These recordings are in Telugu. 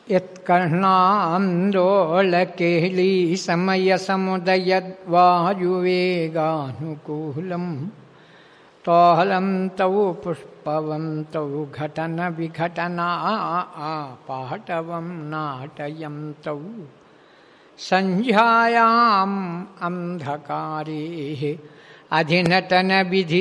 యత్కర్ణాందోళకేళీ సమయసముదయద్వాయువేగానుకూలం తోహలం తౌ పుష్పవం తౌ ఘటన విఘటనా పాటవం నాటయం తౌ సంధ్యాయాం అంధకారే అధినటన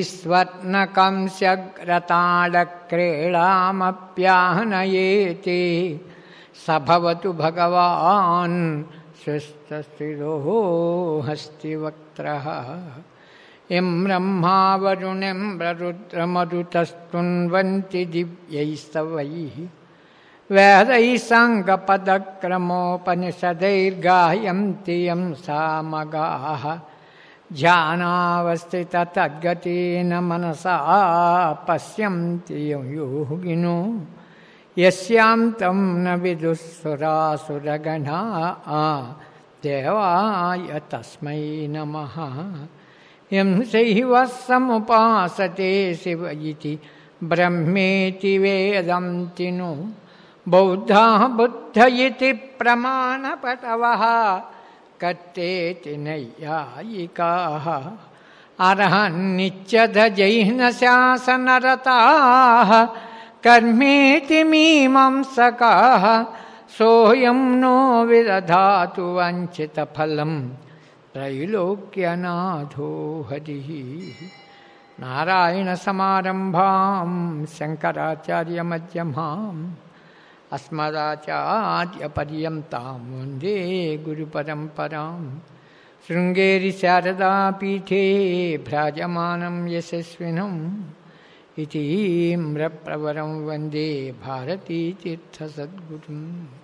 విధిస్వర్ణకంస్యగ్రతాళక్రీడామప్యాహనయేతే సభవతు భగవాన్ స్వస్థస్థిదో హస్తివక్త్రः ఎం బ్రహ్మావరుణం ప్రరుద్రమరుతస్తున్వంతి దివ్యైస్తవైः వేदैः साङ्गपदक्रमोपनिषदैर्गायन्ति यं सामगाः ध्यानावस्थिततद्गतेन मनसा पश्यन्ति यं योगिनो यस्यां तं न विदुःसुरासुरगणा देवाय तस्मै नमः यं शैव समुपासते शिव इति ब्रह्मेति वेदन्ति नो बौद्धाः बुद्ध इति प्रमाणपटवः कत्तेति नैयायिकाः अर्हन्नित्यधजैर्नशासनरताः कर्मेति मीमांसकाः सोऽयं नो विदधातु वञ्चितफलं त्रैलोक्यनाथो हरिः नारायणसमारम्भां शङ्कराचार्यमध्यमाम् अस्मदाचार्यपर्यन्तां वन्दे गुरुपरम्परां शृङ्गेरिशारदापीठे भ्राजमानं यशस्विनम् इति म्रप्रवरं वन्दे भारतीतीर्थसद्गुरुम्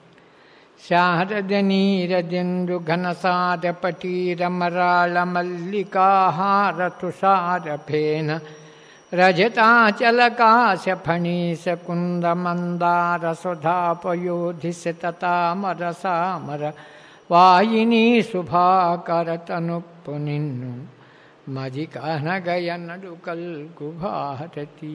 शारदनीरदिन्दुघनसारपटीरमराळमल्लिकाहारतुषारफेन रजताचलकाशफणीशकुन्दमन्दारसुधापयोधिसततामरसामर వాయిని శుభాకరతను నిన్ను మది కనగయనడు కల్గు భారతి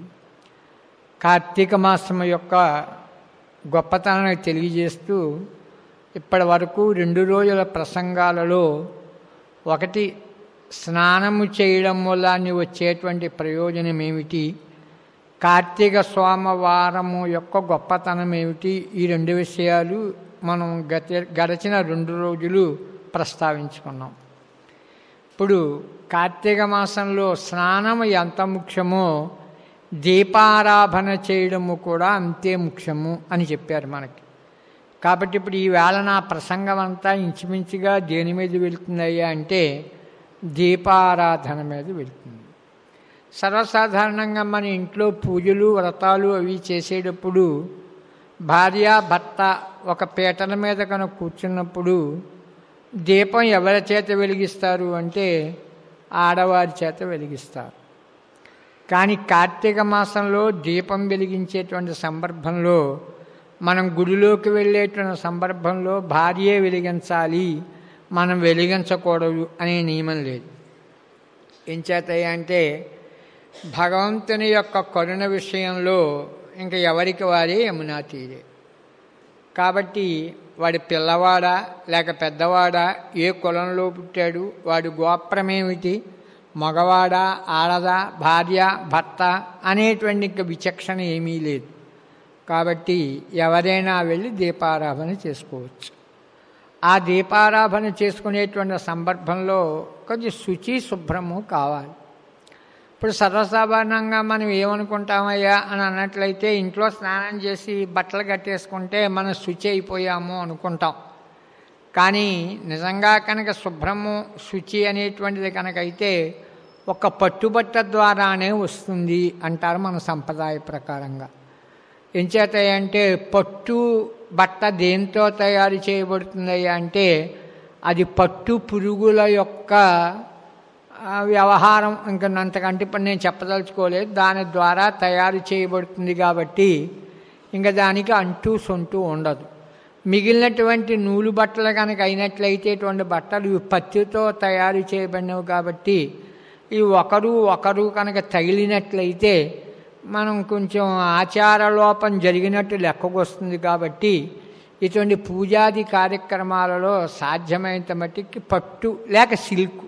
కార్తీక మాసం యొక్క గొప్పతనాన్ని తెలియజేస్తూ ఇప్పటి వరకు రెండు రోజుల ప్రసంగాలలో ఒకటి స్నానము చేయడం వల్ల వచ్చేటువంటి ప్రయోజనం ఏమిటి కార్తీక సోమవారము యొక్క గొప్పతనం ఏమిటి ఈ రెండు విషయాలు మనం గత గడిచిన రెండు రోజులు ప్రస్తావించుకున్నాం ఇప్పుడు కార్తీక మాసంలో స్నానం ఎంత ముఖ్యమో దీపారాధన చేయడము కూడా అంతే ముఖ్యము అని చెప్పారు మనకి కాబట్టి ఇప్పుడు ఈ వేళ నా ప్రసంగం అంతా ఇంచుమించుగా దేని మీద వెళ్తుందయ్యా అంటే దీపారాధన మీద వెళ్తుంది సర్వసాధారణంగా మన ఇంట్లో పూజలు వ్రతాలు అవి చేసేటప్పుడు భార్య భర్త ఒక పీటల మీద కనుక కూర్చున్నప్పుడు దీపం ఎవరి చేత వెలిగిస్తారు అంటే ఆడవారి చేత వెలిగిస్తారు కానీ కార్తీక మాసంలో దీపం వెలిగించేటువంటి సందర్భంలో మనం గుడిలోకి వెళ్ళేటువంటి సందర్భంలో భార్యే వెలిగించాలి మనం వెలిగించకూడదు అనే నియమం లేదు ఏం చేతాయి అంటే భగవంతుని యొక్క కరుణ విషయంలో ఇంకా ఎవరికి వారే యమునా తీరే కాబట్టి వాడి పిల్లవాడా లేక పెద్దవాడా ఏ కులంలో పుట్టాడు వాడి గోప్రమేమిటి మగవాడా ఆడదా భార్య భర్త అనేటువంటి ఇంకా విచక్షణ ఏమీ లేదు కాబట్టి ఎవరైనా వెళ్ళి దీపారాధన చేసుకోవచ్చు ఆ దీపారాధన చేసుకునేటువంటి సందర్భంలో కొంచెం శుచి శుభ్రము కావాలి ఇప్పుడు సర్వసాధారణంగా మనం ఏమనుకుంటామయ్యా అని అన్నట్లయితే ఇంట్లో స్నానం చేసి బట్టలు కట్టేసుకుంటే మనం శుచి అయిపోయాము అనుకుంటాం కానీ నిజంగా కనుక శుభ్రము శుచి అనేటువంటిది కనుక అయితే ఒక పట్టుబట్ట ద్వారానే వస్తుంది అంటారు మన సంప్రదాయ ప్రకారంగా ఎంచేత అంటే పట్టు బట్ట దేంతో తయారు చేయబడుతుందయ్యా అంటే అది పట్టు పురుగుల యొక్క వ్యవహారం ఇంకా అంతకంటే ఇప్పుడు నేను చెప్పదలుచుకోలేదు దాని ద్వారా తయారు చేయబడుతుంది కాబట్టి ఇంకా దానికి అంటూ సొంటూ ఉండదు మిగిలినటువంటి నూలు బట్టలు కనుక అయినట్లయితే ఇటువంటి బట్టలు ఇవి పత్తితో తయారు చేయబడినవి కాబట్టి ఈ ఒకరు ఒకరు కనుక తగిలినట్లయితే మనం కొంచెం ఆచార లోపం జరిగినట్టు లెక్కకు వస్తుంది కాబట్టి ఇటువంటి పూజాది కార్యక్రమాలలో సాధ్యమైనంత మట్టికి పట్టు లేక సిల్క్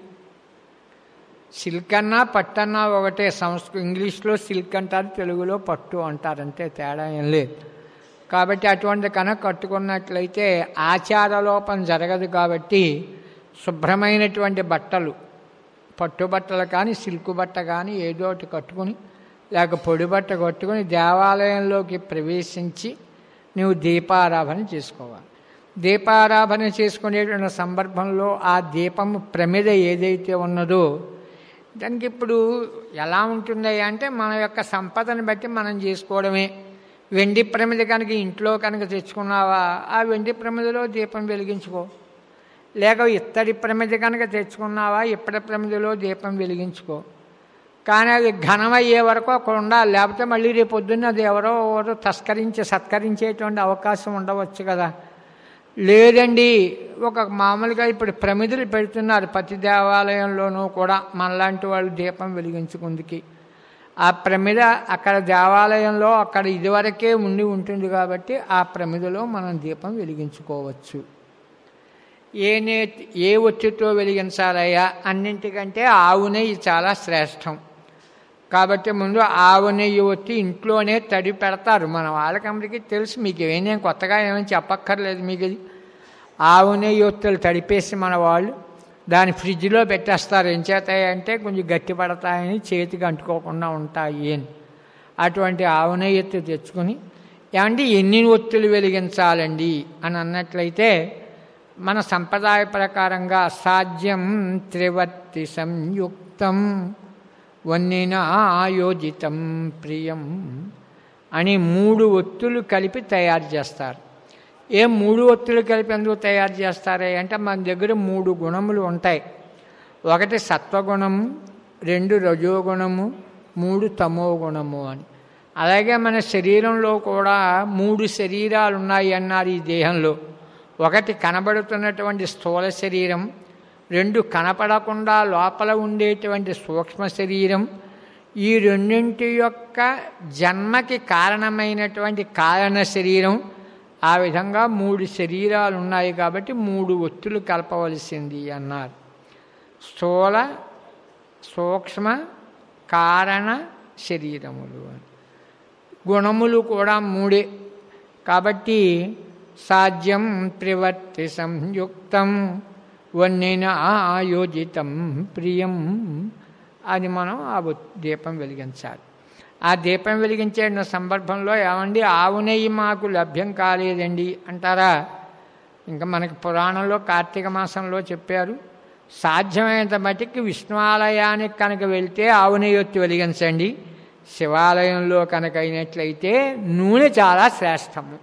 సిల్క్ అన్నా పట్టు అన్నా ఒకటే సంస్కృ ఇంగ్లీష్లో సిల్క్ అంటారు తెలుగులో పట్టు అంటారు అంతే తేడా ఏం లేదు కాబట్టి అటువంటి కనుక కట్టుకున్నట్లయితే ఆచారలోపం జరగదు కాబట్టి శుభ్రమైనటువంటి బట్టలు పట్టు బట్టలు కానీ సిల్క్ బట్ట కానీ ఏదో ఒకటి కట్టుకుని లేక పొడి బట్ట కట్టుకుని దేవాలయంలోకి ప్రవేశించి నువ్వు దీపారాధన చేసుకోవాలి దీపారాధన చేసుకునేటువంటి సందర్భంలో ఆ దీపము ప్రమిద ఏదైతే ఉన్నదో దానికి ఇప్పుడు ఎలా ఉంటుంది అంటే మన యొక్క సంపదను బట్టి మనం చేసుకోవడమే వెండి ప్రమిద కనుక ఇంట్లో కనుక తెచ్చుకున్నావా ఆ వెండి ప్రమిదలో దీపం వెలిగించుకో లేక ఇత్తడి ప్రమిద కనుక తెచ్చుకున్నావా ఇప్పటి ప్రమిదలో దీపం వెలిగించుకో కానీ అది ఘనం అయ్యే వరకు అక్కడ ఉండాలి లేకపోతే మళ్ళీ రేపు పొద్దున్న అది ఎవరో ఎవరో తస్కరించి సత్కరించేటువంటి అవకాశం ఉండవచ్చు కదా లేదండి ఒక మామూలుగా ఇప్పుడు ప్రమిదలు పెడుతున్నారు ప్రతి దేవాలయంలోనూ కూడా మనలాంటి వాళ్ళు దీపం వెలిగించుకుందికి ఆ ప్రమిద అక్కడ దేవాలయంలో అక్కడ ఇదివరకే ఉండి ఉంటుంది కాబట్టి ఆ ప్రమిదలో మనం దీపం వెలిగించుకోవచ్చు ఏ నే ఏ ఒత్తితో వెలిగించాలయ్యా అన్నింటికంటే ఆవు నెయ్యి చాలా శ్రేష్టం కాబట్టి ముందు ఆవు నెయ్యి ఒత్తి ఇంట్లోనే తడి పెడతారు మన వాళ్ళకందరికీ తెలుసు మీకు ఏమేం కొత్తగా ఏమని చెప్పక్కర్లేదు మీకు ఇది ఆవు నెయ్యి ఒత్తులు తడిపేసి మన వాళ్ళు దాని ఫ్రిడ్జ్లో పెట్టేస్తారు ఏం చేతాయి అంటే కొంచెం గట్టి పడతాయని చేతికి అంటుకోకుండా ఉంటాయి అని అటువంటి ఆవు నెయ్యి ఎత్తు తెచ్చుకొని ఏమంటే ఎన్ని ఒత్తులు వెలిగించాలండి అని అన్నట్లయితే మన సంప్రదాయ ప్రకారంగా సాధ్యం త్రివర్తి సంయుక్తం వన్నిన ఆయోజితం ప్రియం అని మూడు ఒత్తులు కలిపి తయారు చేస్తారు ఏ మూడు ఒత్తులు కలిపి ఎందుకు తయారు చేస్తారే అంటే మన దగ్గర మూడు గుణములు ఉంటాయి ఒకటి సత్వగుణము రెండు రజోగుణము మూడు తమో గుణము అని అలాగే మన శరీరంలో కూడా మూడు శరీరాలు ఉన్నాయి అన్నారు ఈ దేహంలో ఒకటి కనబడుతున్నటువంటి స్థూల శరీరం రెండు కనపడకుండా లోపల ఉండేటువంటి సూక్ష్మ శరీరం ఈ రెండింటి యొక్క జన్మకి కారణమైనటువంటి కారణ శరీరం ఆ విధంగా మూడు శరీరాలు ఉన్నాయి కాబట్టి మూడు ఒత్తులు కలపవలసింది అన్నారు స్థూల సూక్ష్మ కారణ శరీరములు అని గుణములు కూడా మూడే కాబట్టి సాధ్యం త్రివర్తి సంయుక్తం వన్నిన ఆయోజితం ప్రియం అది మనం ఆ దీపం వెలిగించాలి ఆ దీపం వెలిగించే సందర్భంలో ఏమండి ఆవు నెయ్యి మాకు లభ్యం కాలేదండి అంటారా ఇంకా మనకి పురాణంలో కార్తీక మాసంలో చెప్పారు సాధ్యమైనంత మటుకి విష్ణు ఆలయానికి కనుక వెళ్తే ఆవు నెయ్యి ఒత్తి వెలిగించండి శివాలయంలో కనుక అయినట్లయితే నూనె చాలా శ్రేష్టము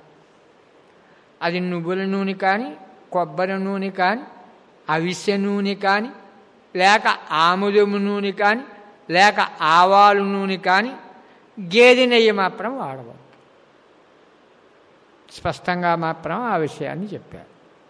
అది నువ్వుల నూనె కానీ కొబ్బరి నూనె కానీ అవిసె నూనె కానీ లేక ఆముదము నూనె కానీ లేక ఆవాలు నూనె కానీ గేదె నెయ్యి మాత్రం వాడవద్దు స్పష్టంగా మాత్రం ఆ విషయాన్ని చెప్పారు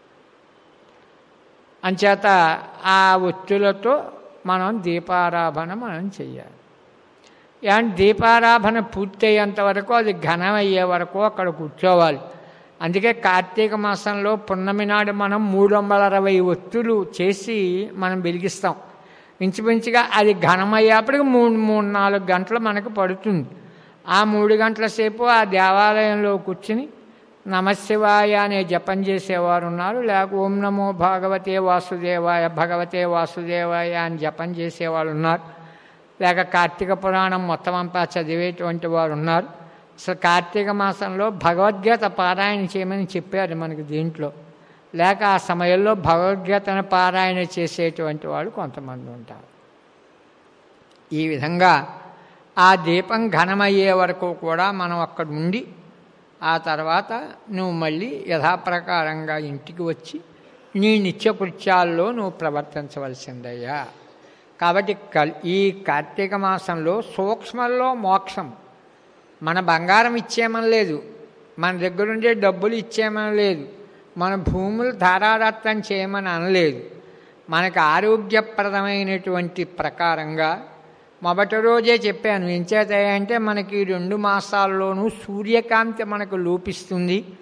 అంచేత ఆ ఒత్తులతో మనం దీపారాధన మనం చెయ్యాలి అండ్ దీపారాధన పూర్తయ్యేంత వరకు అది ఘనం అయ్యే వరకు అక్కడ కూర్చోవాలి అందుకే కార్తీక మాసంలో పున్నమి నాడు మనం మూడు వందల అరవై ఒత్తులు చేసి మనం వెలిగిస్తాం ఇంచుమించుగా అది ఘనమయ్యేప్పటికి మూడు మూడు నాలుగు గంటలు మనకు పడుతుంది ఆ మూడు గంటల సేపు ఆ దేవాలయంలో కూర్చుని నమశివాయ అనే జపం చేసేవారు ఉన్నారు లేక ఓం నమో భాగవతే వాసుదేవాయ భగవతే వాసుదేవాయ అని జపం చేసేవాళ్ళు ఉన్నారు లేక కార్తీక పురాణం మొత్తం అంతా చదివేటువంటి వారు ఉన్నారు అసలు కార్తీక మాసంలో భగవద్గీత పారాయణ చేయమని చెప్పారు మనకి దీంట్లో లేక ఆ సమయంలో భగవద్గీతను పారాయణ చేసేటువంటి వాళ్ళు కొంతమంది ఉంటారు ఈ విధంగా ఆ దీపం ఘనమయ్యే వరకు కూడా మనం అక్కడ ఉండి ఆ తర్వాత నువ్వు మళ్ళీ యథాప్రకారంగా ఇంటికి వచ్చి నీ నిత్యకృత్యాల్లో నువ్వు ప్రవర్తించవలసిందయ్యా కాబట్టి కల్ ఈ కార్తీక మాసంలో సూక్ష్మంలో మోక్షం మన బంగారం ఇచ్చేమని లేదు మన దగ్గరుండే డబ్బులు ఇచ్చేమని లేదు మన భూములు ధారాదత్తం చేయమని అనలేదు మనకు ఆరోగ్యప్రదమైనటువంటి ప్రకారంగా మొదటి రోజే చెప్పాను ఎంచేత అంటే మనకి రెండు మాసాల్లోనూ సూర్యకాంతి మనకు లోపిస్తుంది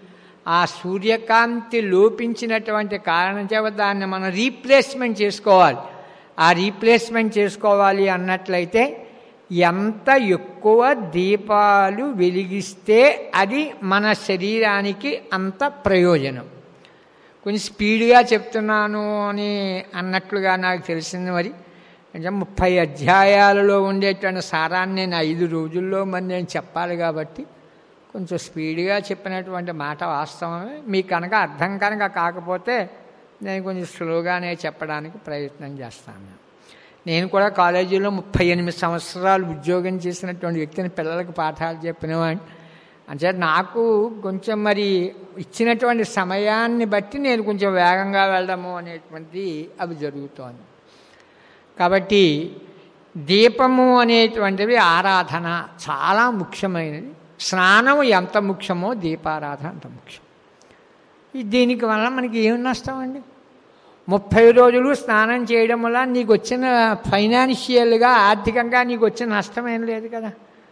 ఆ సూర్యకాంతి లోపించినటువంటి కారణం చేత దాన్ని మనం రీప్లేస్మెంట్ చేసుకోవాలి ఆ రీప్లేస్మెంట్ చేసుకోవాలి అన్నట్లయితే ఎంత ఎక్కువ దీపాలు వెలిగిస్తే అది మన శరీరానికి అంత ప్రయోజనం కొంచెం స్పీడ్గా చెప్తున్నాను అని అన్నట్లుగా నాకు తెలిసింది మరి అంటే ముప్పై అధ్యాయాలలో ఉండేటువంటి సారాన్ని నేను ఐదు రోజుల్లో మరి నేను చెప్పాలి కాబట్టి కొంచెం స్పీడ్గా చెప్పినటువంటి మాట వాస్తవమే మీకు కనుక అర్థం కనుక కాకపోతే నేను కొంచెం స్లోగానే చెప్పడానికి ప్రయత్నం చేస్తాను నేను కూడా కాలేజీలో ముప్పై ఎనిమిది సంవత్సరాలు ఉద్యోగం చేసినటువంటి వ్యక్తిని పిల్లలకు పాఠాలు చెప్పినవాడిని అంటే నాకు కొంచెం మరి ఇచ్చినటువంటి సమయాన్ని బట్టి నేను కొంచెం వేగంగా వెళ్ళడము అనేటువంటిది అవి జరుగుతోంది కాబట్టి దీపము అనేటువంటివి ఆరాధన చాలా ముఖ్యమైనది స్నానం ఎంత ముఖ్యమో దీపారాధన అంత ముఖ్యం దీనికి వల్ల మనకి ఏం నష్టం అండి ముప్పై రోజులు స్నానం చేయడం వల్ల నీకు వచ్చిన ఫైనాన్షియల్గా ఆర్థికంగా నీకు వచ్చిన నష్టం ఏం లేదు కదా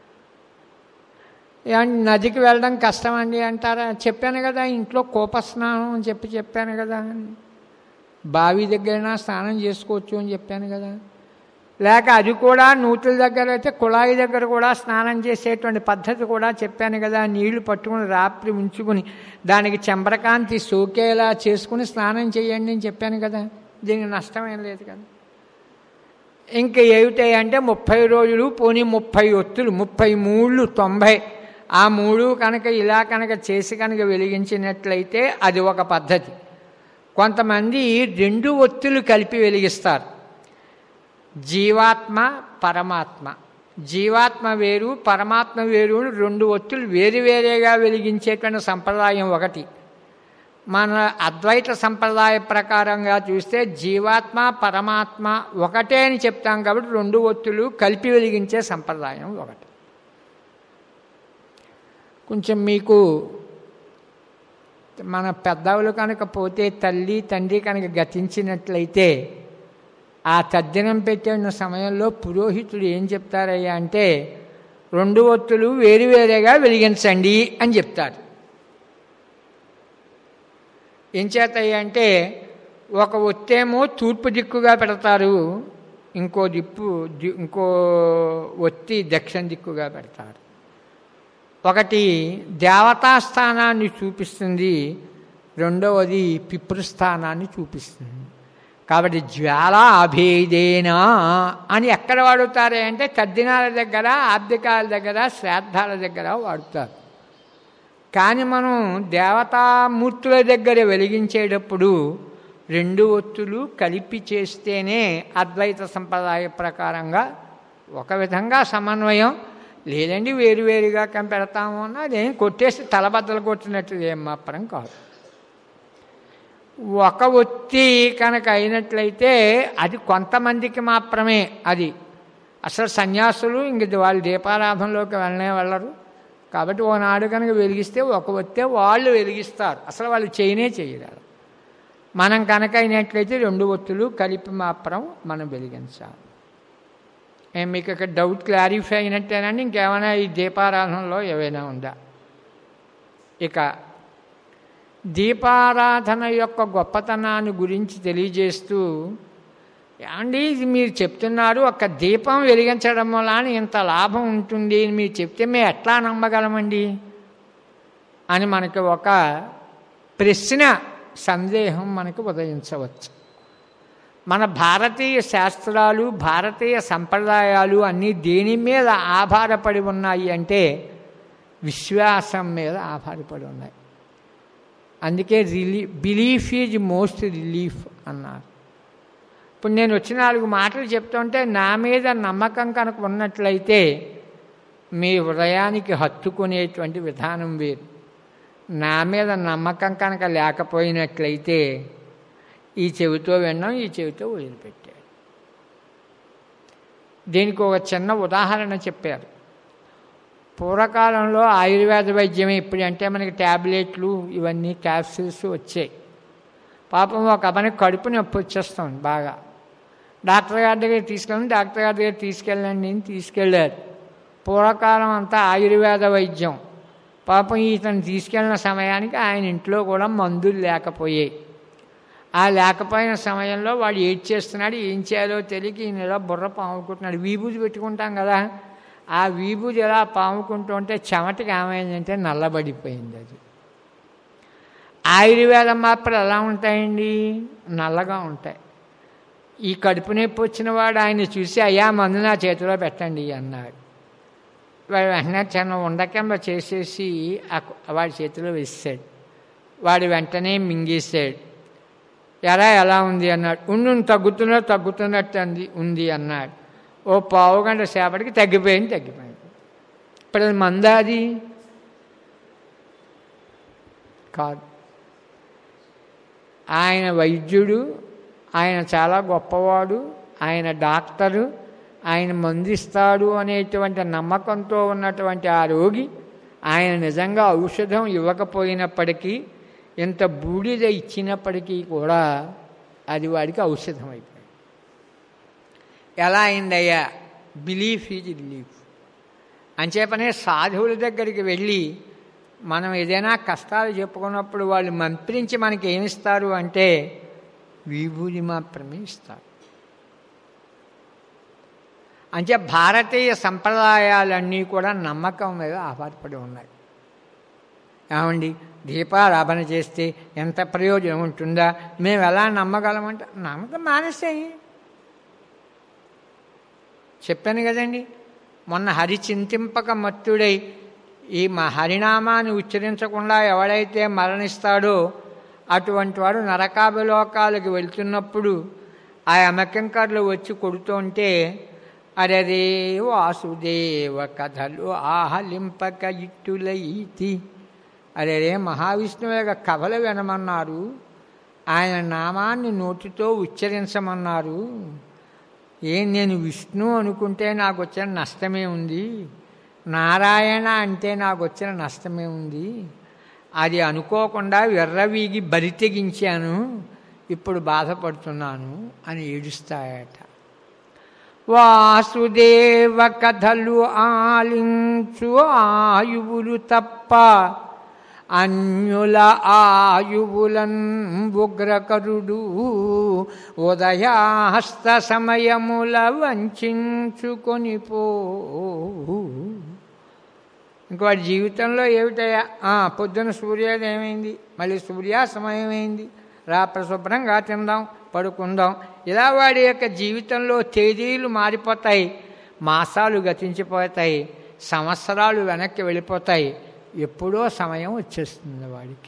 ఏమండి నదికి వెళ్ళడం కష్టం అండి అంటారా చెప్పాను కదా ఇంట్లో కోప స్నానం అని చెప్పి చెప్పాను కదా బావి దగ్గరైనా స్నానం చేసుకోవచ్చు అని చెప్పాను కదా లేక అది కూడా నూతుల దగ్గర అయితే కుళాయి దగ్గర కూడా స్నానం చేసేటువంటి పద్ధతి కూడా చెప్పాను కదా నీళ్లు పట్టుకుని రాత్రి ఉంచుకుని దానికి చెంబరకాంతి సోకేలా చేసుకుని స్నానం చేయండి అని చెప్పాను కదా దీనికి నష్టమేం లేదు కదా ఇంక ఏమిటాయి అంటే ముప్పై రోజులు పోనీ ముప్పై ఒత్తులు ముప్పై మూళ్ళు తొంభై ఆ మూడు కనుక ఇలా కనుక చేసి కనుక వెలిగించినట్లయితే అది ఒక పద్ధతి కొంతమంది రెండు ఒత్తులు కలిపి వెలిగిస్తారు జీవాత్మ పరమాత్మ జీవాత్మ వేరు పరమాత్మ వేరు రెండు ఒత్తులు వేరువేరేగా వెలిగించేటువంటి సంప్రదాయం ఒకటి మన అద్వైత సంప్రదాయ ప్రకారంగా చూస్తే జీవాత్మ పరమాత్మ ఒకటే అని చెప్తాం కాబట్టి రెండు ఒత్తులు కలిపి వెలిగించే సంప్రదాయం ఒకటి కొంచెం మీకు మన పెద్దవులు కనుక పోతే తల్లి తండ్రి కనుక గతించినట్లయితే ఆ తద్దినం పెట్టిన సమయంలో పురోహితుడు ఏం చెప్తారయ్యా అంటే రెండు ఒత్తులు వేరువేరేగా వెలిగించండి అని చెప్తారు ఏం చేతాయి అంటే ఒక ఒత్తేమో తూర్పు దిక్కుగా పెడతారు ఇంకో దిప్పు ఇంకో ఒత్తి దక్షిణ దిక్కుగా పెడతారు ఒకటి దేవతాస్థానాన్ని చూపిస్తుంది రెండవది పితృస్థానాన్ని చూపిస్తుంది కాబట్టి జ్వాల అభేదేనా అని ఎక్కడ వాడుతారే అంటే తద్దినాల దగ్గర ఆబ్దికాల దగ్గర శ్రాద్ధాల దగ్గర వాడుతారు కానీ మనం దేవతామూర్తుల దగ్గర వెలిగించేటప్పుడు రెండు ఒత్తులు కలిపి చేస్తేనే అద్వైత సంప్రదాయ ప్రకారంగా ఒక విధంగా సమన్వయం లేదండి వేరువేరుగా పెడతాము అన్న అదేం కొట్టేసి తలబద్దలు కొట్టినట్టు ఏం మాత్రం కాదు ఒక ఒత్తి కనుక అయినట్లయితే అది కొంతమందికి మాత్రమే అది అసలు సన్యాసులు ఇంక వాళ్ళు దీపారాధనలోకి వెళ్ళనే వెళ్ళరు కాబట్టి ఓనాడు కనుక వెలిగిస్తే ఒక ఒత్తే వాళ్ళు వెలిగిస్తారు అసలు వాళ్ళు చేయనే చేయరారు మనం కనుక అయినట్లయితే రెండు ఒత్తులు కలిపి మాత్రం మనం వెలిగించాలి ఏం మీకు ఇక్కడ డౌట్ క్లారిఫై అయినట్టేనండి ఇంకేమైనా ఈ దీపారాధనలో ఏవైనా ఉందా ఇక దీపారాధన యొక్క గొప్పతనాన్ని గురించి తెలియజేస్తూ ఏమండి ఇది మీరు చెప్తున్నారు ఒక దీపం వెలిగించడం వలన ఇంత లాభం ఉంటుంది అని మీరు చెప్తే మేము ఎట్లా నమ్మగలమండి అని మనకి ఒక ప్రశ్న సందేహం మనకు ఉదయించవచ్చు మన భారతీయ శాస్త్రాలు భారతీయ సంప్రదాయాలు అన్నీ దేని మీద ఆధారపడి ఉన్నాయి అంటే విశ్వాసం మీద ఆధారపడి ఉన్నాయి అందుకే really belief is most relief అన్నారు ఇప్పుడు నేను వచ్చి నాలుగు మాటలు చెప్తుంటే నా మీద నమ్మకం కనుక ఉన్నట్లయితే మీ హృదయానికి హత్తుకునేటువంటి విధానం వేరు నా మీద నమ్మకం కనుక లేకపోయినట్లయితే ఈ చెవితో విన్నాం ఈ చెవితో వదిలిపెట్టాడు దీనికి ఒక చిన్న ఉదాహరణ చెప్పారు పూర్వకాలంలో ఆయుర్వేద వైద్యమే ఇప్పుడు అంటే మనకి ట్యాబ్లెట్లు ఇవన్నీ క్యాప్సూల్స్ వచ్చాయి పాపం ఒక అబ్బాయికి కడుపు నొప్పి వచ్చేస్తుంది బాగా డాక్టర్ గారి దగ్గర తీసుకెళ్ళండి డాక్టర్ గారి దగ్గర తీసుకెళ్ళండి అని తీసుకెళ్ళారు పూర్వకాలం అంతా ఆయుర్వేద వైద్యం పాపం ఇతను తీసుకెళ్ళిన సమయానికి ఆయన ఇంట్లో కూడా మందులు లేకపోయాయి ఆ లేకపోయిన సమయంలో వాడు ఏడ్ చేస్తున్నాడు ఏం చేయాలో తెలియక ఈయన ఇలా బుర్ర పాముకుంటున్నాడు వీబూజి పెట్టుకుంటాం కదా ఆ వీబూజి ఎలా పాముకుంటుంటే చెమటకి ఏమైందంటే నల్లబడిపోయింది అది ఆయుర్వేదం మాత్రం ఎలా ఉంటాయండి నల్లగా ఉంటాయి ఈ కడుపు నొప్పి వచ్చిన వాడు ఆయన చూసి అయ్యా మందు నా చేతిలో పెట్టండి అన్నాడు వాడు వెంటనే చిన్న ఉండకెంబ చేసేసి ఆ కు- వాడి చేతిలో వేసాడు వాడు వెంటనే మింగేశాడు ఎరా ఎలా ఉంది అన్నాడు ఉండు తగ్గుతున్నా తగ్గుతున్నట్టు అంది ఉంది అన్నాడు ఓ పావు గంట సేపటికి తగ్గిపోయింది తగ్గిపోయింది ఇప్పుడు అది మందా అది కాదు ఆయన వైద్యుడు ఆయన చాలా గొప్పవాడు ఆయన డాక్టరు ఆయన మందిస్తాడు అనేటువంటి నమ్మకంతో ఉన్నటువంటి ఆ రోగి ఆయన నిజంగా ఔషధం ఇవ్వకపోయినప్పటికీ ఇంత బూడిద ఇచ్చినప్పటికీ కూడా అది వాడికి ఔషధం అయిపోయింది ఎలా అయిందయ్యా బిలీఫ్ ఈజ్ రిలీఫ్ అంచేపనే సాధువుల దగ్గరికి వెళ్ళి మనం ఏదైనా కష్టాలు చెప్పుకున్నప్పుడు వాళ్ళు మంత్రించి మనకి ఏమిస్తారు అంటే విభూది మాత్రమే ఇస్తారు అంటే భారతీయ సంప్రదాయాలన్నీ కూడా నమ్మకం మీద ఆధారపడి ఉన్నాయి ఏమండి దీపారాధన చేస్తే ఎంత ప్రయోజనం ఉంటుందా మేము ఎలా నమ్మగలమంటే నమ్మకం మానేసేయి చెప్పాను కదండి మొన్న హరి చింతింపక మత్తుడై ఈ మా హరినామాన్ని ఉచ్చరించకుండా ఎవడైతే మరణిస్తాడో అటువంటి వాడు నరకాభిలోకాలకు వెళ్తున్నప్పుడు ఆ అమకంకర్లు వచ్చి కొడుతుంటే అరే వాసుదేవ కథలు ఆహలింపక ఇట్టులైతి అరే మహావిష్ణువు యొక్క కథలు వినమన్నారు ఆయన నామాన్ని నోటితో ఉచ్చరించమన్నారు ఏం నేను విష్ణు అనుకుంటే నాకు వచ్చిన నష్టమే ఉంది నారాయణ అంటే నాకు వచ్చిన నష్టమే ఉంది అది అనుకోకుండా విర్రవీగి బరి తెగించాను ఇప్పుడు బాధపడుతున్నాను అని ఏడుస్తాయట వాసుదేవ కథలు ఆలించు ఆయువులు తప్ప అన్యుల ఆయువులన్ ఉగ్రకరుడు ఉదయాస్త సమయముల వంచుకొని పో ఇంక వాడి జీవితంలో ఏమిటయా ఆ, పొద్దున సూర్యోదయం ఏమైంది మళ్ళీ సూర్యాస్తమయం అయింది రా ప్రశుభ్రంగా తిందాం పడుకుందాం ఇలా వాడి యొక్క జీవితంలో తేదీలు మారిపోతాయి మాసాలు గతించిపోతాయి సంవత్సరాలు వెనక్కి వెళ్ళిపోతాయి ఎప్పుడో సమయం వచ్చేస్తుంది వాడికి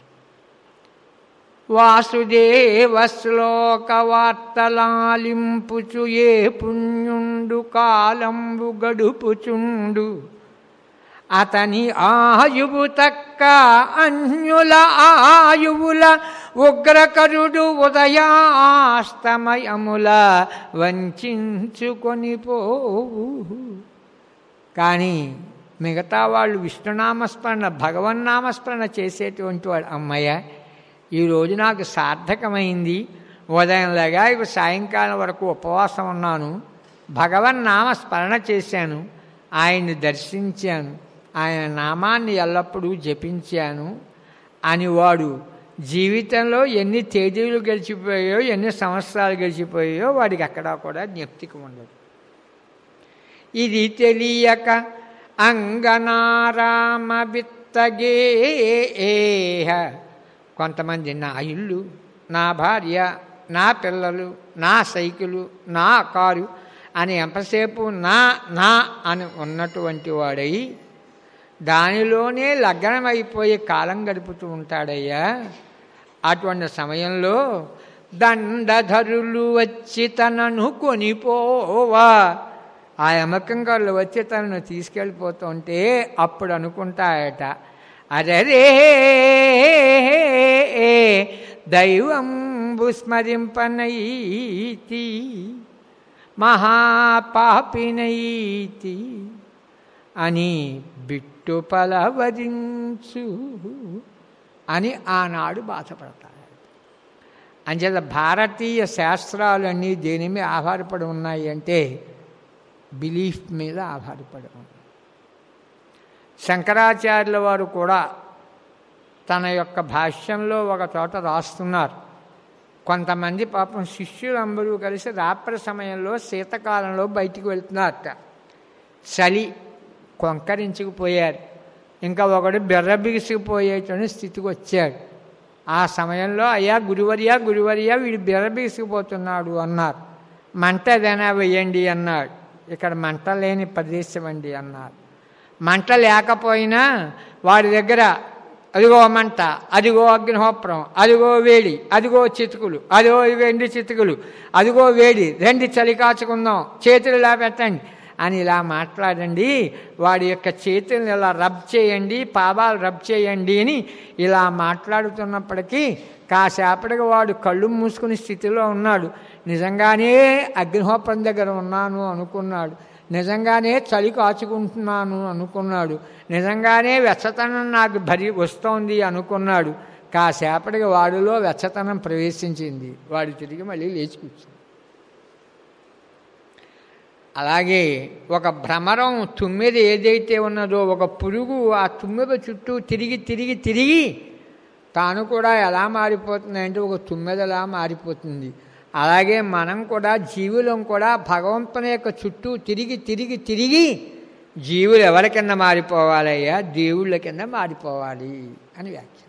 వాసుదేవ శ్లోక వార్తలాలింపుచు ఏ పుణ్యుండు కాలంబు గడుపుచుండు అతని ఆయువు తక్క అన్యుల ఆయువుల ఉగ్రకరుడు ఉదయాస్తమయముల వంచుకొని పోవు కానీ మిగతా వాళ్ళు విష్ణునామస్మరణ భగవన్నామస్మరణ చేసేటువంటి వాడు అమ్మయ్య ఈరోజు నాకు సార్థకమైంది ఉదయం లేగా ఇప్పుడు సాయంకాలం వరకు ఉపవాసం ఉన్నాను భగవన్ నామ స్మరణ చేశాను ఆయన్ని దర్శించాను ఆయన నామాన్ని ఎల్లప్పుడూ జపించాను అని వాడు జీవితంలో ఎన్ని తేదీలు గడిచిపోయాయో ఎన్ని సంవత్సరాలు గడిచిపోయాయో వాడికి అక్కడా కూడా జ్ఞప్తికి ఉండదు ఇది తెలియక అంగనారామ విత్తగేహ కొంతమంది నా ఇల్లు నా భార్య నా పిల్లలు నా సైకిలు నా కారు అని ఎంతసేపు నా నా అని ఉన్నటువంటి వాడై దానిలోనే లగ్నమైపోయి కాలం గడుపుతూ ఉంటాడయ్యా అటువంటి సమయంలో దండధరులు వచ్చి తనను కొనిపోవా ఆ యమకంగాళ్ళు వచ్చి తనను తీసుకెళ్ళిపోతుంటే అప్పుడు అనుకుంటాయట అరరే దైవంబు స్మరింపనైతి మహాపాపినైతి అని బిట్టు పలవరించు అని ఆనాడు బాధపడతాడు అంచేత భారతీయ శాస్త్రాలన్నీ దేని మీద ఆధారపడి ఉన్నాయి అంటే బిలీఫ్ మీద ఆధారపడి ఉన్నాయి శంకరాచార్యుల వారు కూడా తన యొక్క భాష్యంలో ఒక చోట రాస్తున్నారు కొంతమంది పాపం శిష్యులందరూ కలిసి రాత్రి సమయంలో శీతకాలంలో బయటికి వెళ్తున్నారట చలి కొంకరించుకుపోయారు ఇంకా ఒకడు బెర్ర బిగిసిపోయేటువంటి స్థితికి వచ్చాడు ఆ సమయంలో అయ్యా గురువర్యా గురువర్యా వీడు బెర్ర బిగిసిపోతున్నాడు అన్నారు మంట ఏదైనా వేయండి అన్నాడు ఇక్కడ మంట లేని ప్రదేశం అండి అన్నారు మంట లేకపోయినా వాడి దగ్గర అదిగో మంట అదిగో అగ్నిహోత్రం అదిగో వేడి అదిగో చితుకులు అదిగో రెండు చితుకులు అదిగో వేడి రెండు చలి కాచుకుందాం చేతులు ఇలా పెట్టండి అని ఇలా మాట్లాడండి వాడి యొక్క చేతులను ఇలా రబ్ చేయండి పాదాలు రబ్ చేయండి అని ఇలా మాట్లాడుతున్నప్పటికీ కాసేపటికి వాడు కళ్ళు మూసుకుని స్థితిలో ఉన్నాడు నిజంగానే అగ్నిహోత్రం దగ్గర ఉన్నాను అనుకున్నాడు నిజంగానే చలి కాచుకుంటున్నాను అనుకున్నాడు నిజంగానే వెచ్చతనం నాకు భరి వస్తోంది అనుకున్నాడు కాసేపటికి వాడిలో వెచ్చతనం ప్రవేశించింది వాడు తిరిగి మళ్ళీ లేచి కూర్చుంది అలాగే ఒక భ్రమరం తుమ్మెద ఏదైతే ఉన్నదో ఒక పురుగు ఆ తుమ్మెద చుట్టూ తిరిగి తిరిగి తిరిగి తాను కూడా ఎలా మారిపోతుంది అంటే ఒక తుమ్మెదలా మారిపోతుంది అలాగే మనం కూడా జీవులం కూడా భగవంతుని యొక్క చుట్టూ తిరిగి తిరిగి తిరిగి జీవులు ఎవరి కింద మారిపోవాలయ్యా దేవుళ్ళ కింద మారిపోవాలి అని వ్యాఖ్య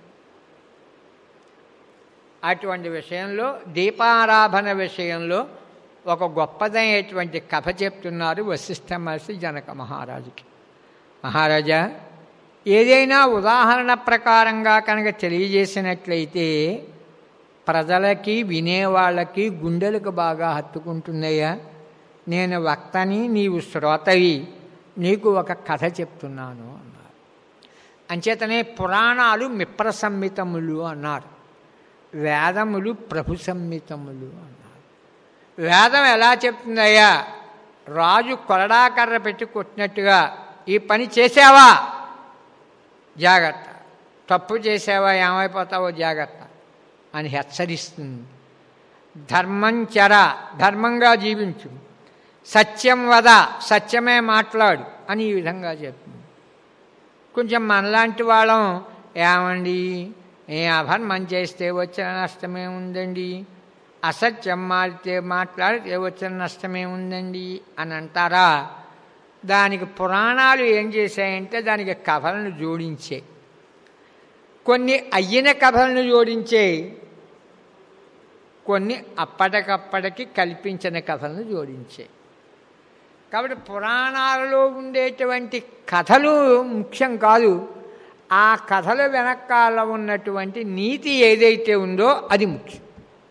అటువంటి విషయంలో దీపారాధన విషయంలో ఒక గొప్పదైనటువంటి కథ చెప్తున్నారు వశిష్ఠ మహర్షి జనక మహారాజుకి మహారాజా ఏదైనా ఉదాహరణ ప్రకారంగా కనుక తెలియజేసినట్లయితే ప్రజలకి వినేవాళ్ళకి గుండెలకు బాగా హత్తుకుంటున్నాయా నేను వక్తని నీవు శ్రోతవి నీకు ఒక కథ చెప్తున్నాను అన్నారు అంచేతనే పురాణాలు మిప్ర సంహితములు అన్నారు వేదములు ప్రభు సంహితములు అన్నారు వేదం ఎలా చెప్తుందయ్యా రాజు కొరడాకర్ర పెట్టి కొట్టినట్టుగా ఈ పని చేసావా జాగ్రత్త తప్పు చేసావా ఏమైపోతావో జాగ్రత్త అని హెచ్చరిస్తుంది ధర్మం చెర ధర్మంగా జీవించు సత్యం వద సత్యమే మాట్లాడు అని ఈ విధంగా చెప్తుంది కొంచెం మనలాంటి వాళ్ళం ఏమండి ఏ అధర్మం చేస్తే వచ్చిన నష్టమే ఉందండి అసత్యం మాడితే మాట్లాడితే వచ్చిన నష్టమే ఉందండి అని అంటారా దానికి పురాణాలు ఏం చేశాయంటే దానికి కథలను జోడించే కొన్ని అయ్యిన కథలను జోడించే కొన్ని అప్పటికప్పటికి కల్పించిన కథలను జోడించే కాబట్టి పురాణాలలో ఉండేటువంటి కథలు ముఖ్యం కాదు ఆ కథల వెనకాల ఉన్నటువంటి నీతి ఏదైతే ఉందో అది ముఖ్యం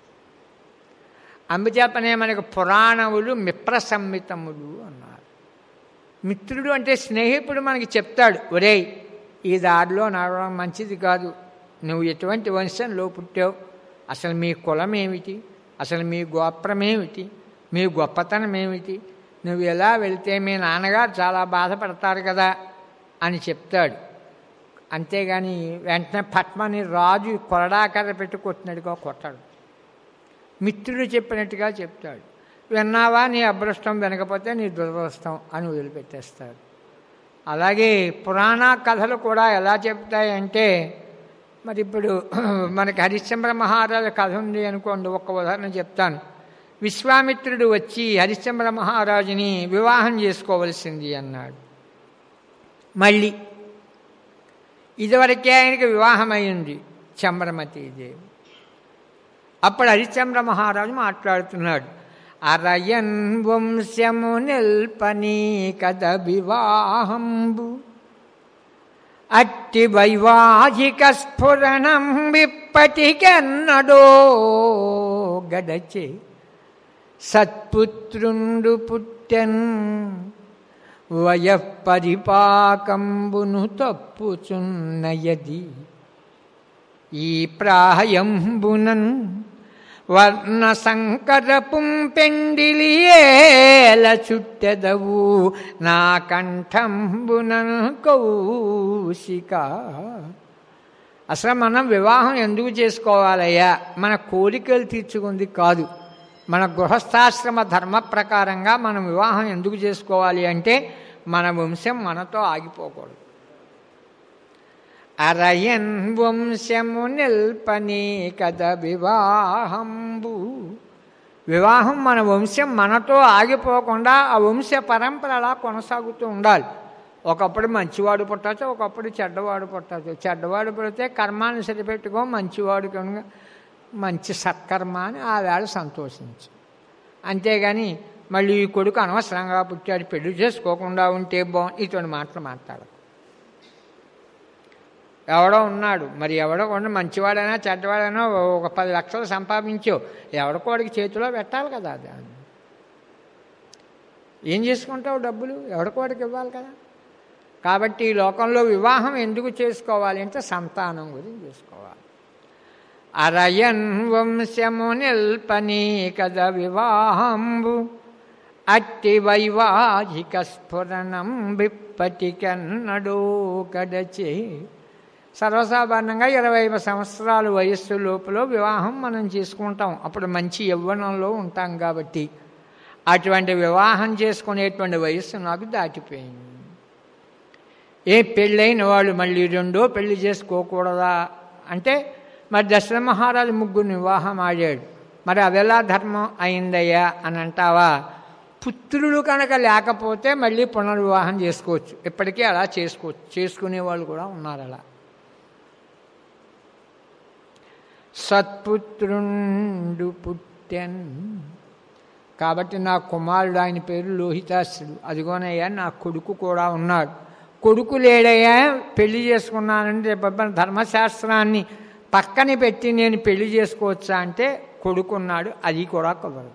అందుచేతనే మనకు పురాణములు మిప్ర సంహితములు అన్నారు మిత్రుడు అంటే స్నేహితుడు మనకి చెప్తాడు ఒరేయ్ ఈ దారిలో నడవడం మంచిది కాదు నువ్వు ఎటువంటి వంశంలో పుట్టావు అసలు మీ కులం ఏమిటి అసలు మీ గోత్రం ఏమిటి మీ గొప్పతనం ఏమిటి నువ్వు ఎలా వెళ్తే మీ నాన్నగారు చాలా బాధపడతారు కదా అని చెప్తాడు అంతేగాని వెంటనే పద్మని రాజు కొరడాకర్ర పెట్టి కొట్టినట్టుగా కొట్టాడు మిత్రుడు చెప్పినట్టుగా చెప్తాడు విన్నావా నీ అదృష్టం వినకపోతే నీ దురదృష్టం అని వదిలిపెట్టేస్తాడు అలాగే పురాణ కథలు కూడా ఎలా చెప్తాయంటే మరి ఇప్పుడు మనకి హరిశ్చంద్ర మహారాజు కథ ఉంది అనుకోండి ఒక్క ఉదాహరణ చెప్తాను విశ్వామిత్రుడు వచ్చి హరిశ్చంద్ర మహారాజుని వివాహం చేసుకోవలసింది అన్నాడు మళ్ళీ ఇదివరకే ఆయనకి వివాహమైంది చంద్రమతీదేవి అప్పుడు హరిశ్చంద్ర మహారాజు మాట్లాడుతున్నాడు అరయన్ వంశము నిల్పని కథ వివాహంబు అట్టి వైవాహిక స్ఫురణం విప్పటికెన్నడో గడచే సత్పుత్రుండు పుట్టెన్ వయఃపరిపాకంబును తప్పుచున్నయది ఈ ప్రాయంబునన్ వర్ణ సంకరపుం పెండిలియేల చుట్టెదవు నా కంఠంబునన్ కౌశిక అసలు మనం వివాహం ఎందుకు చేసుకోవాలయ్యా మన కోరికలు తీర్చుకుంది కాదు మన గృహస్థాశ్రమ ధర్మ ప్రకారంగా మనం వివాహం ఎందుకు చేసుకోవాలి అంటే మన వంశం మనతో ఆగిపోకూడదు అరయన్ వంశము నిల్పని కద వివాహంబు వివాహం మన వంశం మనతో ఆగిపోకుండా ఆ వంశ పరంపర అలా కొనసాగుతూ ఉండాలి ఒకప్పుడు మంచివాడు పుట్టచ్చు ఒకప్పుడు చెడ్డవాడు పుట్టచ్చు చెడ్డవాడు పుడితే కర్మాన్ని సరిపెట్టుకో మంచివాడు కనుక మంచి సత్కర్మ అని ఆ వేళ సంతోషించు అంతేగాని మళ్ళీ ఈ కొడుకు అనవసరంగా పుట్టాడు పెళ్లి చేసుకోకుండా ఉంటే బాగుంది ఇటువంటి మాటలు మాట్లాడదు ఎవడో ఉన్నాడు మరి ఎవడో కొన్ని మంచివాడైనా చెడ్డవాడైనా ఒక పది లక్షలు సంపాదించో ఎవడికో వాడికి చేతిలో పెట్టాలి కదా దాన్ని ఏం చేసుకుంటావు డబ్బులు ఎవడికో వాడికి ఇవ్వాలి కదా కాబట్టి ఈ లోకంలో వివాహం ఎందుకు చేసుకోవాలి అంటే సంతానం గురించి చేసుకోవాలి అరయన్ వంశము నిల్పని కద వివాహంబు అట్టి వైవాహిక స్ఫురణం విప్పటికన్నడో గడచే సర్వసాధారణంగా ఇరవై సంవత్సరాల వయస్సు లోపల వివాహం మనం చేసుకుంటాం అప్పుడు మంచి యవ్వనంలో ఉంటాం కాబట్టి అటువంటి వివాహం చేసుకునేటువంటి వయస్సు నాకు దాటిపోయింది ఏ పెళ్ళైన వాళ్ళు మళ్ళీ రెండో పెళ్లి చేసుకోకూడదా అంటే మరి దశరథ మహారాజు ముగ్గురు వివాహం ఆడాడు మరి అదెలా ధర్మం అయిందయ్యా అని అంటావా పుత్రుడు కనుక లేకపోతే మళ్ళీ పునర్వివాహం చేసుకోవచ్చు ఇప్పటికీ అలా చేసుకోవచ్చు చేసుకునే వాళ్ళు కూడా ఉన్నారు అలా సత్పుత్రుండు పుట్టెన్ కాబట్టి నా కుమారుడు ఆయన పేరు లోహితాసుడు అదిగోనయ్యా నా కొడుకు కూడా ఉన్నాడు కొడుకు లేడయ్యా పెళ్లి చేసుకున్నానంటే రేపు ధర్మశాస్త్రాన్ని పక్కన పెట్టి నేను పెళ్లి చేసుకోవచ్చా అంటే కొడుకున్నాడు అది కూడా కుదరదు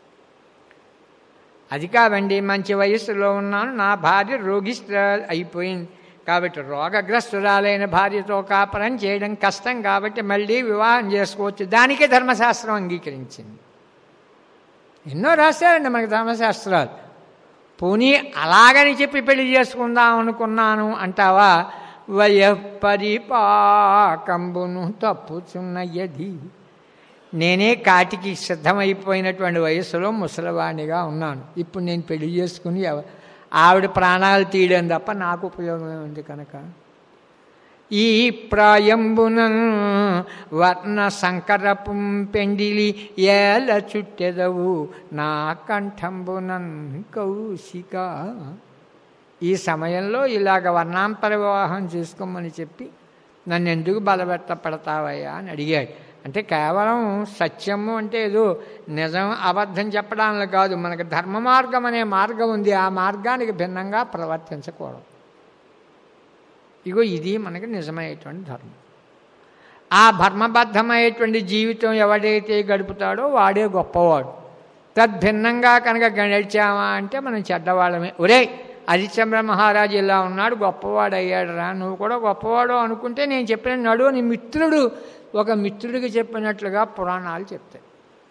అది కాదండి మంచి వయస్సులో ఉన్నాను నా భార్య రోగిష్ట అయిపోయింది కాబట్టి రోగగ్రస్తురాలైన భార్యతో కాపరం చేయడం కష్టం కాబట్టి మళ్ళీ వివాహం చేసుకోవచ్చు దానికే ధర్మశాస్త్రం అంగీకరించింది ఎన్నో రాశారండి మనకి ధర్మశాస్త్రాలు పోనీ అలాగని చెప్పి పెళ్లి చేసుకుందాం అనుకున్నాను అంటావా వయ పరిపాకంబును తప్పుచున్నయది నేనే కాటికి సిద్ధమైపోయినటువంటి వయసులో ముసలివాణిగా ఉన్నాను ఇప్పుడు నేను పెళ్లి చేసుకుని ఎవ- ఆవిడ ప్రాణాలు తీయడం తప్ప నాకు ఉపయోగం ఉంది కనుక ఈ ప్రాయంబున వర్ణ సంకరపు పెండిలి ఏల చుట్టెదవు నా కంఠంబునన్ కౌశిక ఈ సమయంలో ఇలాగ వర్ణాంతర వివాహం చేసుకోమని చెప్పి నన్ను ఎందుకు బలపెట్ట పెడతావయ్యా అని అడిగాడు అంటే కేవలం సత్యము అంటే ఏదో నిజం అబద్ధం చెప్పడానికి కాదు మనకు ధర్మ మార్గం అనే మార్గం ఉంది ఆ మార్గానికి భిన్నంగా ప్రవర్తించకూడదు ఇగో ఇది మనకి నిజమైనటువంటి ధర్మం ఆ ధర్మబద్ధమైనటువంటి జీవితం ఎవడైతే గడుపుతాడో వాడే గొప్పవాడు తద్భిన్నంగా కనుక గడిచామా అంటే మనం చెడ్డవాళ్ళమే ఒరే హరిశ్చంద్ర మహారాజు ఇలా ఉన్నాడు గొప్పవాడు అయ్యాడు రా నువ్వు కూడా గొప్పవాడు అనుకుంటే నేను చెప్పిన నడు నీ మిత్రుడు ఒక మిత్రుడికి చెప్పినట్లుగా పురాణాలు చెప్తాయి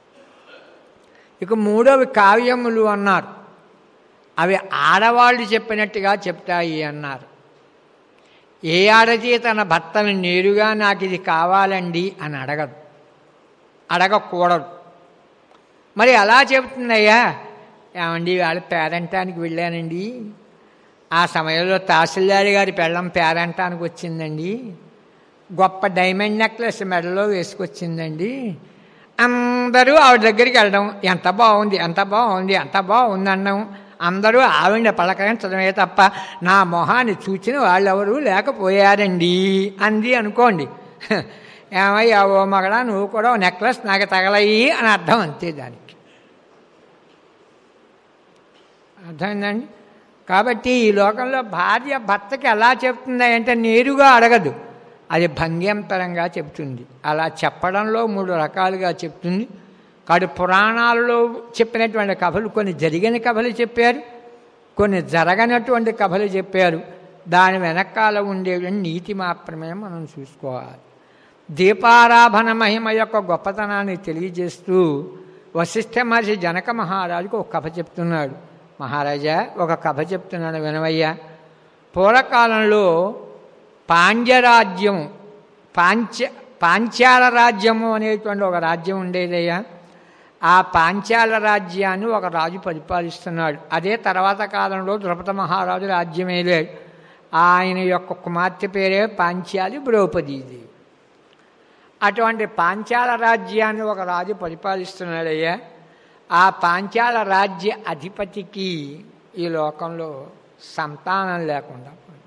ఇక మూడవి కావ్యములు అన్నారు అవి ఆడవాళ్ళు చెప్పినట్టుగా చెప్తాయి అన్నారు ఏ ఆడది తన భర్తను నేరుగా నాకు ఇది కావాలండి అని అడగదు అడగకూడదు మరి అలా చెబుతుందయ్యా ఏమండి వాళ్ళ పేరంటానికి వెళ్ళానండి ఆ సమయంలో తహసీల్దారి గారి పెళ్ళం పేరంటానికి వచ్చిందండి గొప్ప డైమండ్ నెక్లెస్ మెడలో వేసుకొచ్చిందండి అందరూ ఆవిడ దగ్గరికి వెళ్ళడం ఎంత బాగుంది ఎంత బాగుంది ఎంత బాగుంది అనడం అందరూ ఆవిడ పలకరించడమే తప్ప నా మొహాన్ని చూచిన వాళ్ళెవరూ లేకపోయారండి అంది అనుకోండి ఏమయ్యా ఓ మగడా నువ్వు కూడా ఓ నెక్లెస్ నాకు తగలయి అని అర్థం అంతే దానికి అర్థమైందండి కాబట్టి ఈ లోకంలో భార్య భర్తకి ఎలా చెప్తుంది అంటే నేరుగా అడగదు అది భంగ్యంతరంగా చెప్తుంది అలా చెప్పడంలో మూడు రకాలుగా చెప్తుంది కాడు పురాణాలలో చెప్పినటువంటి కథలు కొన్ని జరిగిన కథలు చెప్పారు కొన్ని జరగనటువంటి కథలు చెప్పారు దాని వెనకాల ఉండేటువంటి నీతి మాత్రమే మనం చూసుకోవాలి దీపారాధన మహిమ యొక్క గొప్పతనాన్ని తెలియజేస్తూ వశిష్ఠ మహర్షి జనక మహారాజుకు ఒక కథ చెప్తున్నాడు మహారాజా ఒక కథ చెప్తున్నాడు వినవయ్యా పూర్వకాలంలో పాండ్యరాజ్యం పాంచ పాంచాల రాజ్యము అనేటువంటి ఒక రాజ్యం ఉండేదయ్యా ఆ పాంచాల రాజ్యాన్ని ఒక రాజు పరిపాలిస్తున్నాడు అదే తర్వాత కాలంలో ద్రుపద మహారాజు రాజ్యం వేలాడు ఆయన యొక్క కుమార్తె పేరే పాంచాలి ద్రౌపదీదేవి అటువంటి పాంచాల రాజ్యాన్ని ఒక రాజు పరిపాలిస్తున్నాడయ్యా ఆ పాంచాల రాజ్య అధిపతికి ఈ లోకంలో సంతానం లేకుండా పోయింది.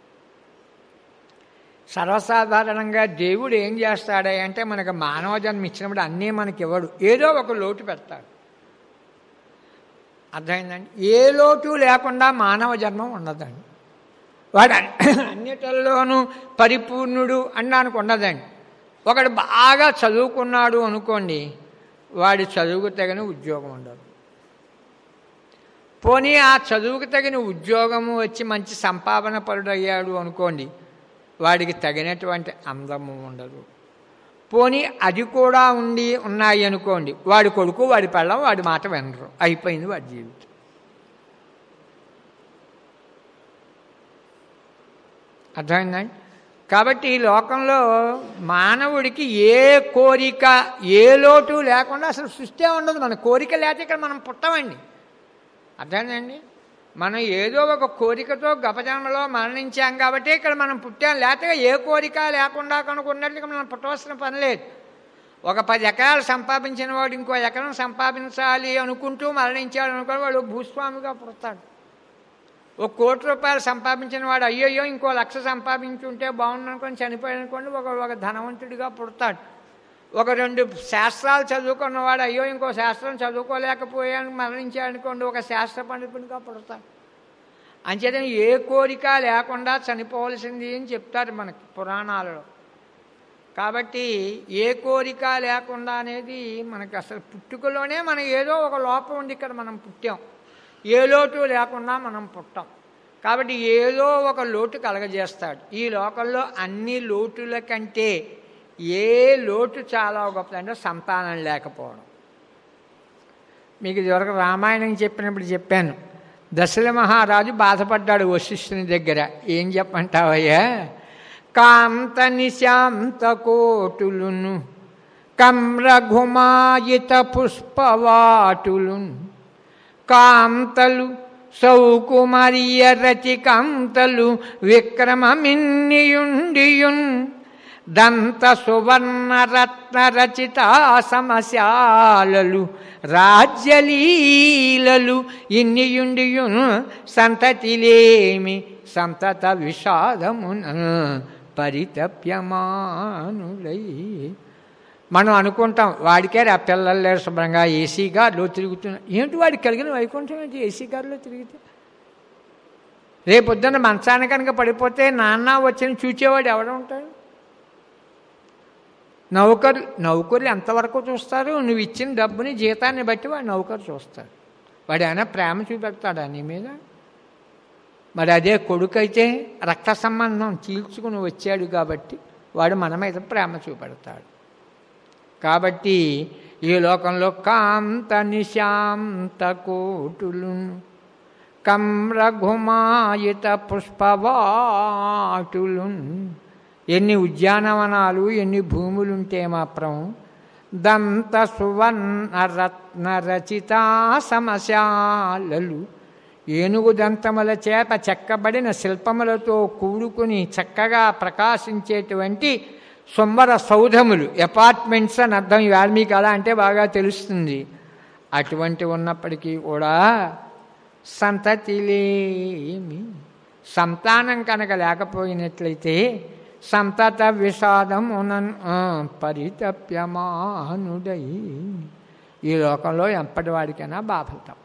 సర్వసాధారణంగా దేవుడు ఏం చేస్తాడా అంటే మనకు మానవ జన్మ ఇచ్చినప్పుడు అన్నీ మనకి ఇవ్వడు ఏదో ఒక లోటు పెడతాడు అర్థమైందండి ఏ లోటు లేకుండా మానవ జన్మం ఉండదండి వాడు అన్నిటిల్లోనూ పరిపూర్ణుడు అనడానికి ఉండదండి ఒకడు బాగా చదువుకున్నాడు అనుకోండి వాడి చదువుకు తగిన ఉద్యోగం ఉండదు పోనీ ఆ చదువుకు తగిన ఉద్యోగము వచ్చి మంచి సంపాదన పరుడయ్యాడు అనుకోండి వాడికి తగినటువంటి అందము ఉండదు పోనీ అది కూడా ఉండి ఉన్నాయి అనుకోండి వాడి కొడుకు వాడి పెళ్ళం వాడి మాట వినరు అయిపోయింది వాడి జీవితం అర్థమైందండి కాబట్టి ఈ లోకంలో మానవుడికి ఏ కోరిక ఏ లోటు లేకుండా అసలు సృష్టి ఉండదు మన కోరిక లేకపోతే ఇక్కడ మనం పుట్టమండి అర్థమైందండి మనం ఏదో ఒక కోరికతో గపజన్మలో మరణించాం కాబట్టి ఇక్కడ మనం పుట్టాం లేకపోతే ఏ కోరిక లేకుండా కనుక్కున్నట్లుగా మనం పుట్టవలసిన పని లేదు ఒక పది ఎకరాలు సంపాదించిన వాడు ఇంకో ఎకరం సంపాదించాలి అనుకుంటూ మరణించాడు అనుకో వాడు భూస్వామిగా పుడతాడు ఒక కోటి రూపాయలు సంపాదించిన వాడు అయ్యయ్యో ఇంకో లక్ష సంపాదించుంటే బాగుండు అనుకొని చనిపోయాడు అనుకోండి ఒక ఒక ధనవంతుడిగా పుడతాడు ఒక రెండు శాస్త్రాలు చదువుకున్నవాడు అయ్యో ఇంకో శాస్త్రం చదువుకోలేకపోయాను మరణించాడు అనుకోండి ఒక శాస్త్ర పండితునిగా పుడతాడు అంచేతనే ఏ కోరిక లేకుండా చనిపోవలసింది అని చెప్తారు మనకి పురాణాలలో కాబట్టి ఏ కోరిక లేకుండా అనేది మనకి అసలు పుట్టుకలోనే మన ఏదో ఒక లోపం ఉంది ఇక్కడ మనం పుట్టాం ఏ లోటు లేకుండా మనం పుట్టాం కాబట్టి ఏదో ఒక లోటు కలగజేస్తాడు ఈ లోకంలో అన్ని లోటుల కంటే ఏ లోటు చాలా గొప్పదంటే సంతానం లేకపోవడం మీకు ఇదివరకు రామాయణం చెప్పినప్పుడు చెప్పాను దశల మహారాజు బాధపడ్డాడు వశిష్ఠుని దగ్గర ఏం చెప్పంటావయ్యా కాంత నిశాంత కోటులును కమ్రఘుమాయిత పుష్పవాటులును కాంతలు సౌకుమరియ రచికాంతలు విక్రమమిన్నియుండియున్ దంత సువర్ణ రత్న రచిత సమశాలలు రాజ్యలీలలు ఇన్నియుండియున్ సంతతిలేమి సంతత విషాదమున పరితప్యమానులై మనం అనుకుంటాం వాడికే ఆ పిల్లలు లేరు శుభ్రంగా ఏసీ కార్లో తిరుగుతున్నా ఏంటి వాడికి కలిగిన వైకుంఠం ఏంటి ఏసీ కార్లో తిరిగితే రేపొద్దున మంచాన కనుక పడిపోతే నాన్న వచ్చిన చూచేవాడు ఎవడ ఉంటాడు నౌకరు నౌకరు ఎంతవరకు చూస్తారు నువ్వు ఇచ్చిన డబ్బుని జీతాన్ని బట్టి వాడు నౌకరు చూస్తాడు వాడు ఏమైనా ప్రేమ చూపెడతాడా నీ మీద మరి అదే కొడుకు అయితే రక్త సంబంధం చీల్చుకుని వచ్చాడు కాబట్టి వాడు మన మీద ప్రేమ చూపెడతాడు కాబట్టి ఈ లోకంలో కాంత నిశాంత కోటులును కమ్రఘుమాయిత పుష్పవాటులున్ ఎన్ని ఉద్యానవనాలు ఎన్ని భూములుంటే మాత్రం దంత సువర్ణ రత్న రచిత సమశాలలు ఏనుగు దంతముల చేత చెక్కబడిన శిల్పములతో కూడుకుని చక్కగా ప్రకాశించేటువంటి సుంబర సౌధములు అపార్ట్మెంట్స్ అని అర్థం ఇవాళ మీకు అలా అంటే బాగా తెలుస్తుంది అటువంటి ఉన్నప్పటికీ కూడా సంతతిలేమి సంతానం కనుక లేకపోయినట్లయితే సంతత విషాదమునన్ పరితప్యమానుడై ఈ లోకంలో ఎంపటి వాడికైనా బాధలు తప్ప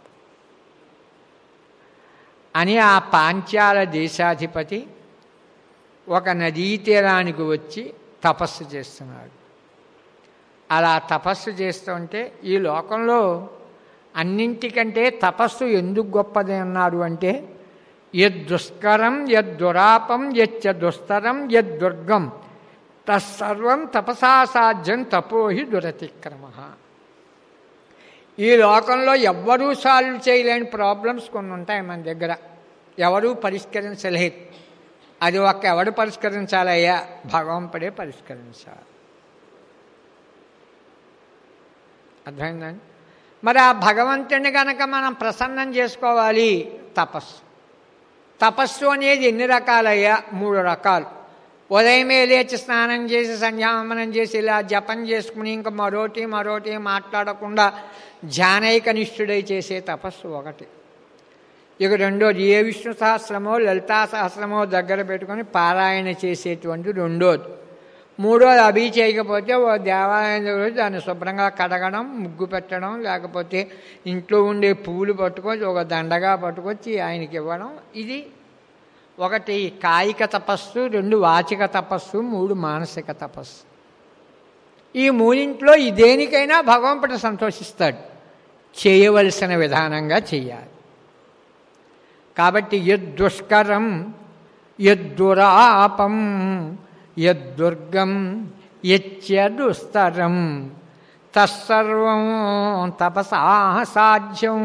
అని ఆ పాంచాల దేశాధిపతి ఒక నదీ తీరానికి వచ్చి తపస్సు చేస్తున్నాడు అలా తపస్సు చేస్తుంటే ఈ లోకంలో అన్నింటికంటే తపస్సు ఎందుకు గొప్పది అన్నారు అంటే యద్దుష్కరం యద్దురాపం యచ్చ దుస్తరం యద్దుర్గం తత్సర్వం తపసా సాధ్యం తపోహి దురతిక్రమ ఈ లోకంలో ఎవ్వరూ సాల్వ్ చేయలేని ప్రాబ్లమ్స్ కొన్ని ఉంటాయి మన దగ్గర ఎవరూ పరిష్కరించలేదు అది ఒక్క ఎవడు పరిష్కరించాలయ్యా భగవంతుడే పరిష్కరించాలి అర్థమైందండి మరి ఆ భగవంతుడిని కనుక మనం ప్రసన్నం చేసుకోవాలి తపస్సు తపస్సు అనేది ఎన్ని రకాలయ్యా మూడు రకాలు ఉదయమే లేచి స్నానం చేసి సంధ్యావందనం చేసి ఇలా జపం చేసుకుని ఇంకా మరోటి మరోటి మాట్లాడకుండా ధ్యానైకనిష్ఠుడై చేసే తపస్సు ఒకటి ఇక రెండోది ఏ విష్ణు సహస్రమో లలితా సహస్రమో దగ్గర పెట్టుకొని పారాయణ చేసేటువంటి రెండోది మూడోది అభి చేయకపోతే ఓ దేవాలయం దగ్గర వచ్చి దాన్ని శుభ్రంగా కడగడం ముగ్గు పెట్టడం లేకపోతే ఇంట్లో ఉండే పువ్వులు పట్టుకొచ్చి ఒక దండగా పట్టుకొచ్చి ఆయనకి ఇవ్వడం ఇది ఒకటి కాయిక తపస్సు రెండు వాచిక తపస్సు మూడు మానసిక తపస్సు ఈ మూడింట్లో ఈ దేనికైనా భగవంతుడు సంతోషిస్తాడు చేయవలసిన విధానంగా చేయాలి కాబట్టి యద్దుష్కరం యద్దురాపం యద్దుర్గం యచ్చదుస్తరం తత్సర్వం తపసా సాధ్యం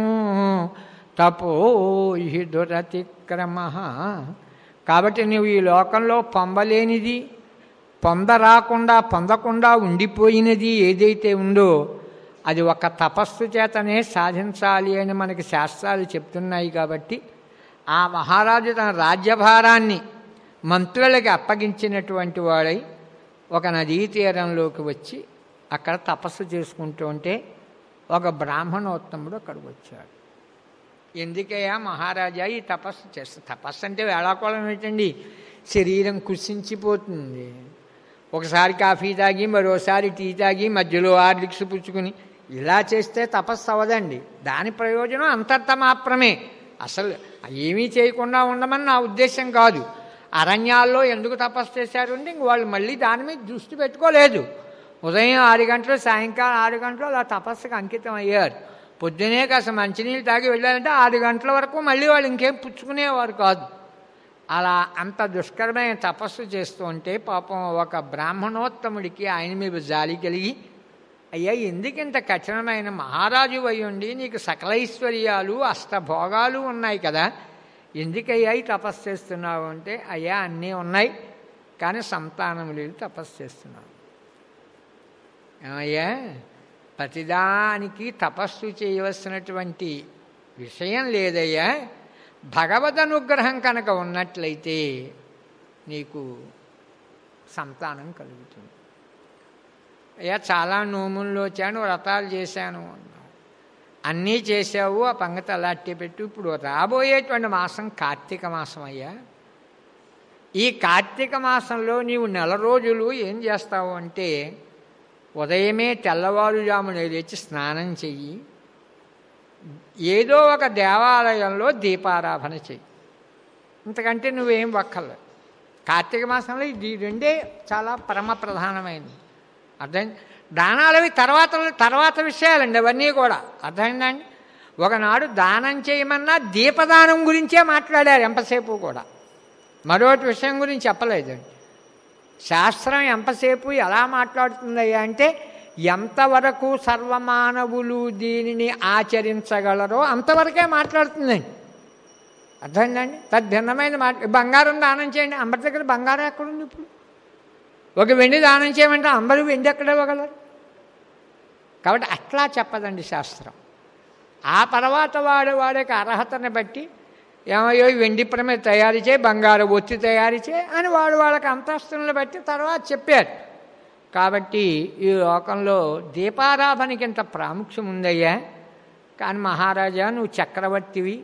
తపోహి దురతిక్రమ కాబట్టి నువ్వు ఈ లోకంలో పొందలేనిది పొందరాకుండా పొందకుండా ఉండిపోయినది ఏదైతే ఉందో అది ఒక తపస్సు చేతనే సాధించాలి అని మనకి శాస్త్రాలు చెప్తున్నాయి కాబట్టి ఆ మహారాజు తన రాజ్యభారాన్ని మంత్రులకి అప్పగించినటువంటి వాడై ఒక నదీ తీరంలోకి వచ్చి అక్కడ తపస్సు చేసుకుంటూ ఉంటే ఒక బ్రాహ్మణోత్తముడు అక్కడికి వచ్చాడు ఎందుకయ్యా మహారాజా ఈ తపస్సు చేస్తా తపస్సు అంటే వేళాకోళం ఏంటండి శరీరం కుసించిపోతుంది ఒకసారి కాఫీ తాగి మరోసారి టీ తాగి మధ్యలో హార్లిక్స్ పుచ్చుకుని ఇలా చేస్తే తపస్సు అవ్వదండి దాని ప్రయోజనం అంతర్త మాత్రమే అసలు ఏమీ చేయకుండా ఉండమని నా ఉద్దేశం కాదు అరణ్యాల్లో ఎందుకు తపస్సు చేశారు అంటే ఇంక వాళ్ళు మళ్ళీ దాని మీద దృష్టి పెట్టుకోలేదు ఉదయం ఆరు గంటలు సాయంకాలం ఆరు గంటలు అలా తపస్సుకు అంకితం అయ్యారు పొద్దునే కాస్త మంచినీళ్ళు తాగి వెళ్ళాలంటే ఆరు గంటల వరకు మళ్ళీ వాళ్ళు ఇంకేం పుచ్చుకునేవారు కాదు అలా అంత దుష్కరమైన తపస్సు చేస్తూ ఉంటే పాపం ఒక బ్రాహ్మణోత్తముడికి ఆయన మీద జాలి కలిగి అయ్యా ఎందుకు ఇంత కఠినమైన మహారాజు అయ్యుండి నీకు సకలైశ్వర్యాలు అష్టభోగాలు ఉన్నాయి కదా ఎందుకయ్యా ఈ తపస్సు చేస్తున్నావు అంటే అయ్యా అన్నీ ఉన్నాయి కానీ సంతానం లేదు తపస్సు చేస్తున్నావు ఏమయ్యా ప్రతిదానికి తపస్సు చేయవలసినటువంటి విషయం లేదయ్యా భగవద్ అనుగ్రహం కనుక ఉన్నట్లయితే నీకు సంతానం కలుగుతుంది అయ్యా చాలా నోముల్లో వచ్చాను వ్రతాలు చేశాను అన్నావు అన్నీ చేసావు ఆ పంగతి అలాంటి పెట్టు ఇప్పుడు రాబోయేటువంటి మాసం కార్తీక మాసం అయ్యా ఈ కార్తీక మాసంలో నీవు నెల రోజులు ఏం చేస్తావు అంటే ఉదయమే తెల్లవారుజామున లేచి స్నానం చెయ్యి ఏదో ఒక దేవాలయంలో దీపారాధన చెయ్యి ఇంతకంటే నువ్వేం వక్కర్లేదు కార్తీక మాసంలో ఇది రెండే చాలా పరమ ప్రధానమైనది అర్థం దానాలవి తర్వాత తర్వాత విషయాలండి అవన్నీ కూడా అర్థమైందండి ఒకనాడు దానం చేయమన్నా దీపదానం గురించే మాట్లాడారు ఎంతసేపు కూడా మరొకటి విషయం గురించి చెప్పలేదండి శాస్త్రం ఎంతసేపు ఎలా మాట్లాడుతుందయ్యా అంటే ఎంతవరకు సర్వమానవులు దీనిని ఆచరించగలరో అంతవరకే మాట్లాడుతుందండి అర్థమైందండి తద్భిన్నమైన మాట బంగారం దానం చేయండి అందరి దగ్గర బంగారం ఎక్కడుంది ఇప్పుడు ఒక వెండి దానం చేయమంటే అందరూ వెండి ఎక్కడ ఇవ్వగలరు కాబట్టి అట్లా చెప్పదండి శాస్త్రం ఆ తర్వాత వాడు వాడికి అర్హతని బట్టి ఏమయ్యో ఈ వెండి ప్రమే తయారు చేయి బంగారు ఒత్తి తయారు చేయి అని వాడు వాళ్ళకి అంతస్తులను బట్టి తర్వాత చెప్పారు కాబట్టి ఈ లోకంలో దీపారాధనకి ఇంత ప్రాముఖ్యం ఉందయ్యా కానీ మహారాజా నువ్వు చక్రవర్తివి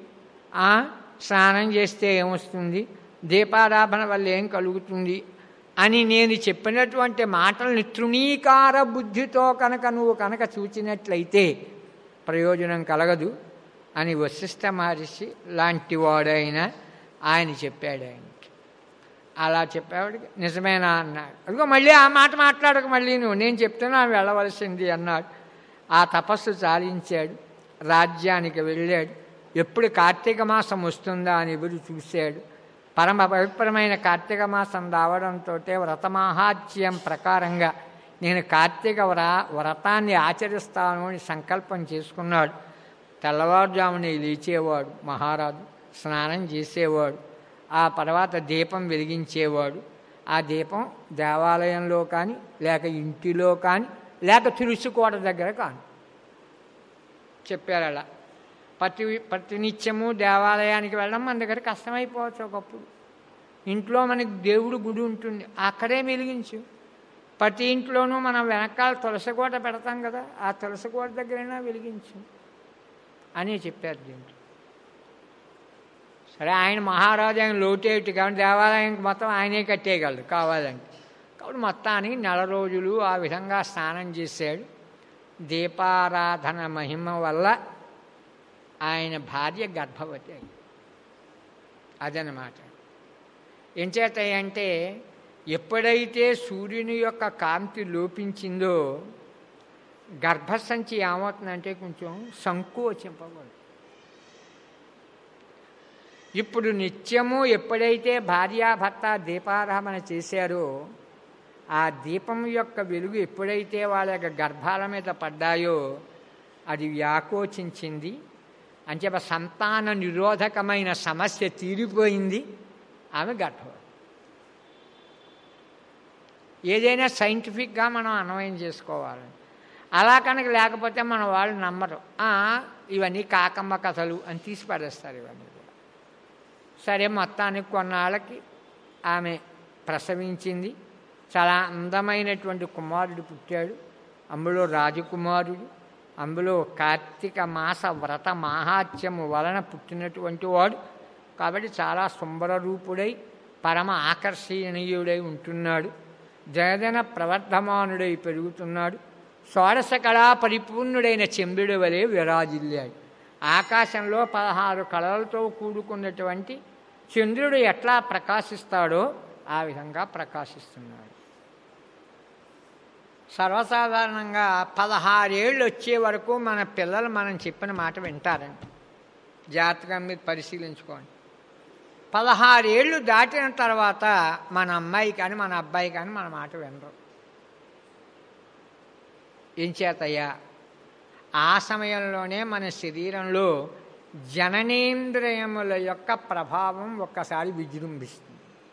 స్నానం చేస్తే ఏమొస్తుంది దీపారాధన వల్ల ఏం కలుగుతుంది అని నేను చెప్పినటువంటి మాటల్ని తృణీకార బుద్ధితో కనుక నువ్వు కనుక చూచినట్లయితే ప్రయోజనం కలగదు అని వశిష్ఠ మహర్షి లాంటి వాడైనా ఆయన చెప్పాడు ఆయనకి అలా చెప్పేవాడికి నిజమేనా అన్నాడు అదిగో మళ్ళీ ఆ మాట మాట్లాడక మళ్ళీ నువ్వు నేను చెప్తున్నా వెళ్ళవలసింది అన్నాడు ఆ తపస్సు చాలించాడు రాజ్యానికి వెళ్ళాడు ఎప్పుడు కార్తీక మాసం వస్తుందా అని ఎదురు చూశాడు పరమ పవిత్రమైన కార్తీక మాసం రావడంతో వ్రతమాహాత్యం ప్రకారంగా నేను కార్తీక వ్ర వ్రతాన్ని ఆచరిస్తాను అని సంకల్పం చేసుకున్నాడు తెల్లవారుజామున లేచేవాడు మహారాజు స్నానం చేసేవాడు ఆ తర్వాత దీపం వెలిగించేవాడు ఆ దీపం దేవాలయంలో కానీ లేక ఇంటిలో కానీ లేక తులసికోట దగ్గర కాని చెప్పారు అలా ప్రతి ప్రతినిత్యము దేవాలయానికి వెళ్ళడం మన దగ్గర కష్టమైపోవచ్చు ఒకప్పుడు ఇంట్లో మనకి దేవుడు గుడి ఉంటుంది అక్కడే వెలిగించు ప్రతి ఇంట్లోనూ మనం వెనకాల తులసి కోట పెడతాం కదా ఆ తులసి కోట దగ్గరైనా వెలిగించు అని చెప్పారు దీంట్లో సరే ఆయన మహారాజు ఆయన లోటేటి కాబట్టి దేవాలయానికి మొత్తం ఆయనే కట్టేయగలడు కావాలంటే కాబట్టి మొత్తానికి నెల రోజులు ఆ విధంగా స్నానం చేశాడు దీపారాధన మహిమ వల్ల ఆయన భార్య గర్భవతి అయింది అదనమాట ఎంచేత అంటే ఎప్పుడైతే సూర్యుని యొక్క కాంతి లోపించిందో గర్భసంచి ఏమవుతుందంటే కొంచెం సంకోచింపబడు ఇప్పుడు నిత్యము ఎప్పుడైతే భార్యాభర్త దీపారాధన చేశారో ఆ దీపం యొక్క వెలుగు ఎప్పుడైతే వాళ్ళ యొక్క గర్భాల మీద పడ్డాయో అది వ్యాకోచించింది అంచేప సంతాన నిరోధకమైన సమస్య తీరిపోయింది ఆమె గర్భవతి ఏదైనా సైంటిఫిక్గా మనం అన్వయం చేసుకోవాలి అలా కనుక లేకపోతే మన వాళ్ళు నమ్మరు "ఆ, ఇవన్నీ కాకమ్మ కథలు అని తీసి పడేస్తారు ఇవన్నీ కూడా సరే మొత్తానికి కొన్నాళ్ళకి ఆమె ప్రసవించింది చాలా అందమైనటువంటి కుమారుడు పుట్టాడు అందులో రాజకుమారుడు అందులో కార్తీక మాస వ్రత మాహాత్యము వలన పుట్టినటువంటి వాడు కాబట్టి చాలా సుందర రూపుడై పరమ ఆకర్షణీయుడై ఉంటున్నాడు జయదన ప్రవర్ధమానుడై పెరుగుతున్నాడు షోడశ కళా పరిపూర్ణుడైన చెంబుడు వలె విరాజిల్లాడు ఆకాశంలో పదహారు కళలతో కూడుకున్నటువంటి చంద్రుడు ఎట్లా ప్రకాశిస్తాడో ఆ విధంగా ప్రకాశిస్తున్నాడు సర్వసాధారణంగా పదహారేళ్ళు వచ్చే వరకు మన పిల్లలు మనం చెప్పిన మాట వింటారండి జాతకం మీద పరిశీలించుకోండి పదహారేళ్ళు దాటిన తర్వాత మన అమ్మాయి కానీ మన అబ్బాయి కానీ మన మాట వినరు ఏం చేతయ్యా ఆ సమయంలోనే మన శరీరంలో జననేంద్రియముల యొక్క ప్రభావం ఒక్కసారి విజృంభిస్తుంది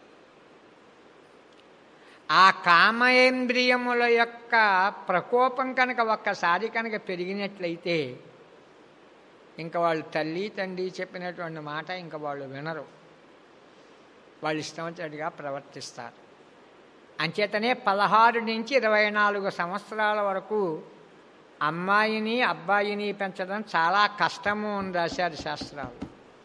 ఆ కామేంద్రియముల యొక్క ప్రకోపం కనుక ఒక్కసారి కనుక పెరిగినట్లయితే ఇంకా వాళ్ళు తల్లి తండ్రి చెప్పినటువంటి మాట ఇంకా వాళ్ళు వినరు వాళ్ళు ఇష్టం వచ్చినట్టుగా ప్రవర్తిస్తారు అంచేతనే పదహారు నుంచి ఇరవై నాలుగు సంవత్సరాల వరకు అమ్మాయిని అబ్బాయిని పెంచడం చాలా కష్టము అని రాశారు శాస్త్రాలు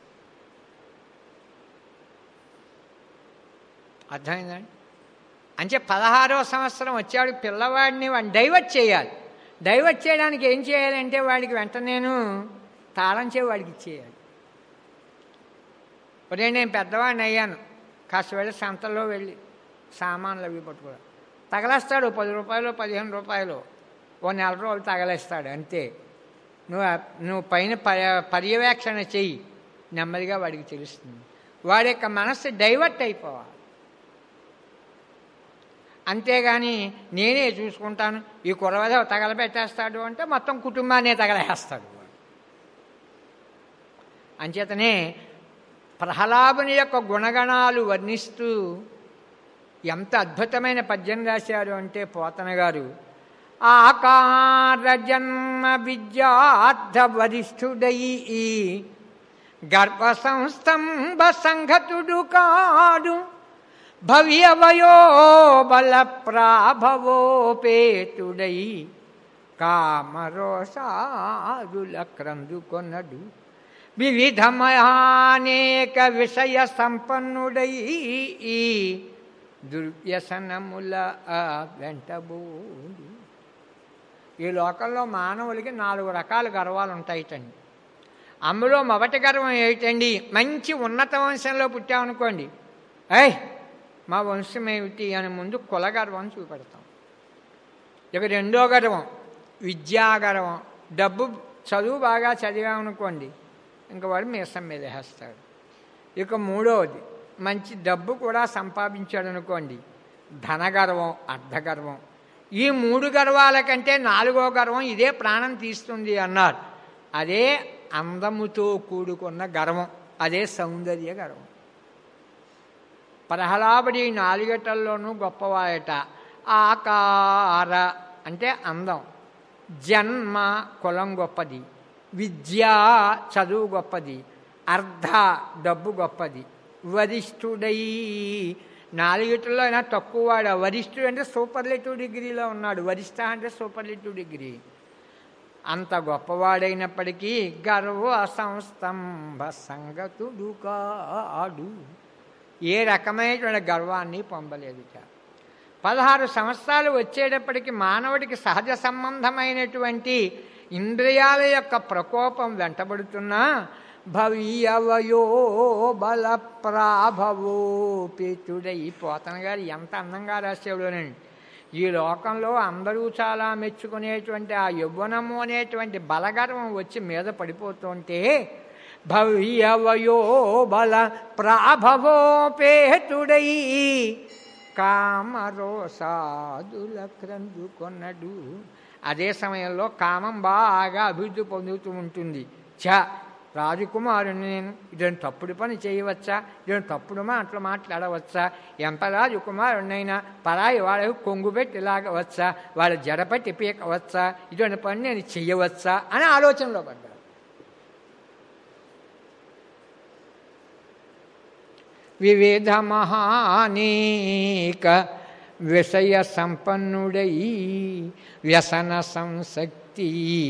అర్థమైందండి అంటే పదహారో సంవత్సరం వచ్చాడు పిల్లవాడిని వాడిని డైవర్ట్ చేయాలి డైవర్ట్ చేయడానికి ఏం చేయాలంటే వాడికి వెంటనేను తాళం చేయి వాడికి ఇచ్చేయాలి ఒరే నేను పెద్దవాడిని అయ్యాను కాస్త వెళ్ళి సంతలో వెళ్ళి సామాన్లు అవి పట్టుకో తగలేస్తాడు పది రూపాయలు పదిహేను రూపాయలు ఓ నెల రోజులు తగలేస్తాడు అంతే నువ్వు నువ్వు పైన పర్య- పర్యవేక్షణ చెయ్యి నెమ్మదిగా వాడికి తెలుస్తుంది వాడి యొక్క మనస్సు డైవర్ట్ అయిపోవాలి అంతేగాని నేనే చూసుకుంటాను ఈ కురవద తగలబెట్టేస్తాడు అంటే మొత్తం కుటుంబాన్నే తగలేస్తాడు వాడు. అంచేతనే ప్రహ్లాదుని యొక్క గుణగణాలు వర్ణిస్తూ ఎంత అద్భుతమైన పద్యం రాశారు అంటే పోతన గారు ఆకార జన్మ విద్యార్థ వరిష్ఠుడై గర్భ సంస్తంభ సంఘతుడు కాడు భవ్యవయో బల ప్రాభవోపేతుడై కామరోసారుల క్రందుకొనడు వివిధమయానేక విషయ సంపన్నుడై దుర్వ్యసనముల వెంటబోడు ఈ లోకంలో మానవులకి నాలుగు రకాల గర్వాలు ఉంటాయిటండి అందులో మొదటి గర్వం ఏమిటండి మంచి ఉన్నత వంశంలో పుట్టామనుకోండి ఏయ్ మా వంశం ఏమిటి అని ముందు కుల గర్వం చూపెడతాం ఇక రెండో గర్వం విద్యాగర్వం డబ్బు చదువు బాగా చదివామనుకోండి ఇంక వాడు మీసం మీద వేస్తాడు ఇక మూడవది మంచి డబ్బు కూడా సంపాదించాడు అనుకోండి ధనగర్వం అర్ధగర్వం ఈ మూడు గర్వాల కంటే నాలుగో గర్వం ఇదే ప్రాణం తీస్తుంది అన్నారు అదే అందముతో కూడుకున్న గర్వం అదే సౌందర్య గర్వం ప్రహ్లాబడి నాలుగటల్లోనూ గొప్పవాయట ఆకార అంటే అందం జన్మ కులం గొప్పది విద్య చదువు గొప్పది అర్ధ డబ్బు గొప్పది వరిష్ఠుడై నాలుగిటిలో అయినా తక్కువ వాడు వరిష్ఠుడు అంటే సూపర్లేటివ్ డిగ్రీలో ఉన్నాడు వరిష్ఠ అంటే సూపర్లేటివ్ డిగ్రీ అంత గొప్పవాడైనప్పటికీ గర్వ సంస్తంభ సంగతుడు కాడు ఏ రకమైనటువంటి గర్వాన్ని పొందలేదుట పదహారు సంవత్సరాలు వచ్చేటప్పటికి మానవుడికి సహజ సంబంధమైనటువంటి ఇంద్రియాల యొక్క ప్రకోపం వెంటబడుతున్నా భవియవయో బల ప్రాభవోపితుడై పోతన గారు ఎంత అందంగా రాసేవాడునండి ఈ లోకంలో అందరూ చాలా మెచ్చుకునేటువంటి ఆ యవ్వనము అనేటువంటి బలగర్వం వచ్చి మీద పడిపోతుంటే భవ్యవయో బల ప్రాభవోపేతుడై కామరోసాదుల క్రందుకొన్నడు అదే సమయంలో కామం బాగా అభివృద్ధి పొందుతూ ఉంటుంది చ రాజకుమారుని నేను ఇదని తప్పుడు పని చేయవచ్చా ఇదని తప్పుడు మాటలు మాట్లాడవచ్చా ఎంత రాజకుమారునైనా పరాయి వాళ్ళకు కొంగు పెట్టి లాగవచ్చా వాళ్ళ జడపట్టి పీకవచ్చా ఇటువంటి పని నేను చెయ్యవచ్చా అని ఆలోచనలో పడ్డాను వివిధ మహానేక విషయ సంపన్నుడై వ్యసన సంసక్తి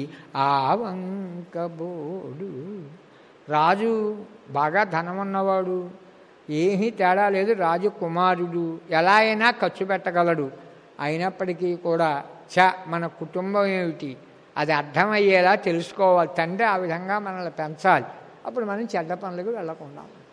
ఆవంకబోడు రాజు బాగా ధనం ఉన్నవాడు ఏమీ తేడా లేదు రాజు కుమారుడు ఎలా అయినా ఖర్చు పెట్టగలడు అయినప్పటికీ కూడా చ మన కుటుంబం ఏమిటి అది అర్థమయ్యేలా తెలుసుకోవాలి తండ్రి ఆ విధంగా మనల్ని పెంచాలి అప్పుడు మనం చెడ్డ పనులకు వెళ్ళకుండా ఉంటాం.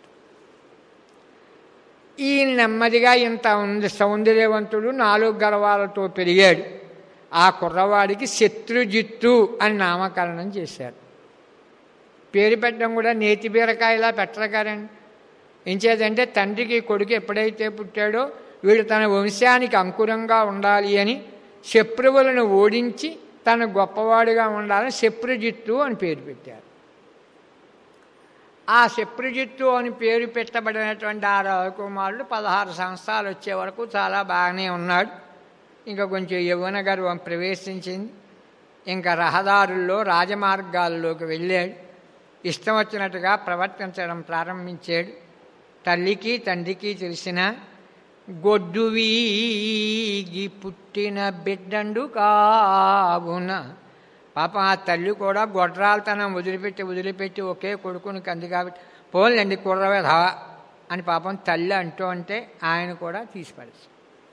ఈ నెమ్మదిగా ఇంత ఉంది సౌందర్యవంతుడు నాలుగు గర్వాలతో పెరిగాడు ఆ కుర్రవాడికి శత్రుజిత్తు అని నామకరణం చేశారు పేరు పెట్టడం కూడా నేతి బీరకాయలా పెట్టరగారండి ఎంచేదంటే తండ్రికి కొడుకు ఎప్పుడైతే పుట్టాడో వీడు తన వంశానికి అంకురంగా ఉండాలి అని శత్రువులను ఓడించి తను గొప్పవాడిగా ఉండాలని శత్రుజిత్తు అని పేరు పెట్టారు ఆ శత్రుజిత్తు అని పేరు పెట్టబడినటువంటి ఆ రాజకుమారుడు పదహారు సంవత్సరాలు వచ్చే వరకు చాలా బాగానే ఉన్నాడు ఇంకా కొంచెం యవ్వన గర్వం ప్రవేశించింది ఇంకా రహదారుల్లో రాజమార్గాల్లోకి వెళ్ళాడు ఇష్టం వచ్చినట్టుగా ప్రవర్తించడం ప్రారంభించాడు తల్లికి తండ్రికి తెలిసిన గొడ్డు వీగి పుట్టిన బిడ్డండు కావున పాపం ఆ తల్లి కూడా గొడ్రాలతనం వదిలిపెట్టి వదిలిపెట్టి ఒకే కొడుకుని కంది కాబట్టి పోలేండి కుర్రవేధ అని పాపం తల్లి అంటూ అంటే ఆయన కూడా తీసిపడేసి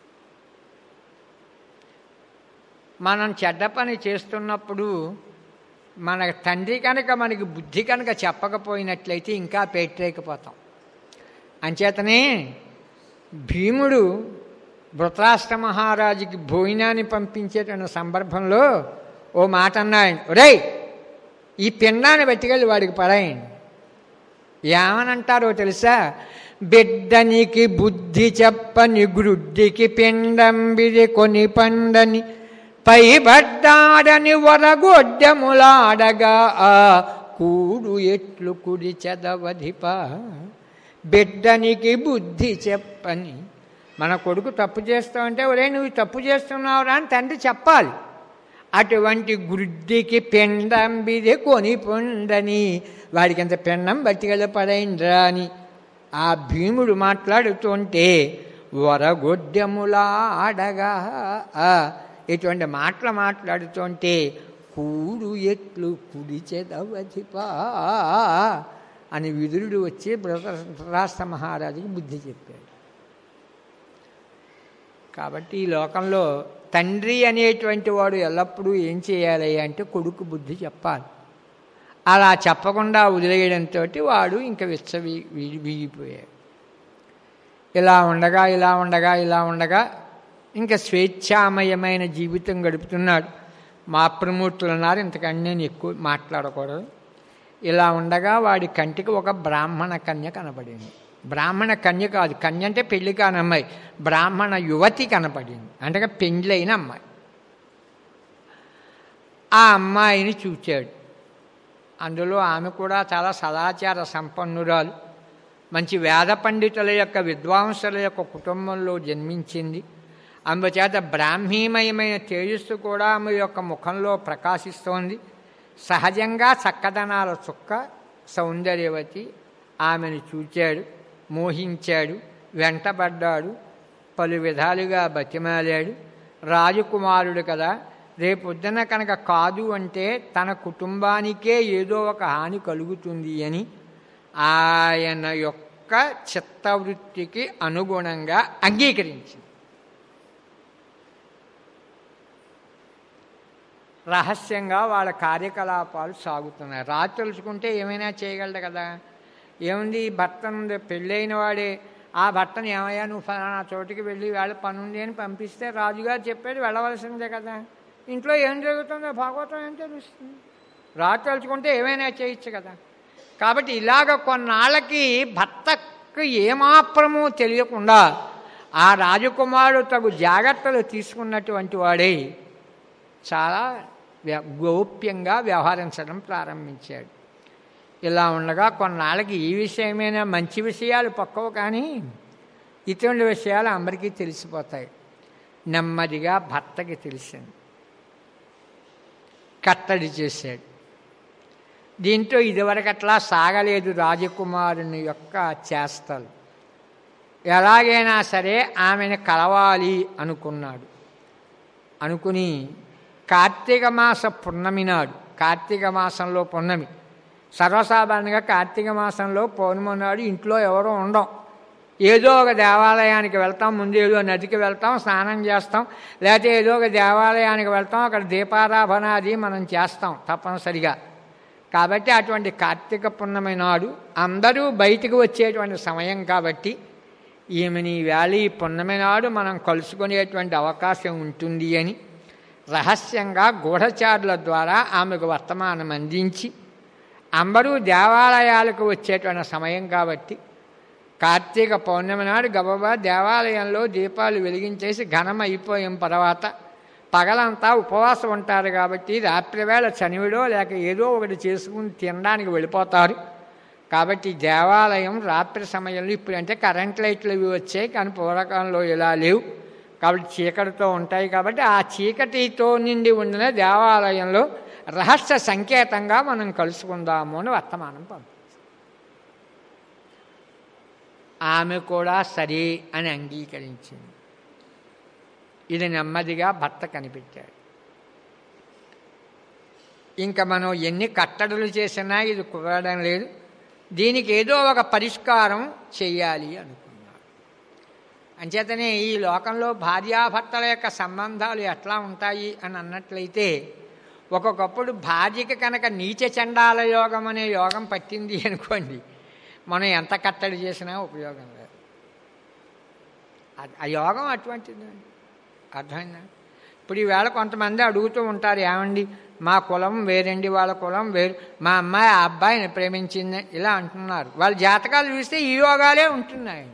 మనం చెడ్డ పని చేస్తున్నప్పుడు మన తండ్రి కనుక మనకి బుద్ధి కనుక చెప్పకపోయినట్లయితే ఇంకా పెట్టలేకపోతాం అంచేతనే భీముడు ధృతరాష్ట్ర మహారాజుకి భోజనాన్ని పంపించేటువంటి సందర్భంలో ఓ మాట అన్నాడు ఒరేయ్ ఈ పిండాన్ని పట్టుకెళ్ళి వాడికి పడాయండి ఏమనంటారో తెలుసా బిడ్డనికి బుద్ధి చెప్పని గ్రుడ్డికి పిండంబిది కొని పండని పైబడ్డాడని వరగొడ్డములాడగా ఆ కూడు ఎట్లు కుడి చదవధిప బిడ్డనికి బుద్ధి చెప్పని మన కొడుకు తప్పు చేస్తావంటే ఒరే నువ్వు తప్పు చేస్తున్నావురా అని తండ్రి చెప్పాలి అటువంటి గుడ్డికి పిండం బిది కొని పొందని వాడికి అంత పిండం బతికెళ్ళ పడైండ్రా అని ఆ భీముడు మాట్లాడుతుంటే వరగొడ్డములాడగా ఇటువంటి మాటలు మాట్లాడుతుంటే కూడు ఎట్లు కుడిచెదవధిపా అని విదురుడు వచ్చి రాష్ట్ర మహారాజుకి బుద్ధి చెప్పాడు కాబట్టి ఈ లోకంలో తండ్రి అనేటువంటి వాడు ఎల్లప్పుడూ ఏం చేయాలి అంటే కొడుకు బుద్ధి చెప్పాలి అలా చెప్పకుండా వదిలేయడంతో వాడు ఇంకా విచ్చ వీగిపోయాడు ఇలా ఉండగా ఇలా ఉండగా ఇలా ఉండగా ఇంకా స్వేచ్ఛామయమైన జీవితం గడుపుతున్నాడు మా ప్రమూర్తులు అన్నారు ఇంతకన్నా నేను ఎక్కువ మాట్లాడకూడదు ఇలా ఉండగా వాడి కంటికి ఒక బ్రాహ్మణ కన్య కనపడింది బ్రాహ్మణ కన్య కాదు కన్య అంటే పెళ్లి కాని అమ్మాయి బ్రాహ్మణ యువతి కనపడింది అంటే పెండ్లైన అమ్మాయి ఆ అమ్మాయిని చూచాడు అందులో ఆమె కూడా చాలా సదాచార సంపన్నురాలు మంచి వేద పండితుల యొక్క విద్వాంసుల యొక్క కుటుంబంలో జన్మించింది అందుచేత బ్రాహ్మీమయమైన తేజస్సు కూడా ఆమె యొక్క ముఖంలో ప్రకాశిస్తోంది సహజంగా చక్కదనాల చుక్క సౌందర్యవతి ఆమెను చూచాడు మోహించాడు వెంటబడ్డాడు పలు విధాలుగా బతిమాలాడు రాజకుమారుడు కదా రేపొద్దున కనుక కాదు అంటే తన కుటుంబానికే ఏదో ఒక హాని కలుగుతుంది అని ఆయన యొక్క చిత్తవృత్తికి అనుగుణంగా అంగీకరించింది రహస్యంగా వాళ్ళ కార్యకలాపాలు సాగుతున్నాయి రాజు తెలుసుకుంటే ఏమైనా చేయగలడు కదా ఏముంది ఈ భర్త నుండి పెళ్ళైన వాడే ఆ భర్తను ఏమయ్యా నువ్వు ఫలానా చోటికి వెళ్ళి వాళ్ళ పని ఉంది అని పంపిస్తే రాజుగారు చెప్పాడు వెళ్ళవలసిందే కదా ఇంట్లో ఏం జరుగుతుందో భాగవతం ఏం తెలుస్తుంది రాజు తెలుసుకుంటే ఏమైనా చేయొచ్చు కదా కాబట్టి ఇలాగ కొన్నాళ్ళకి భర్తకు ఏమాత్రమూ తెలియకుండా ఆ రాజకుమారుడు తగు జాగ్రత్తలు తీసుకున్నటువంటి వాడే చాలా వ్య- గోప్యంగా వ్యవహరించడం ప్రారంభించాడు ఇలా ఉండగా కొన్నాళ్ళకి ఈ విషయమైనా మంచి విషయాలు పక్కవు కానీ ఇటువంటి విషయాలు అందరికీ తెలిసిపోతాయి నెమ్మదిగా భర్తకి తెలిసింది కట్టడి చేశాడు దీంతో ఇదివరకట్లా సాగలేదు రాజకుమారుని యొక్క చేష్టలు ఎలాగైనా సరే ఆమెను కలవాలి అనుకున్నాడు అనుకుని కార్తీక మాస పున్నమి నాడు కార్తీక మాసంలో పున్నమి సర్వసాధారణంగా కార్తీక మాసంలో పౌర్ణమి నాడు ఇంట్లో ఎవరో ఉండం ఏదో ఒక దేవాలయానికి వెళ్తాం ముందు ఏదో నదికి వెళ్తాం స్నానం చేస్తాం లేకపోతే ఏదో ఒక దేవాలయానికి వెళ్తాం అక్కడ దీపారాధన అది మనం చేస్తాం తప్పనిసరిగా కాబట్టి అటువంటి కార్తీక పున్నమి నాడు అందరూ బయటికి వచ్చేటువంటి సమయం కాబట్టి ఈమెని వేళ ఈ పున్నమి నాడు మనం కలుసుకునేటువంటి అవకాశం ఉంటుంది అని రహస్యంగా గూఢచారుల ద్వారా ఆమెకు వర్తమానం అందించి అందరూ దేవాలయాలకు వచ్చేటువంటి సమయం కాబట్టి కార్తీక పౌర్ణమి నాడు గబగబా దేవాలయంలో దీపాలు వెలిగించేసి ఘనం అయిపోయిన తర్వాత పగలంతా ఉపవాసం ఉంటారు కాబట్టి రాత్రివేళ చనివిడో లేక ఏదో ఒకటి చేసుకుని తినడానికి వెళ్ళిపోతారు కాబట్టి దేవాలయం రాత్రి సమయంలో ఇప్పుడు అంటే కరెంట్ లైట్లు ఇవి వచ్చాయి కానీ పూర్వకాలంలో ఇలా లేవు కాబట్టి చీకటితో ఉంటాయి కాబట్టి ఆ చీకటితో నిండి ఉండిన దేవాలయంలో రహస్య సంకేతంగా మనం కలుసుకుందాము అని వర్తమానం పంపి ఆమె కూడా సరే అని అంగీకరించింది ఇది నెమ్మదిగా భర్త కనిపెట్టాడు ఇంకా మనం ఎన్ని కట్టడులు చేసినా ఇది కుదరడం లేదు దీనికి ఏదో ఒక పరిష్కారం చెయ్యాలి అనుకున్నాడు అంచేతనే ఈ లోకంలో భార్యాభర్తల యొక్క సంబంధాలు ఎట్లా ఉంటాయి అని అన్నట్లయితే ఒక్కొక్కప్పుడు భార్యకి కనుక నీచ చండాల యోగం అనే యోగం పట్టింది అనుకోండి మనం ఎంత కట్టడి చేసినా ఉపయోగం లేదు అది- ఆ యోగం అటువంటిదండి అర్థమైందా ఇప్పుడు ఈవేళ కొంతమంది అడుగుతూ ఉంటారు ఏమండి మా కులం వేరండి వాళ్ళ కులం వేరు మా అమ్మాయి ఆ అబ్బాయిని ప్రేమించింది ఇలా అంటున్నారు వాళ్ళ జాతకాలు చూస్తే ఈ యోగాలే ఉంటున్నాయండి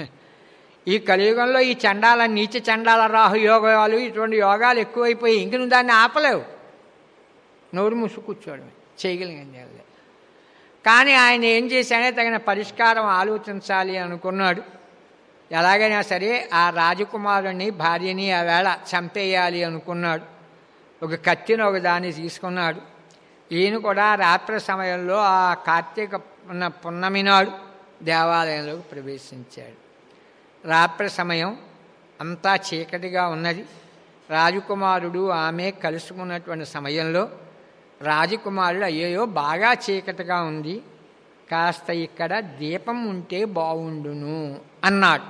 ఈ కలియుగంలో ఈ చండాల నీచ చండాల రాహు యోగాలు ఇటువంటి యోగాలు ఎక్కువైపోయి ఇంక నువ్వు దాన్ని ఆపలేవు నోరు మూసు కూర్చోవడమే చేయగలిగింది వాళ్ళే. కానీ ఆయన ఏం చేశాడే తగిన పరిష్కారం ఆలోచించాలి అనుకున్నాడు ఎలాగైనా సరే ఆ రాజకుమారుని భార్యని ఆ వేళ చంపేయాలి అనుకున్నాడు ఒక కత్తిని ఒక దాన్ని తీసుకున్నాడు ఈయన కూడా రాత్రి సమయంలో ఆ కార్తీక పున్న- పున్నమి నాడు దేవాలయంలోకి ప్రవేశించాడు రాత్రి సమయం అంతా చీకటిగా ఉన్నది రాజకుమారుడు ఆమె కలుసుకున్నటువంటి సమయంలో రాజకుమారుడు అయ్యో బాగా చీకటిగా ఉంది కాస్త ఇక్కడ దీపం ఉంటే బాగుండును అన్నాడు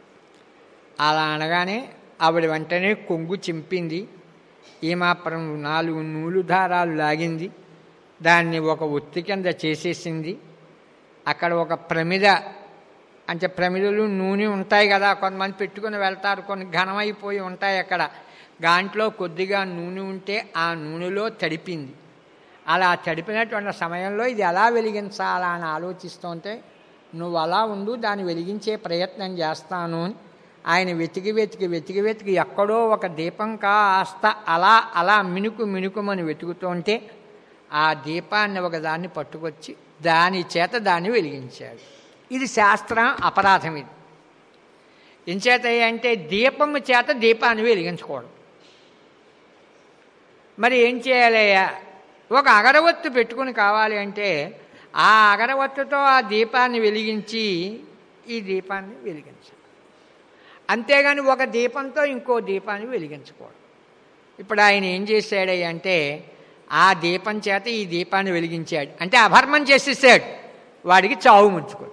అలా అనగానే ఆవిడ వెంటనే కొంగు చింపింది ఈమాపురం నాలుగు నూలు దారాలు లాగింది దాన్ని ఒక ఒత్తి కింద చేసేసింది అక్కడ ఒక ప్రమిద అంటే ప్రమిదలు నూనె ఉంటాయి కదా కొంతమంది పెట్టుకుని వెళ్తారు కొన్ని ఘనమైపోయి ఉంటాయి అక్కడ దాంట్లో కొద్దిగా నూనె ఉంటే ఆ నూనెలో తడిపింది అలా తడిపినటువంటి సమయంలో ఇది ఎలా వెలిగించాలా అని ఆలోచిస్తుంటే నువ్వు అలా ఉండు దాన్ని వెలిగించే ప్రయత్నం చేస్తాను అని ఆయన వెతికి వెతికి వెతికి వెతికి ఎక్కడో ఒక దీపం కాస్త అలా అలా మినుకు మినుకుమని వెతుకుతుంటే ఆ దీపాన్ని ఒక దాన్ని పట్టుకొచ్చి దాని చేత దాన్ని వెలిగించాడు ఇది శాస్త్రం అపరాధం ఇది ఎంచేత అంటే దీపము చేత దీపాన్ని వెలిగించుకోవడం మరి ఏం చేయాలయ్యా ఒక అగరవత్తు పెట్టుకుని కావాలి అంటే ఆ అగరవత్తుతో ఆ దీపాన్ని వెలిగించి ఈ దీపాన్ని వెలిగించాలి అంతేగాని ఒక దీపంతో ఇంకో దీపాన్ని వెలిగించకూడదు ఇప్పుడు ఆయన ఏం చేశాడయ్య అంటే ఆ దీపం చేత ఈ దీపాన్ని వెలిగించాడు అంటే అభర్మం చేసేసాడు వాడికి చావు ముంచుకోవచ్చు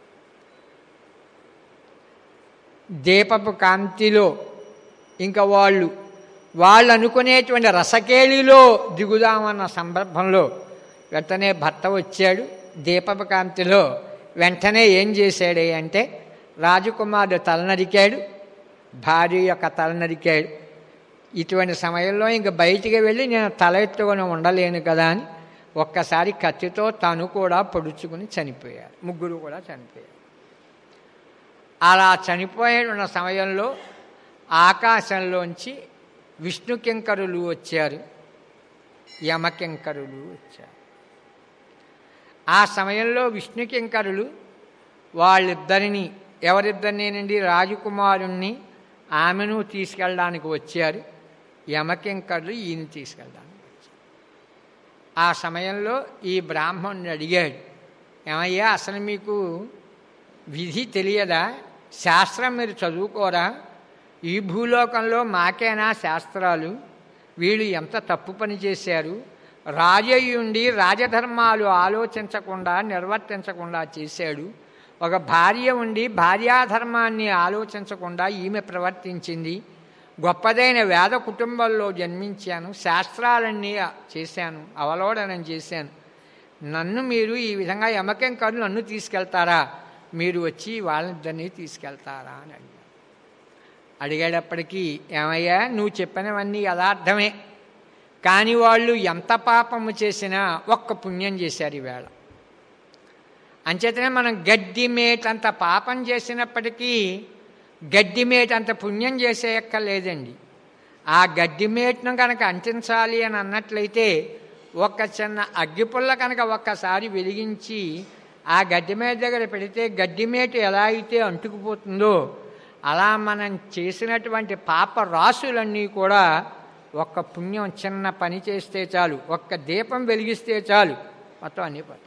దీపపు కాంతిలో ఇంకా వాళ్ళు వాళ్ళు అనుకునేటువంటి రసకేళిలో దిగుదామన్న సందర్భంలో వెంటనే భర్త వచ్చాడు దీపపు కాంతిలో వెంటనే ఏం చేశాడు అంటే రాజకుమారుడు తలనరికాడు భార్య యొక్క తలనరికాడు ఇటువంటి సమయంలో ఇంక బయటికి వెళ్ళి నేను తల ఎత్తుకొని ఉండలేను కదా అని ఒక్కసారి కత్తితో తను కూడా పొడుచుకుని చనిపోయారు ముగ్గురు కూడా చనిపోయారు అలా చనిపోయే ఉన్న సమయంలో ఆకాశంలోంచి విష్ణుకింకరులు వచ్చారు యమకింకరులు వచ్చారు ఆ సమయంలో విష్ణుకింకరులు వాళ్ళిద్దరిని ఎవరిద్దరినేనండి రాజకుమారుణ్ణి ఆమెను తీసుకెళ్ళడానికి వచ్చారు యమకింకరులు ఈయన తీసుకెళ్ళడానికి వచ్చారు ఆ సమయంలో ఈ బ్రాహ్మణుని అడిగాడు ఏమయ్యా అసలు మీకు విధి తెలియదా శాస్త్రం మీరు చదువుకోరా ఈ భూలోకంలో మాకేనా శాస్త్రాలు వీళ్ళు ఎంత తప్పు పని చేశారు రాజయ్యుండి రాజధర్మాలు ఆలోచించకుండా నిర్వర్తించకుండా చేశాడు ఒక భార్య ఉండి భార్యాధర్మాన్ని ఆలోచించకుండా ఈమె ప్రవర్తించింది గొప్పదైన వేద కుటుంబంలో జన్మించాను శాస్త్రాలన్నీ చేశాను అవలోడనం చేశాను నన్ను మీరు ఈ విధంగా యమకెంకరు నన్ను తీసుకెళ్తారా మీరు వచ్చి వాళ్ళిద్దరినీ తీసుకెళ్తారా అని అడిగాడు అడిగేటప్పటికీ ఏమయ్యా నువ్వు చెప్పినవన్నీ యథార్థమే కానీ వాళ్ళు ఎంత పాపము చేసినా ఒక్క పుణ్యం చేశారు ఈవేళ అంచేతనే మనం గడ్డి మేటంత పాపం చేసినప్పటికీ గడ్డి మేటంత పుణ్యం చేసేయక్కర్లేదండి ఆ గడ్డి మేటను కనుక అంటించాలి అని అన్నట్లయితే ఒక చిన్న అగ్గిపుల్ల కనుక ఒక్కసారి వెలిగించి ఆ గడ్డి మేట దగ్గర పెడితే గడ్డి మేట ఎలా అయితే అంటుకుపోతుందో అలా మనం చేసినటువంటి పాప రాసులన్నీ కూడా ఒక్క పుణ్యం చిన్న పని చేస్తే చాలు ఒక్క దీపం వెలిగిస్తే చాలు మొత్తం అన్నీ పోతాయి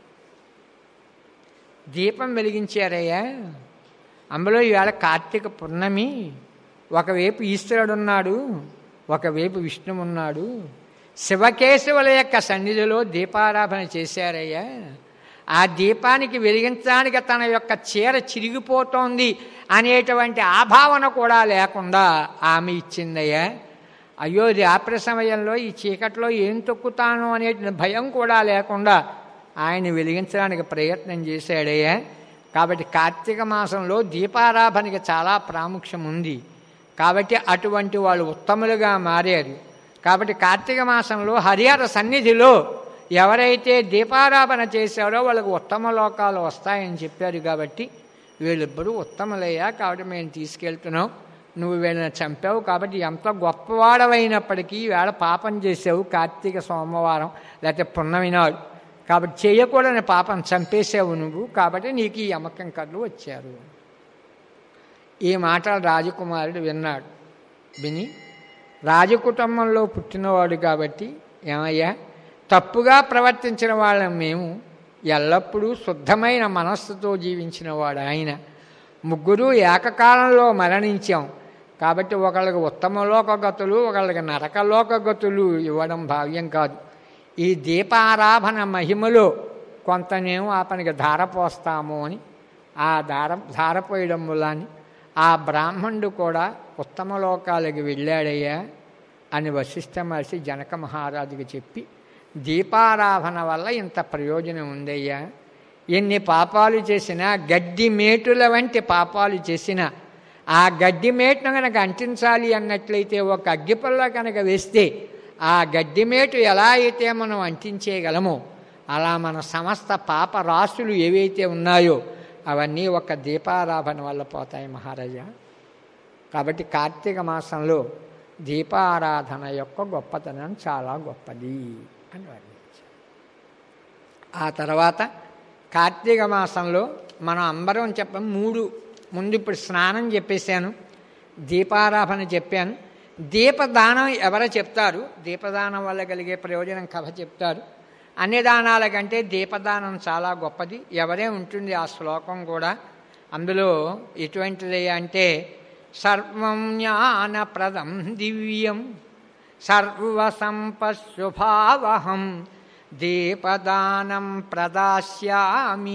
దీపం వెలిగించారయ్యా అందులో ఇవాళ కార్తీక పున్నమి ఒకవైపు ఈశ్వరుడు ఉన్నాడు ఒకవైపు విష్ణువు ఉన్నాడు శివకేశవుల యొక్క సన్నిధిలో దీపారాధన చేశారయ్యా ఆ దీపానికి వెలిగించడానికి తన యొక్క చీర చిరిగిపోతోంది అనేటువంటి ఆభావన కూడా లేకుండా ఆమె ఇచ్చిందయ్యా అయ్యో రాత్రి సమయంలో ఈ చీకట్లో ఏం తొక్కుతాను అనే భయం కూడా లేకుండా ఆయన వెలిగించడానికి ప్రయత్నం చేశాడయ్యా కాబట్టి కార్తీక మాసంలో దీపారాధనకి చాలా ప్రాముఖ్యం ఉంది కాబట్టి అటువంటి వాళ్ళు ఉత్తములుగా మారారు కాబట్టి కార్తీక మాసంలో హరిహర సన్నిధిలో ఎవరైతే దీపారాధన చేశారో వాళ్ళకు ఉత్తమ లోకాలు వస్తాయని చెప్పారు కాబట్టి వీళ్ళిద్దరూ ఉత్తములయ్యా కాబట్టి మేము తీసుకెళ్తున్నాం నువ్వు వీళ్ళని చంపావు కాబట్టి ఎంత గొప్పవాడవైనప్పటికీ వేళ పాపం చేసావు కార్తీక సోమవారం లేకపోతే పున్నమి నాడు కాబట్టి చేయకూడని పాపం చంపేసావు నువ్వు కాబట్టి నీకు ఈ అమ్మకం కళ్ళు వచ్చారు ఈ మాటలు రాజకుమారుడు విన్నాడు విని రాజకుటుంబంలో పుట్టినవాడు కాబట్టి ఏమయ్యా తప్పుగా ప్రవర్తించిన వాళ్ళం మేము ఎల్లప్పుడూ శుద్ధమైన మనస్సుతో జీవించిన వాడు ఆయన ముగ్గురు ఏకకాలంలో మరణించాం కాబట్టి ఒకళ్ళకి ఉత్తమలోక గతులు ఒకళ్ళకి నరకలోక గతులు ఇవ్వడం భావ్యం కాదు ఈ దీపారాధన మహిమలో కొంతనేమో ఆ పనికి ధార పోస్తాము అని ఆ ధార ధార పోయడం వల్లని ఆ బ్రాహ్మణుడు కూడా ఉత్తమ లోకాలకి వెళ్ళాడయ్యా అని వశిష్ఠ మహర్షి జనక మహారాజుకి చెప్పి దీపారాధన వల్ల ఇంత ప్రయోజనం ఉందయ్యా ఎన్ని పాపాలు చేసినా గడ్డి మేటుల వంటి పాపాలు చేసినా ఆ గడ్డి మేటును కనుక అంటించాలి అన్నట్లయితే ఒక అగ్గిపల్ల కనుక వేస్తే ఆ గడ్డి మేటు ఎలా అయితే మనం అంటించేయగలమో అలా మన సమస్త పాప రాశులు ఏవైతే ఉన్నాయో అవన్నీ ఒక దీపారాధన వల్ల పోతాయి మహారాజా కాబట్టి కార్తీక మాసంలో దీపారాధన యొక్క గొప్పతనం చాలా గొప్పది అని వర్ణించారు ఆ తర్వాత కార్తీక మాసంలో మనం అంబరం చెప్ప మూడు ముందు ఇప్పుడు స్నానం చెప్పేశాను దీపారాధన చెప్పాను దీపదానం ఎవరు చెప్తారు దీపదానం వల్ల కలిగే ప్రయోజనం కథ చెప్తారు అన్ని దానాల కంటే దీపదానం చాలా గొప్పది ఎవరే ఉంటుంది ఆ శ్లోకం కూడా అందులో ఎటువంటిది అంటే సర్వం జ్ఞానప్రదం దివ్యం సర్వసంపశుభావహం దీపదానం ప్రదాస్యామి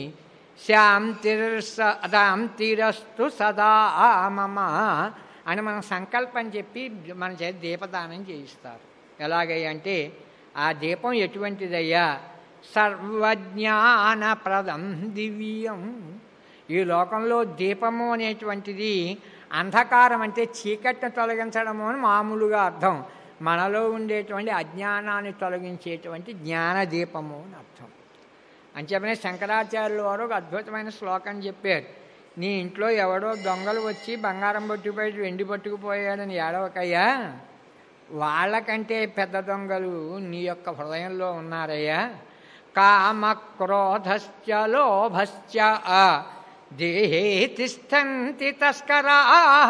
శాంతిర్సదాంతిరస్తు సదా మమ అని మనం సంకల్పం చెప్పి మన చేత దీపదానం చేయిస్తారు ఎలాగంటే ఆ దీపం ఎటువంటిదయ్యా సర్వజ్ఞానప్రదం దివ్యం ఈ లోకంలో దీపము అనేటువంటిది అంధకారం అంటే చీకటిని తొలగించడము అని మామూలుగా అర్థం మనలో ఉండేటువంటి అజ్ఞానాన్ని తొలగించేటువంటి జ్ఞాన దీపము అని అర్థం అంచేపనే శంకరాచార్యుల వారు ఒక అద్భుతమైన శ్లోకం చెప్పారు నీ ఇంట్లో ఎవడో దొంగలు వచ్చి బంగారం పట్టుకుపోయి వెండి పట్టుకుపోయాడని ఏడవకయ్యా వాళ్ళకంటే పెద్ద దొంగలు నీ యొక్క హృదయంలో ఉన్నారయ్యా కామ క్రోధశ్చ లోభశ్చ దేహే తిష్టంతి తస్కరా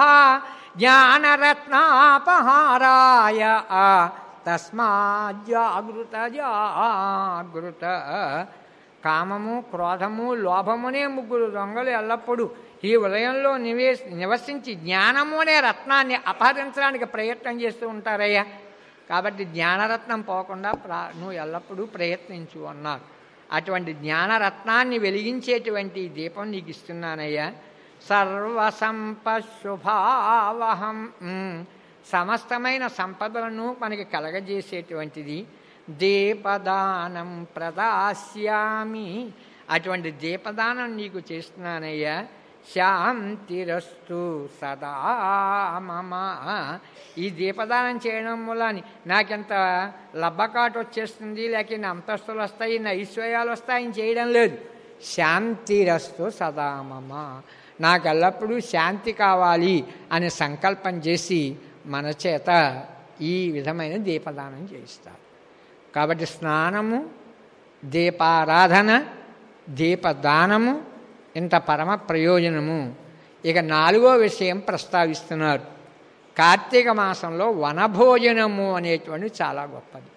జ్ఞానరత్నాపహారాయ తస్మాజాగృత జాగృత కామము క్రోధము లోభమునే ముగ్గురు దొంగలు ఎల్లప్పుడూ ఈ ఉదయంలో నివే నివసించి జ్ఞానము అనే రత్నాన్ని అపహరించడానికి ప్రయత్నం చేస్తూ ఉంటారయ్యా కాబట్టి జ్ఞానరత్నం పోకుండా ప్రా నువ్వు ఎల్లప్పుడూ ప్రయత్నించు అన్నారు అటువంటి జ్ఞానరత్నాన్ని వెలిగించేటువంటి దీపం నీకు ఇస్తున్నానయ్యా సర్వసంపశుభావహం సమస్తమైన సంపదలను మనకి కలగజేసేటువంటిది దీపదానం ప్రదాస్యామి అటువంటి దీపదానం నీకు చేస్తున్నానయ్యా శాంతిరస్తు సదా మమ ఈ దీపదానం చేయడం వల్ల నాకెంత లబ్బకాటు వచ్చేస్తుంది లేక నా అంతస్తులు వస్తాయి నా ఐశ్వర్యాలు వస్తాయని చేయడం లేదు శాంతిరస్తు సదా మమ నాకు ఎల్లప్పుడూ శాంతి కావాలి అని సంకల్పం చేసి మన చేత ఈ విధమైన దీపదానం చేయిస్తారు కాబట్టి స్నానము దీపారాధన దీపదానము ఇంత పరమ ప్రయోజనము ఇక నాలుగో విషయం ప్రస్తావిస్తున్నారు కార్తీక మాసంలో వనభోజనము అనేటువంటి చాలా గొప్పది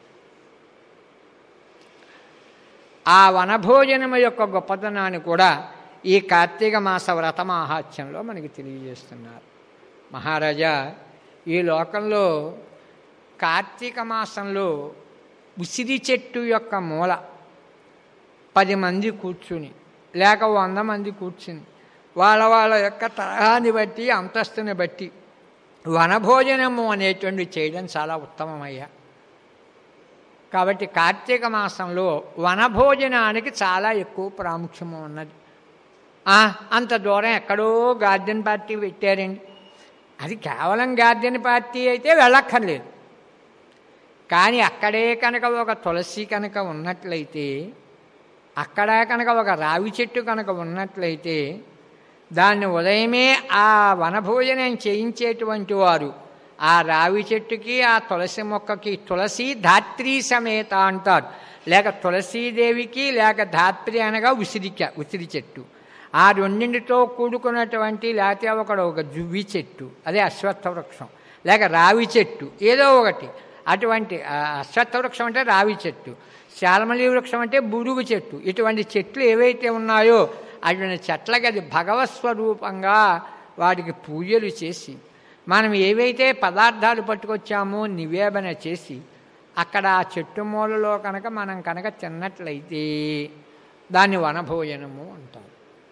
ఆ వనభోజనము యొక్క గొప్పతనాన్ని కూడా ఈ కార్తీక మాస వ్రత మాహాత్యంలో మనకి తెలియజేస్తున్నారు మహారాజా ఈ లోకంలో కార్తీక మాసంలో ఉసిరి చెట్టు యొక్క మూల పది మంది కూర్చుని లేక వంద మంది కూర్చుని వాళ్ళ వాళ్ళ యొక్క తరహాన్ని బట్టి అంతస్తుని బట్టి వనభోజనము అనేటువంటి చేయడం చాలా ఉత్తమమయ్యా కాబట్టి కార్తీక మాసంలో వనభోజనానికి చాలా ఎక్కువ ప్రాముఖ్యము ఉన్నది అంత దూరం ఎక్కడో గార్డెన్ పార్టీ పెట్టారండి అది కేవలం గార్డెన్ పార్టీ అయితే వెళ్ళక్కర్లేదు కానీ అక్కడే కనుక ఒక తులసి కనుక ఉన్నట్లయితే అక్కడ కనుక ఒక రావి చెట్టు కనుక ఉన్నట్లయితే దాన్ని ఉదయమే ఆ వనభోజనం చేయించేటువంటి వారు ఆ రావి చెట్టుకి ఆ తులసి మొక్కకి తులసి ధాత్రి సమేత అంటారు లేక తులసీదేవికి లేక ధాత్రి అనగా ఉసిరిక ఉసిరి చెట్టు ఆ రెండింటితో కూడుకున్నటువంటి లేకపోతే ఒకడు ఒక జువ్వి చెట్టు అదే అశ్వత్థ వృక్షం లేక రావి చెట్టు ఏదో ఒకటి అటువంటి అశ్వత్థ వృక్షం అంటే రావి చెట్టు శాలమలి వృక్షం అంటే బురుగు చెట్టు ఇటువంటి చెట్లు ఏవైతే ఉన్నాయో అటువంటి చెట్లకి అది భగవస్వరూపంగా వాటికి పూజలు చేసి మనం ఏవైతే పదార్థాలు పట్టుకొచ్చామో నివేదన చేసి అక్కడ ఆ చెట్టు మూలలో కనుక మనం కనుక తిన్నట్లయితే దాన్ని వనభోజనము అంటారు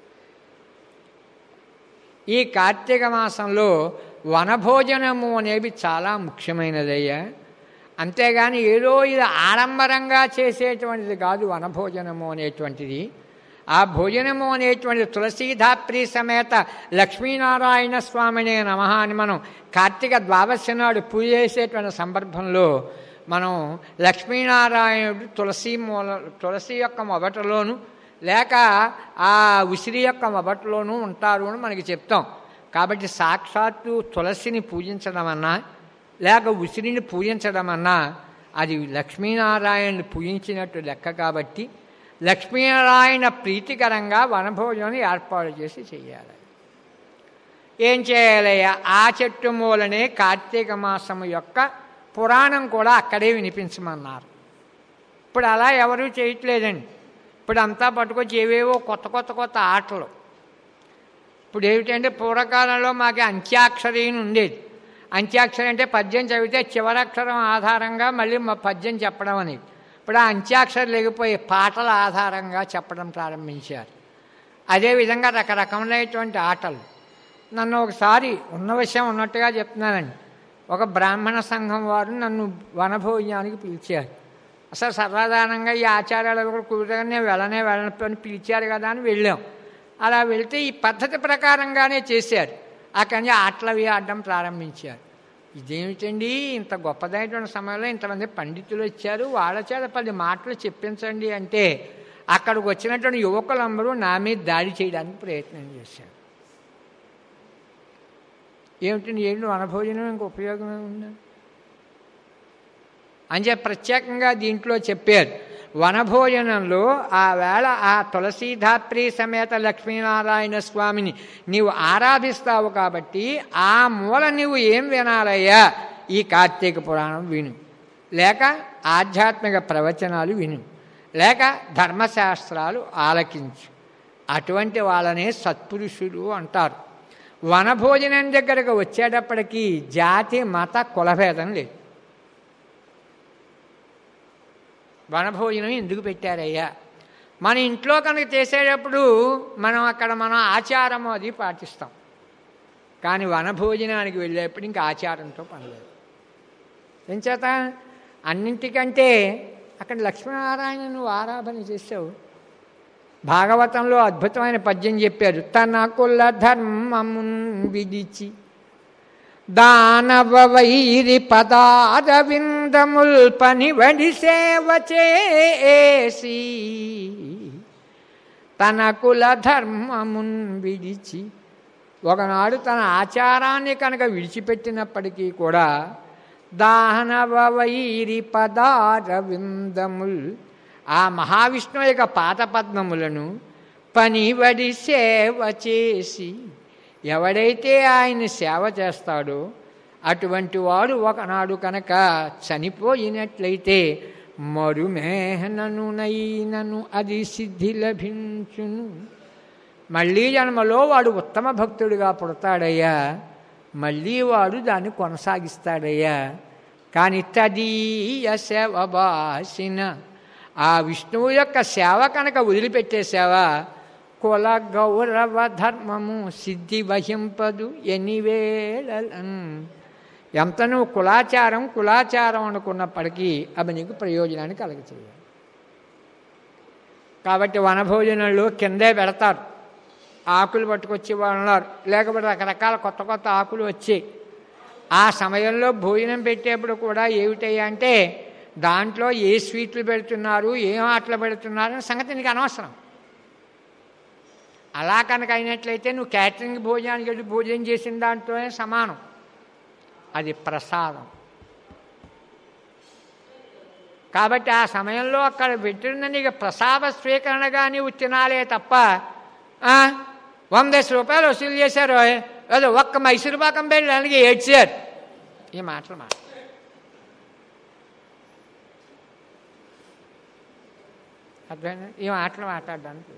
ఈ కార్తీక మాసంలో వనభోజనము అనేవి చాలా ముఖ్యమైనదయ్యా అంతేగాని ఏదో ఇది ఆడంబరంగా చేసేటువంటిది కాదు వనభోజనము అనేటువంటిది ఆ భోజనము అనేటువంటి తులసీధాత్రి సమేత లక్ష్మీనారాయణ స్వామినే నమ అని మనం కార్తీక ద్వాదశి నాడు పూజ చేసేటువంటి సందర్భంలో మనం లక్ష్మీనారాయణుడు తులసి మూల తులసి యొక్క మొదటలోను లేక ఆ ఉసిరి యొక్క మొదటలోనూ ఉంటారు అని మనకి చెప్తాం కాబట్టి సాక్షాత్తు తులసిని పూజించడం అన్నా లేక ఉసిరిని పూజించడం అన్నా అది లక్ష్మీనారాయణని పూజించినట్టు లెక్క కాబట్టి లక్ష్మీనారాయణ ప్రీతికరంగా వనభోజనం ఏర్పాటు చేసి చేయాలి ఏం చేయాలయ్యా ఆ చెట్టు మూలనే కార్తీక మాసము యొక్క పురాణం కూడా అక్కడే వినిపించమన్నారు ఇప్పుడు అలా ఎవరూ చేయట్లేదండి ఇప్పుడు అంతా పట్టుకొచ్చి ఏవేవో కొత్త కొత్త కొత్త ఆటలు ఇప్పుడు ఏమిటంటే పూర్వకాలంలో మాకు అంత్యాక్షరి అని ఉండేది అంత్యాక్షరి అంటే పద్యం చదివితే చివరక్షరం ఆధారంగా మళ్ళీ మా పద్యం చెప్పడం అనేది ఇప్పుడు ఆ అంత్యాక్షరి లేకపోయి పాటల ఆధారంగా చెప్పడం ప్రారంభించారు అదేవిధంగా రకరకములైనటువంటి ఆటలు నన్ను ఒకసారి ఉన్న విషయం ఉన్నట్టుగా చెప్తున్నానండి ఒక బ్రాహ్మణ సంఘం వారు నన్ను వనభోజనానికి పిలిచారు అసలు సర్వసాధారణంగా ఈ ఆచారాలు కూడా కుదరగానే వెళ్ళనే వెళ్ళని పిలిచారు కదా అని వెళ్ళాం అలా వెళ్తే ఈ పద్ధతి ప్రకారంగానే చేశారు అక్కడి నుంచి ఆటలవి ఆడడం ప్రారంభించారు ఇదేమిటండి ఇంత గొప్పదైనటువంటి సమయంలో ఇంతమంది పండితులు వచ్చారు వాళ్ళ చేత పది మాటలు చెప్పించండి అంటే అక్కడికి వచ్చినటువంటి యువకులందరూ నా మీద దాడి చేయడానికి ప్రయత్నం చేశారు ఏమిటండి ఏంటి వనభోజనం ఇంక ఉపయోగమే ఉందా అంచే ప్రత్యేకంగా దీంట్లో చెప్పారు వనభోజనంలో ఆ వేళ ఆ తులసీధాత్రి సమేత లక్ష్మీనారాయణ స్వామిని నీవు ఆరాధిస్తావు కాబట్టి ఆ మూల నీవు ఏం వినాలయ్యా ఈ కార్తీక పురాణం విను లేక ఆధ్యాత్మిక ప్రవచనాలు విను లేక ధర్మశాస్త్రాలు ఆలకించు అటువంటి వాళ్ళనే సత్పురుషులు అంటారు వనభోజనం దగ్గరకు వచ్చేటప్పటికీ జాతి మత కులభేదం లేదు వనభోజనం ఎందుకు పెట్టారయ్యా మన ఇంట్లో కనుక చేసేటప్పుడు మనం అక్కడ మనం ఆచారము అది పాటిస్తాం కానీ వనభోజనానికి వెళ్ళేప్పుడు ఇంకా ఆచారంతో పనిలేదు ఎంచేత అన్నింటికంటే అక్కడ లక్ష్మీనారాయణ నువ్వు ఆరాధన చేసావు భాగవతంలో అద్భుతమైన పద్యం చెప్పారు తన కుల ధర్మమున్ విడిచి దానవ వైరి పదారవిందముల్ పనివడి సేవ చేసి తన కుల ధర్మమున్ విడిచి ఒకనాడు తన ఆచారాన్ని కనుక విడిచిపెట్టినప్పటికీ కూడా దానవ వైరి పదారవిందముల్ ఆ మహావిష్ణువు యొక్క పాతపద్మములను పనివడి సేవ చేసి ఎవడైతే ఆయన సేవ చేస్తాడో అటువంటి వాడు ఒకనాడు కనుక చనిపోయినట్లయితే మరుమేహనను నైనను అది సిద్ధి లభించును మళ్ళీ జన్మలో వాడు ఉత్తమ భక్తుడిగా పుడతాడయ్యా మళ్ళీ వాడు దాన్ని కొనసాగిస్తాడయ్యా కానీ తదీయ సేవ బాసిన ఆ విష్ణువు యొక్క సేవ కనుక వదిలిపెట్టేసావ కుల గౌరవ ధర్మము సిద్ధి వహింపదు ఎన్నివేళన్ ఎంత నువ్వు కులాచారం కులాచారం అనుకున్నప్పటికీ అవి నీకు ప్రయోజనాన్ని కలగచేయాలి కాబట్టి వనభోజనంలో కిందే పెడతారు ఆకులు పట్టుకొచ్చి ఉన్నారు లేకపోతే రకరకాల కొత్త కొత్త ఆకులు వచ్చాయి ఆ సమయంలో భోజనం పెట్టేప్పుడు కూడా ఏమిటయ్యా అంటే దాంట్లో ఏ స్వీట్లు పెడుతున్నారు ఏం ఆటలు పెడుతున్నారు అనే సంగతి నీకు అనవసరం అలా కనుక అయినట్లయితే నువ్వు క్యాటరింగ్ భోజనానికి వెళ్ళి భోజనం చేసిన దాంట్లోనే సమానం అది ప్రసాదం కాబట్టి ఆ సమయంలో అక్కడ పెట్టిన నీకు ప్రసాద స్వీకరణగా నీవు తినాలే తప్ప వంద రూపాయలు వసూలు చేశారు ఏదో ఒక్క మైసూరు పాకం పెట్టడానికి ఏడ్చారు ఈ మాటలు మాట అర్థమైందా ఈ మాటలు మాట్లాడడానికి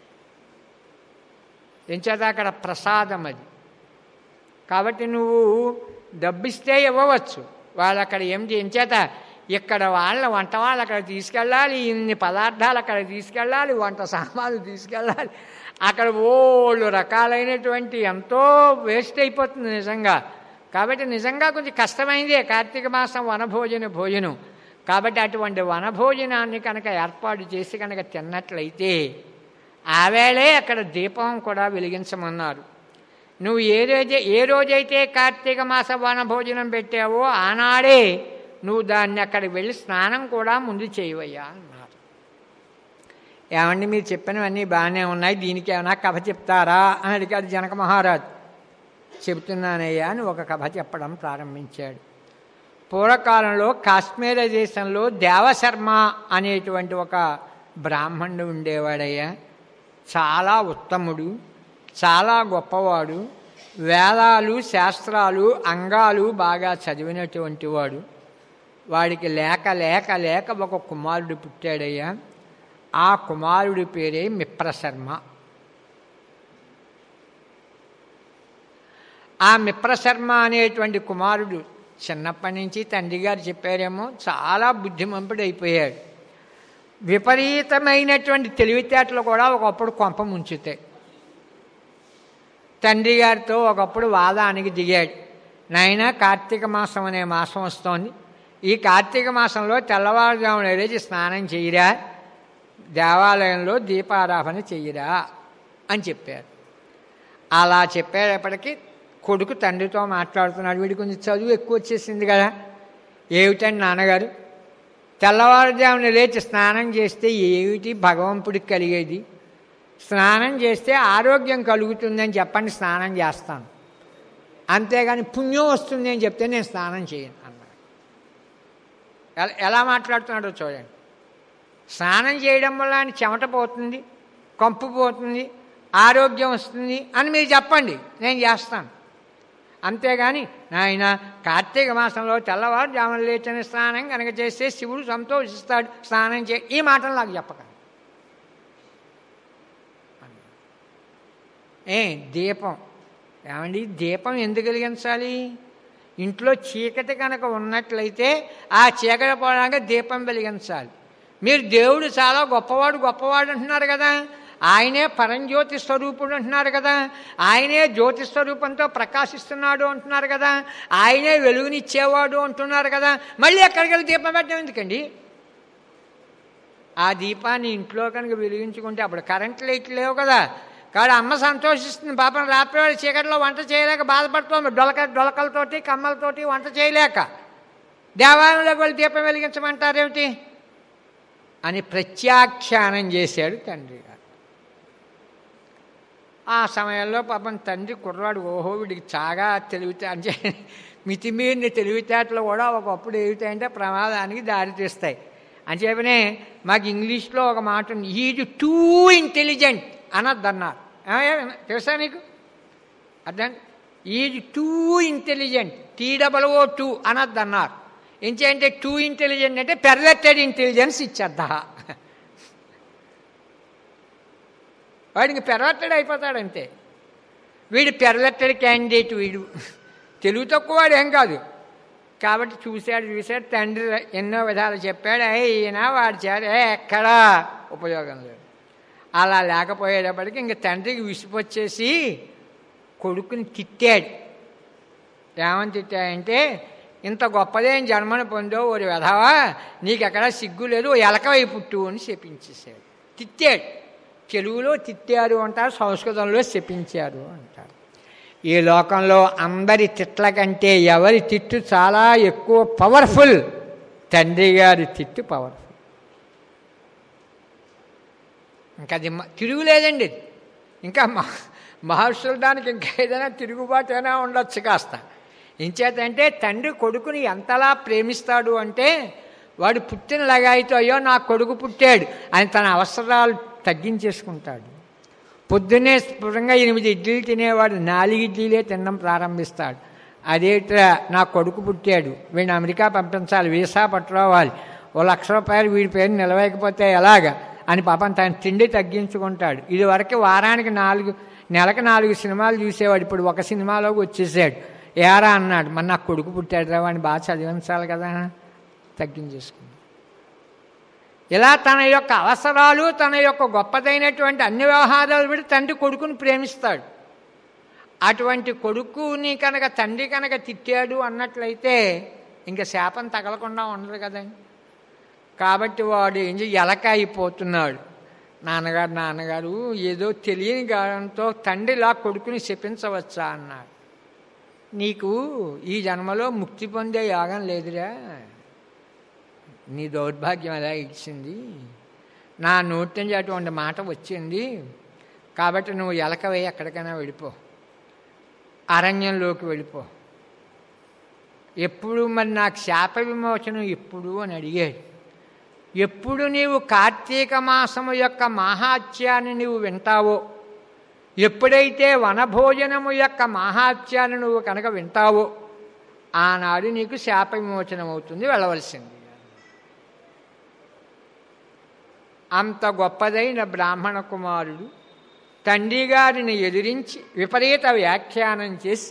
ఎంచేత అక్కడ ప్రసాదం అది కాబట్టి నువ్వు డబ్బిస్తే ఇవ్వవచ్చు వాళ్ళు అక్కడ ఏం ఎంచేత ఇక్కడ వాళ్ళ వంట వాళ్ళు అక్కడ తీసుకెళ్ళాలి ఇన్ని పదార్థాలు అక్కడ తీసుకెళ్ళాలి వంట సామాన్లు తీసుకెళ్ళాలి అక్కడ ఓళ్ళు రకాలైనటువంటి ఎంతో వేస్ట్ అయిపోతుంది నిజంగా కాబట్టి నిజంగా కొంచెం కష్టమైందే కార్తీక మాసం వనభోజన భోజనం కాబట్టి అటువంటి వనభోజనాన్ని కనుక ఏర్పాటు చేసి కనుక తిన్నట్లయితే ఆవేళే అక్కడ దీపం కూడా వెలిగించమన్నారు నువ్వు ఏ రోజే ఏ రోజైతే కార్తీక మాస వనభోజనం పెట్టావో ఆనాడే నువ్వు దాన్ని అక్కడికి వెళ్ళి స్నానం కూడా ముందు చేయవయ్యా అన్నారు ఏమండి మీరు చెప్పినవన్నీ బాగానే ఉన్నాయి దీనికి ఏమైనా కథ చెప్తారా అని అడిగాడు జనక మహారాజు చెబుతున్నానయ్యా అని ఒక కథ చెప్పడం ప్రారంభించాడు పూర్వకాలంలో కాశ్మీర దేశంలో దేవశర్మ అనేటువంటి ఒక బ్రాహ్మణుడు ఉండేవాడయ్యా చాలా ఉత్తముడు చాలా గొప్పవాడు వేదాలు శాస్త్రాలు అంగాలు బాగా చదివినటువంటి వాడు వాడికి లేక లేక లేక ఒక కుమారుడు పుట్టాడయ్యా ఆ కుమారుడి పేరే మిప్రశర్మ ఆ మిప్రశర్మ అనేటువంటి కుమారుడు చిన్నప్పటి నుంచి తండ్రి గారు చెప్పారేమో చాలా బుద్ధిమంతుడు అయిపోయాడు విపరీతమైనటువంటి తెలివితేటలు కూడా ఒకప్పుడు కొంప ముంచుతాయి తండ్రి గారితో ఒకప్పుడు వాదానికి దిగాడు నాయన కార్తీక మాసం అనే మాసం వస్తోంది ఈ కార్తీక మాసంలో తెల్లవారుజామున లేచి స్నానం చెయ్యరా దేవాలయంలో దీపారాధన చెయ్యరా అని చెప్పారు అలా చెప్పేటప్పటికి కొడుకు తండ్రితో మాట్లాడుతున్నాడు వీడికి కొంచెం చదువు ఎక్కువ వచ్చేసింది కదా ఏమిటండి నాన్నగారు తెల్లవారుజామున లేచి స్నానం చేస్తే ఏమిటి భగవంతుడికి కలిగేది స్నానం చేస్తే ఆరోగ్యం కలుగుతుందని చెప్పండి స్నానం చేస్తాను అంతేగాని పుణ్యం వస్తుంది అని చెప్తే నేను స్నానం చేయను అన్నాడు ఎలా ఎలా మాట్లాడుతున్నాడో చూడండి స్నానం చేయడం వల్ల ఆయన చెమట పోతుంది కంపు పోతుంది ఆరోగ్యం వస్తుంది అని మీరు చెప్పండి నేను చేస్తాను అంతేగాని నాయన కార్తీక మాసంలో తెల్లవారు జామున లేచిన స్నానం కనుక చేస్తే శివుడు సంతోషిస్తాడు స్నానం చే ఈ మాటలు నాకు చెప్పకండి ఏ దీపం ఏమండి దీపం ఎందుకు వెలిగించాలి ఇంట్లో చీకటి కనుక ఉన్నట్లయితే ఆ చీకటి పోవడానికి దీపం వెలిగించాలి మీరు దేవుడు చాలా గొప్పవాడు గొప్పవాడు అంటున్నారు కదా ఆయనే పరంజ్యోతి స్వరూపుడు అంటున్నారు కదా ఆయనే జ్యోతి స్వరూపంతో ప్రకాశిస్తున్నాడు అంటున్నారు కదా ఆయనే వెలుగునిచ్చేవాడు అంటున్నారు కదా మళ్ళీ ఎక్కడికి వెళ్ళి దీపం పెట్టడం ఎందుకండి ఆ దీపాన్ని ఇంట్లో కనుక వెలిగించుకుంటే అప్పుడు కరెంట్ లైట్లు లేవు కదా కాదు అమ్మ సంతోషిస్తుంది పాపం రాత్రివాడు చీకటిలో వంట చేయలేక బాధపడుతోంది డొలక డొలకలతోటి కమ్మలతోటి వంట చేయలేక దేవాలయంలోకి వెళ్ళి దీపం వెలిగించమంటారేమిటి అని ప్రత్యాఖ్యానం చేశాడు తండ్రి గారు ఆ సమయంలో పాపం తండ్రి కుర్రాడు ఓహో వీడికి చాగా తెలివితే అంటే మితిమీరిన తెలివితేటలు కూడా ఒకప్పుడు ఏమిటంటే ప్రమాదానికి దారితీస్తాయి అని చెప్పనే మాకు ఇంగ్లీష్లో ఒక మాట ఉంది ఈజ్ టూ ఇంటెలిజెంట్ అనద్దన్నారు తెలుసా నీకు అర్థం is too intelligent T double O too అనద్దన్నారు ఏంటంటే టూ ఇంటెలిజెంట్ అంటే పెర్వెక్టెడ్ ఇంటెలిజెన్స్ ఇచ్చేద్దా వాడికి పెర్వెక్టెడ్ అయిపోతాడంతే వీడు పెర్వెక్టెడ్ క్యాండిడేట్ వీడు తెలుగు తక్కువ వాడు ఏం కాదు కాబట్టి చూశాడు చూశాడు తండ్రి ఎన్నో విధాలు చెప్పాడు అయినా వాడి చేత ఎక్కడా ఉపయోగం లేదు అలా లేకపోయేటప్పటికి ఇంక తండ్రికి విసిపొచ్చేసి కొడుకుని తిట్టాడు ఏమని తిట్టాడంటే ఇంత గొప్పదేం జన్మను పొందో ఓ వెధవా నీకెక్కడా సిగ్గు లేదు ఓ ఎలకవై పుట్టు అని చెప్పించేశాడు తిట్టాడు తెలుగులో తిట్టారు అంటారు సంస్కృతంలో చెప్పించారు అంటారు ఈ లోకంలో అందరి తిట్ల కంటే ఎవరి తిట్టు చాలా ఎక్కువ పవర్ఫుల్ తండ్రి గారి తిట్టు పవర్ఫుల్ ఇంకా అది తిరుగులేదండి ఇంకా మహర్షుల దానికి ఇంకా ఏదైనా తిరుగుబాటు అయినా ఉండొచ్చు కాస్త ఇంచేతంటే తండ్రి కొడుకుని ఎంతలా ప్రేమిస్తాడు అంటే వాడు పుట్టిన లగాయితో అయ్యో నా కొడుకు పుట్టాడు అని తన అవసరాలు తగ్గించేసుకుంటాడు పొద్దున్నే స్ఫురంగా ఎనిమిది ఇడ్లీలు తినేవాడు నాలుగు ఇడ్లీలే తినడం ప్రారంభిస్తాడు అదేట్రా నా కొడుకు పుట్టాడు వీడిని అమెరికా పంపించాలి వీసా పట్టుకోవాలి ఓ లక్ష రూపాయలు వీడి పేరు నిలవేయకపోతే ఎలాగా అని పాపం తన తిండి తగ్గించుకుంటాడు ఇది వరకు వారానికి నాలుగు నెలకు నాలుగు సినిమాలు చూసేవాడు ఇప్పుడు ఒక సినిమాలోకి వచ్చేసాడు ఏరా అన్నాడు మరి నా కొడుకు పుట్టాడు రా వాడిని బాగా చదివించాలి కదా తగ్గించేసుకుంది ఇలా తన యొక్క అవసరాలు తన యొక్క గొప్పదైనటువంటి అన్ని వ్యవహారాలు విడి తండ్రి కొడుకుని ప్రేమిస్తాడు అటువంటి కొడుకుని కనుక తండ్రి కనుక తిట్టాడు అన్నట్లయితే ఇంకా శాపం తగలకుండా ఉండదు కదండి కాబట్టి వాడు ఏం ఎలక అయిపోతున్నాడు నాన్నగారు నాన్నగారు ఏదో తెలియని గారంతో తండ్రిలా కొడుకుని శపించవచ్చా అన్నాడు నీకు ఈ జన్మలో ముక్తి పొందే యోగం లేదురా నీ దౌర్భాగ్యం ఎలా ఇచ్చింది నా నోటి నుంచి అటువంటి మాట వచ్చింది కాబట్టి నువ్వు ఎలకవై ఎక్కడికైనా వెళ్ళిపో అరణ్యంలోకి వెళ్ళిపో ఎప్పుడు మరి నాకు శాప విమోచనం ఎప్పుడు అని అడిగాడు ఎప్పుడు నీవు కార్తీక మాసము యొక్క మహాత్యాన్ని నీవు వింటావో ఎప్పుడైతే వనభోజనము యొక్క మహాత్యాన్ని నువ్వు కనుక వింటావో ఆనాడు నీకు శాప విమోచనం అవుతుంది వెళ్ళవలసింది అంత గొప్పదైన బ్రాహ్మణ కుమారుడు తండ్రి గారిని ఎదిరించి విపరీత వ్యాఖ్యానం చేసి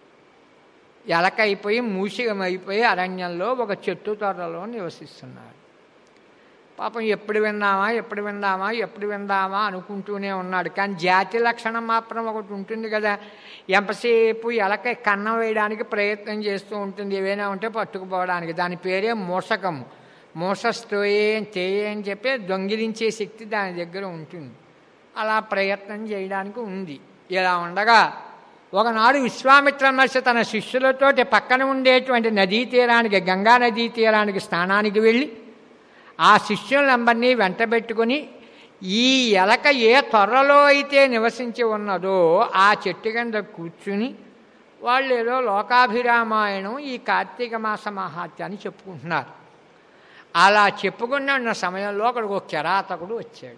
ఎలకైపోయి మూషికమైపోయి అరణ్యంలో ఒక చెట్టు తొర్రలో నివసిస్తున్నాడు పాపం ఎప్పుడు విందామా ఎప్పుడు విందామా ఎప్పుడు విందామా అనుకుంటూనే ఉన్నాడు కానీ జాతి లక్షణం మాత్రం ఒకటి ఉంటుంది కదా ఎంతసేపు ఎలక కన్నం వేయడానికి ప్రయత్నం చేస్తూ ఉంటుంది ఏవైనా ఉంటే పట్టుకుపోవడానికి దాని పేరే మూషకము మూషస్తోయే తేయే అని చెప్పి దొంగిలించే శక్తి దాని దగ్గర ఉంటుంది అలా ప్రయత్నం చేయడానికి ఉంది ఇలా ఉండగా ఒకనాడు విశ్వామిత్ర మహర్షి తన శిష్యులతోటి పక్కన ఉండేటువంటి నదీ తీరానికి గంగా నదీ తీరానికి స్నానానికి వెళ్ళి ఆ శిష్యులందరినీ వెంటబెట్టుకుని ఈ ఎలక ఏ త్వరలో అయితే నివసించి ఉన్నదో ఆ చెట్టు కింద కూర్చుని వాళ్ళు ఏదో లోకాభిరామాయణం ఈ కార్తీక మాస మహాత్యాన్ని చెప్పుకుంటున్నారు అలా చెప్పుకున్న సమయంలో అక్కడికి ఒక కిరాతకుడు వచ్చాడు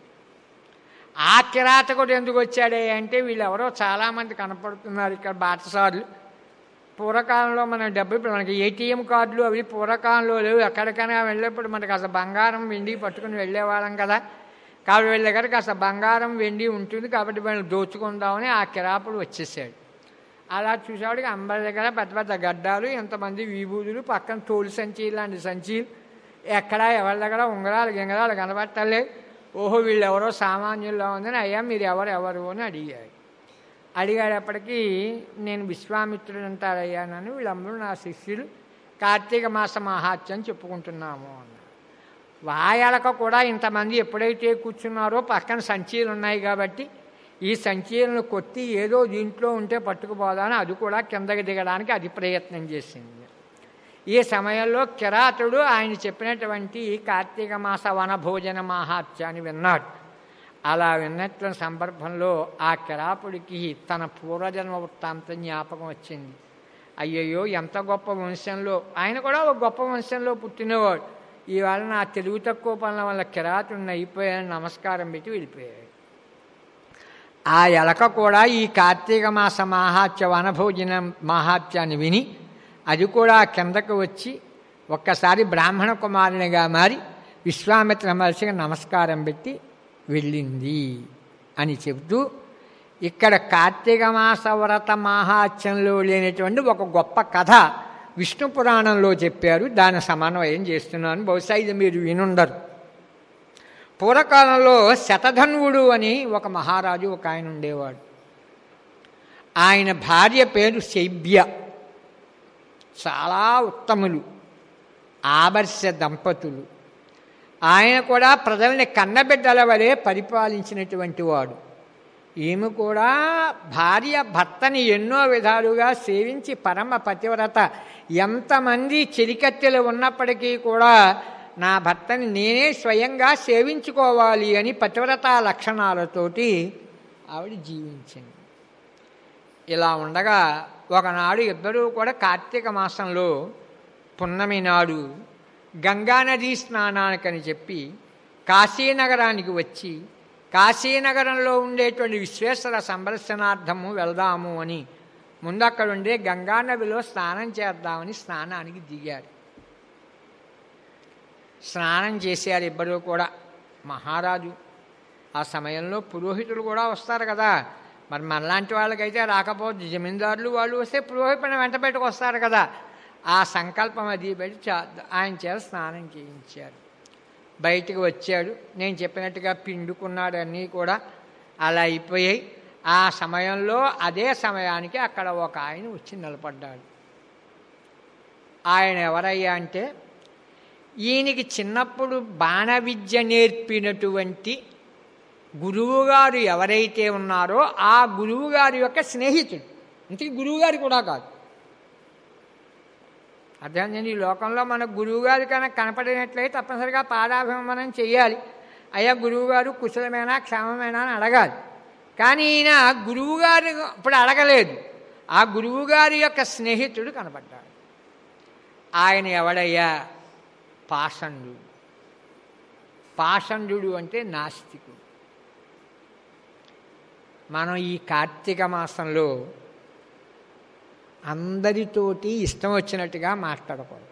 ఆ కిరాతకుడు ఎందుకు వచ్చాడే అంటే వీళ్ళెవరో చాలామంది కనపడుతున్నారు ఇక్కడ బాటసార్లు పూర్వకాలంలో మనం డబ్బు ఇప్పుడు మనకి ఏటీఎం కార్డులు అవి పూర్వకాలంలో లేవు ఎక్కడికైనా వెళ్ళేప్పుడు మనకి అసలు బంగారం వెండి పట్టుకుని వెళ్ళేవాళ్ళం కదా కాబట్టి వీళ్ళ దగ్గర కాస్త బంగారం వెండి ఉంటుంది కాబట్టి వీళ్ళు దోచుకుందామని ఆ కిరాపుడు వచ్చేసాడు అలా చూసేవాడికి అందరి దగ్గర పెద్ద పెద్ద గడ్డాలు ఎంతమంది విభూతులు పక్కన తోలు సంచి లాంటి సంచీలు ఎక్కడా ఎవరి దగ్గర ఉంగరాలు గింగరాలు కనబట్టలే ఓహో వీళ్ళు ఎవరో సామాన్యుల్లో ఉందని అయ్యా మీరు ఎవరు ఎవరు అని అడిగాడు అడిగేటప్పటికీ నేను విశ్వామిత్రుడు అంటారయ్యానని వీళ్ళందరూ నా శిష్యులు కార్తీక మాస మహాత్యం చెప్పుకుంటున్నాము అన్నారు వాయలక కూడా ఇంతమంది ఎప్పుడైతే కూర్చున్నారో పక్కన సంచీలు ఉన్నాయి కాబట్టి ఈ సంచీలను కొట్టి ఏదో దీంట్లో ఉంటే పట్టుకుపోదాని అది కూడా కిందకి దిగడానికి అది ప్రయత్నం చేసింది ఈ సమయంలో కిరాతుడు ఆయన చెప్పినటువంటి కార్తీక మాస వనభోజన మహాత్యాన్ని విన్నాడు అలా విన్నట్ల సందర్భంలో ఆ కిరాపుడికి తన పూర్వజన్మ వృత్తాంతం జ్ఞాపకం వచ్చింది అయ్యయ్యో ఎంత గొప్ప వంశంలో ఆయన కూడా ఒక గొప్ప వంశంలో పుట్టినవాడు ఇవాళ నా తెలుగు తక్కువ పనుల వల్ల కిరాతుడిని అయిపోయాను నమస్కారం పెట్టి వెళ్ళిపోయాడు ఆ ఎలక కూడా ఈ కార్తీక మాస మహాత్య వనభోజన మహాత్యాన్ని విని అది కూడా కిందకు వచ్చి ఒక్కసారి బ్రాహ్మణ కుమారునిగా మారి విశ్వామిత్ర మహర్షికి నమస్కారం పెట్టి వెళ్ళింది అని చెబుతూ ఇక్కడ కార్తీక మాస వ్రత మహాత్యంలో లేనటువంటి ఒక గొప్ప కథ విష్ణు పురాణంలో చెప్పారు దాని సమన్వయం చేస్తున్నాను బహుశా ఇది మీరు వినుండరు పూర్వకాలంలో శతధన్వుడు అని ఒక మహారాజు ఒక ఆయన ఉండేవాడు ఆయన భార్య పేరు శైబ్య చాలా ఉత్తములు ఆదర్శ దంపతులు ఆయన కూడా ప్రజల్ని కన్నబిడ్డల వలె పరిపాలించినటువంటి వాడు ఈమె కూడా భార్య భర్తని ఎన్నో విధాలుగా సేవించి పరమ పతివ్రత ఎంతమంది చెలికత్తెలు ఉన్నప్పటికీ కూడా నా భర్తని నేనే స్వయంగా సేవించుకోవాలి అని పతివ్రత లక్షణాలతోటి ఆవిడ జీవించింది ఇలా ఉండగా ఒకనాడు ఇద్దరూ కూడా కార్తీక మాసంలో పున్నమి నాడు గంగానదీ స్నానానికని చెప్పి కాశీనగరానికి వచ్చి కాశీనగరంలో ఉండేటువంటి విశ్వేశ్వర సందర్శనార్థము వెళ్దాము అని ముందు అక్కడ ఉండే గంగానదిలో స్నానం చేద్దామని స్నానానికి దిగారు స్నానం చేశారు ఇద్దరు కూడా మహారాజు ఆ సమయంలో పురోహితులు కూడా వస్తారు కదా మరి మనలాంటి వాళ్ళకైతే రాకపోతే జమీందారులు వాళ్ళు వస్తే పురోహితుని వెంట పెట్టుకు వస్తారు కదా ఆ సంకల్పం అది పెట్టి చా- ఆయన చేత స్నానం చేయించారు బయటికి వచ్చాడు నేను చెప్పినట్టుగా పిండుకున్నాడు అన్నీ కూడా అలా అయిపోయాయి ఆ సమయంలో అదే సమయానికి అక్కడ ఒక ఆయన వచ్చి నిలబడ్డాడు ఆయన ఎవరయ్యా అంటే ఈయనకి చిన్నప్పుడు బాణ విద్య నేర్పినటువంటి గురువుగారు ఎవరైతే ఉన్నారో ఆ గురువుగారి యొక్క స్నేహితుడు ఇంతకీ గురువుగారు కూడా కాదు అర్థం చేయండి ఈ లోకంలో మన గురువుగారు కనుక కనపడినట్లయితే తప్పనిసరిగా పాదాభిమనం చేయాలి అయ్యా గురువుగారు కుశలమేనా క్షేమమేనా అని అడగాలి కానీ ఈయన గురువుగారు ఇప్పుడు అడగలేదు ఆ గురువుగారి యొక్క స్నేహితుడు కనపడ్డాడు ఆయన ఎవడయ్యా పాషండు పాషండు అంటే నాస్తికుడు మనం ఈ కార్తీక మాసంలో అందరితోటి ఇష్టం వచ్చినట్టుగా మాట్లాడకూడదు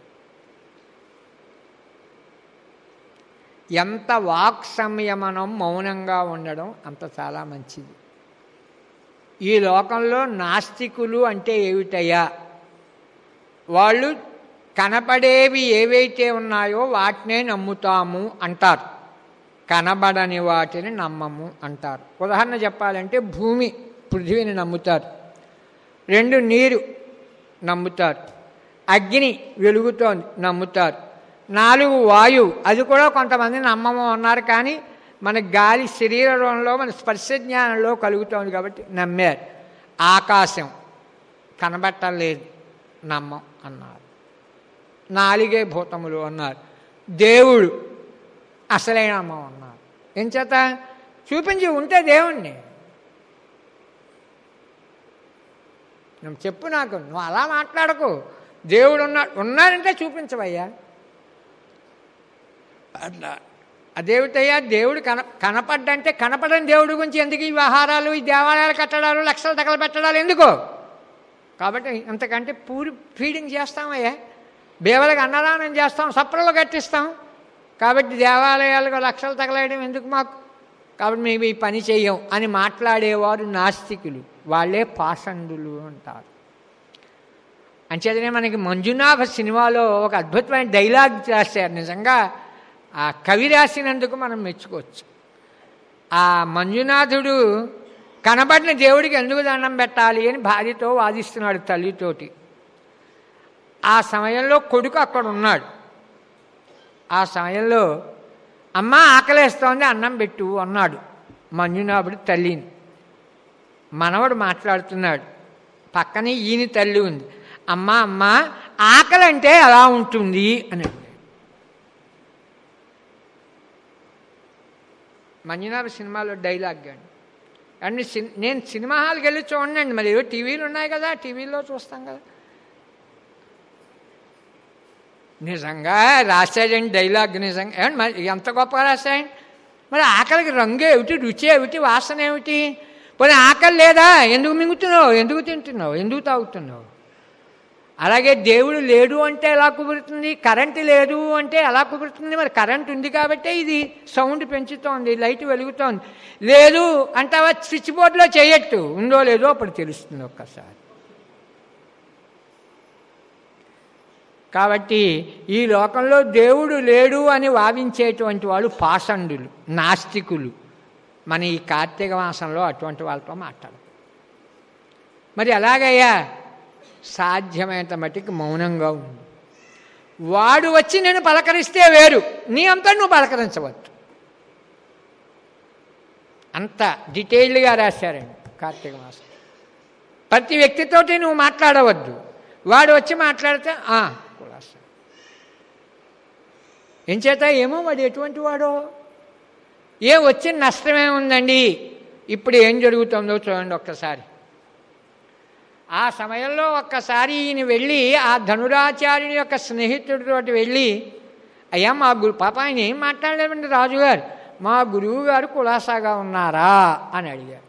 ఎంత వాక్ సంయమనం మౌనంగా ఉండడం అంత చాలా మంచిది ఈ లోకంలో నాస్తికులు అంటే ఏమిటయ్యా వాళ్ళు కనపడేవి ఏవైతే ఉన్నాయో వాటినే నమ్ముతాము అంటారు కనబడని వాటిని నమ్మము అంటారు ఉదాహరణ చెప్పాలంటే భూమి పృథివీని నమ్ముతారు రెండు నీరు నమ్ముతారు అగ్ని వెలుగుతోంది నమ్ముతారు నాలుగు వాయువు అది కూడా కొంతమంది నమ్మము అన్నారు కానీ మన గాలి శరీరంలో మన స్పర్శ జ్ఞానంలో కలుగుతోంది కాబట్టి నమ్మారు ఆకాశం కనబట్టలేదు నమ్మం అన్నారు నాలుగే భూతములు అన్నారు దేవుడు అసలైన నమ్మం అన్నారు ఏం చేత చూపించి ఉంటే దేవుణ్ణి నువ్వు చెప్పు నాకు నువ్వు అలా మాట్లాడకు దేవుడు ఉన్నాడు ఉన్నాడంటే చూపించవయ్యా అట్లా అదేమిటయ్యా దేవుడు కన కనపడ్డంటే కనపడని దేవుడి గురించి ఎందుకు ఈ వ్యవహారాలు ఈ దేవాలయాలు కట్టడాలు లక్షలు తగల పెట్టడాలు ఎందుకు కాబట్టి ఇంతకంటే పూరి ఫీడింగ్ చేస్తామయ్యా బేవలకు అన్నదానం చేస్తాం సప్రలు కట్టిస్తాం కాబట్టి దేవాలయాలకు లక్షలు తగలేయడం ఎందుకు మాకు కాబట్టి మేము ఈ పని చెయ్యం అని మాట్లాడేవారు నాస్తికులు వాళ్ళే పాషండులు అంటారు అంచేతనే మనకి మంజునాభ సినిమాలో ఒక అద్భుతమైన డైలాగ్ రాశారు నిజంగా ఆ కవి రాసినందుకు మనం మెచ్చుకోవచ్చు ఆ మంజునాథుడు కనబడిన దేవుడికి ఎందుకు దండం పెట్టాలి అని భార్యతో వాదిస్తున్నాడు తల్లితోటి ఆ సమయంలో కొడుకు అక్కడ ఉన్నాడు ఆ సమయంలో అమ్మ ఆకలేస్తోంది అన్నం పెట్టు అన్నాడు మంజునాభుడు తల్లిని మనవడు మాట్లాడుతున్నాడు పక్కనే ఈయన తల్లి ఉంది అమ్మ అమ్మ ఆకలి అంటే ఎలా ఉంటుంది అని మంజునాభ సినిమాలో డైలాగ్ అండి అండ్ నేను సినిమా హాల్కి వెళ్ళి చూడండి మరి ఏవో టీవీలు ఉన్నాయి కదా టీవీలో చూస్తాం కదా నిజంగా రాశాడండి డైలాగ్ నిజంగా ఏమండి మరి ఎంత గొప్పగా రాశాడు మరి ఆకలికి రంగు ఏమిటి రుచి ఏమిటి వాసన ఏమిటి పోనీ ఆకలి లేదా ఎందుకు మింగుతున్నావు ఎందుకు తింటున్నావు ఎందుకు తాగుతున్నావు అలాగే దేవుడు లేడు అంటే ఎలా కుదురుతుంది కరెంటు లేదు అంటే ఎలా కుదురుతుంది మరి కరెంట్ ఉంది కాబట్టే ఇది సౌండ్ పెంచుతోంది లైట్ వెలుగుతోంది లేదు అంటావా స్విచ్ బోర్డులో చేయట్టు ఉందో లేదో అప్పుడు తెలుస్తుంది ఒక్కసారి కాబట్టి ఈ లోకంలో దేవుడు లేడు అని వాదించేటువంటి వాళ్ళు పాషండులు నాస్తికులు మన ఈ కార్తీక మాసంలో అటువంటి వాళ్ళతో మాట్లాడు మరి ఎలాగయ్యా సాధ్యమైనంత మట్టికి మౌనంగా ఉంది వాడు వచ్చి నేను పలకరిస్తే వేరు నీ అంతా నువ్వు పలకరించవచ్చు అంత డీటెయిల్డ్గా రాశారండి కార్తీక మాసం ప్రతి వ్యక్తితోటి నువ్వు మాట్లాడవద్దు వాడు వచ్చి మాట్లాడితే కులాస ఏం చేత ఏమో వాడు ఎటువంటి వాడో ఏ వచ్చిన నష్టమే ఉందండి ఇప్పుడు ఏం జరుగుతుందో చూడండి ఒక్కసారి ఆ సమయంలో ఒక్కసారి ఈయన వెళ్ళి ఆ ధనురాచార్యుని యొక్క స్నేహితుడితోటి వెళ్ళి అయ్యా మా గురు పాప ఆయన ఏం మాట్లాడలేదండి రాజుగారు మా గురువు గారు కులాసాగా ఉన్నారా అని అడిగారు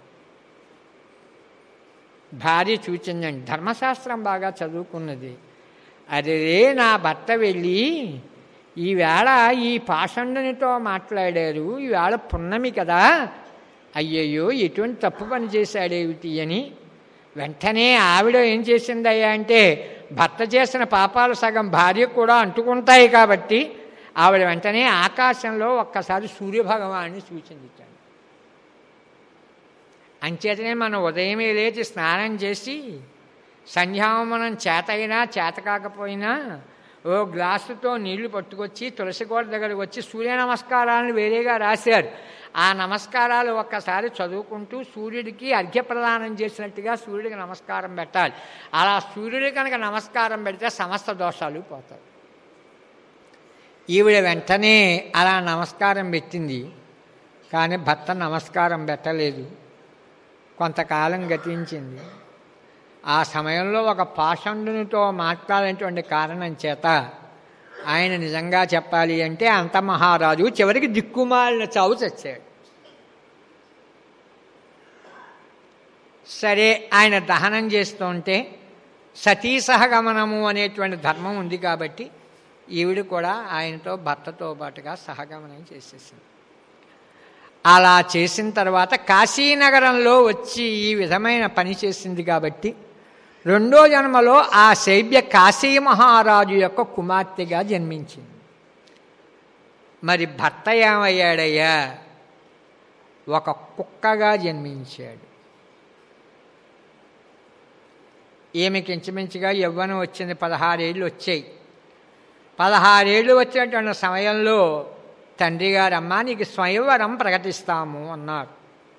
భార్య చూచిందండి ధర్మశాస్త్రం బాగా చదువుకున్నది అదే నా భర్త వెళ్ళి ఈవేళ ఈ పాషండునితో మాట్లాడారు ఈవేళ పున్నమి కదా అయ్యయ్యో ఎటువంటి తప్పు పని చేశాడేమిటి అని వెంటనే ఆవిడ ఏం చేసిందయ్యా అంటే భర్త చేసిన పాపాలు సగం భార్య కూడా అంటుకుంటాయి కాబట్టి ఆవిడ వెంటనే ఆకాశంలో ఒక్కసారి సూర్యభగవాన్ని సూచించాడు అంచేతనే మనం ఉదయమే లేచి స్నానం చేసి సంధ్యావమనం చేతైనా చేత కాకపోయినా ఓ గ్లాసుతో నీళ్లు పట్టుకొచ్చి తులసి కోట దగ్గరకు వచ్చి సూర్య నమస్కారాలను వేరేగా రాశారు ఆ నమస్కారాలు ఒక్కసారి చదువుకుంటూ సూర్యుడికి అర్ఘ్యప్రదానం చేసినట్టుగా సూర్యుడికి నమస్కారం పెట్టాలి అలా సూర్యుడికి కనుక నమస్కారం పెడితే సమస్త దోషాలు పోతాయి ఈవిడ వెంటనే అలా నమస్కారం పెట్టింది కానీ భర్త నమస్కారం పెట్టలేదు కొంతకాలం గతించింది ఆ సమయంలో ఒక పాషండునితో మాట్లాడినటువంటి కారణం చేత ఆయన నిజంగా చెప్పాలి అంటే అంత మహారాజు చివరికి దిక్కుమాలిన చావు చచ్చాడు సరే ఆయన దహనం చేస్తుంటే సతీ సహగమనము అనేటువంటి ధర్మం ఉంది కాబట్టి ఈవిడ కూడా ఆయనతో భర్తతో పాటుగా సహగమనం చేసేసింది అలా చేసిన తర్వాత కాశీనగరంలో వచ్చి ఈ విధమైన పని చేసింది కాబట్టి రెండో జన్మలో ఆ శైబ్య కాశీ మహారాజు యొక్క కుమార్తెగా జన్మించింది మరి భర్త ఏమయ్యాడయ్యా ఒక కుక్కగా జన్మించాడు ఈమెకి ఇంచుమించుగా యవ్వనం వచ్చింది పదహారేళ్ళు వచ్చాయి పదహారేళ్ళు వచ్చేటువంటి సమయంలో తండ్రి గారు అమ్మ నీకు స్వయంవరం ప్రకటిస్తాము అన్నారు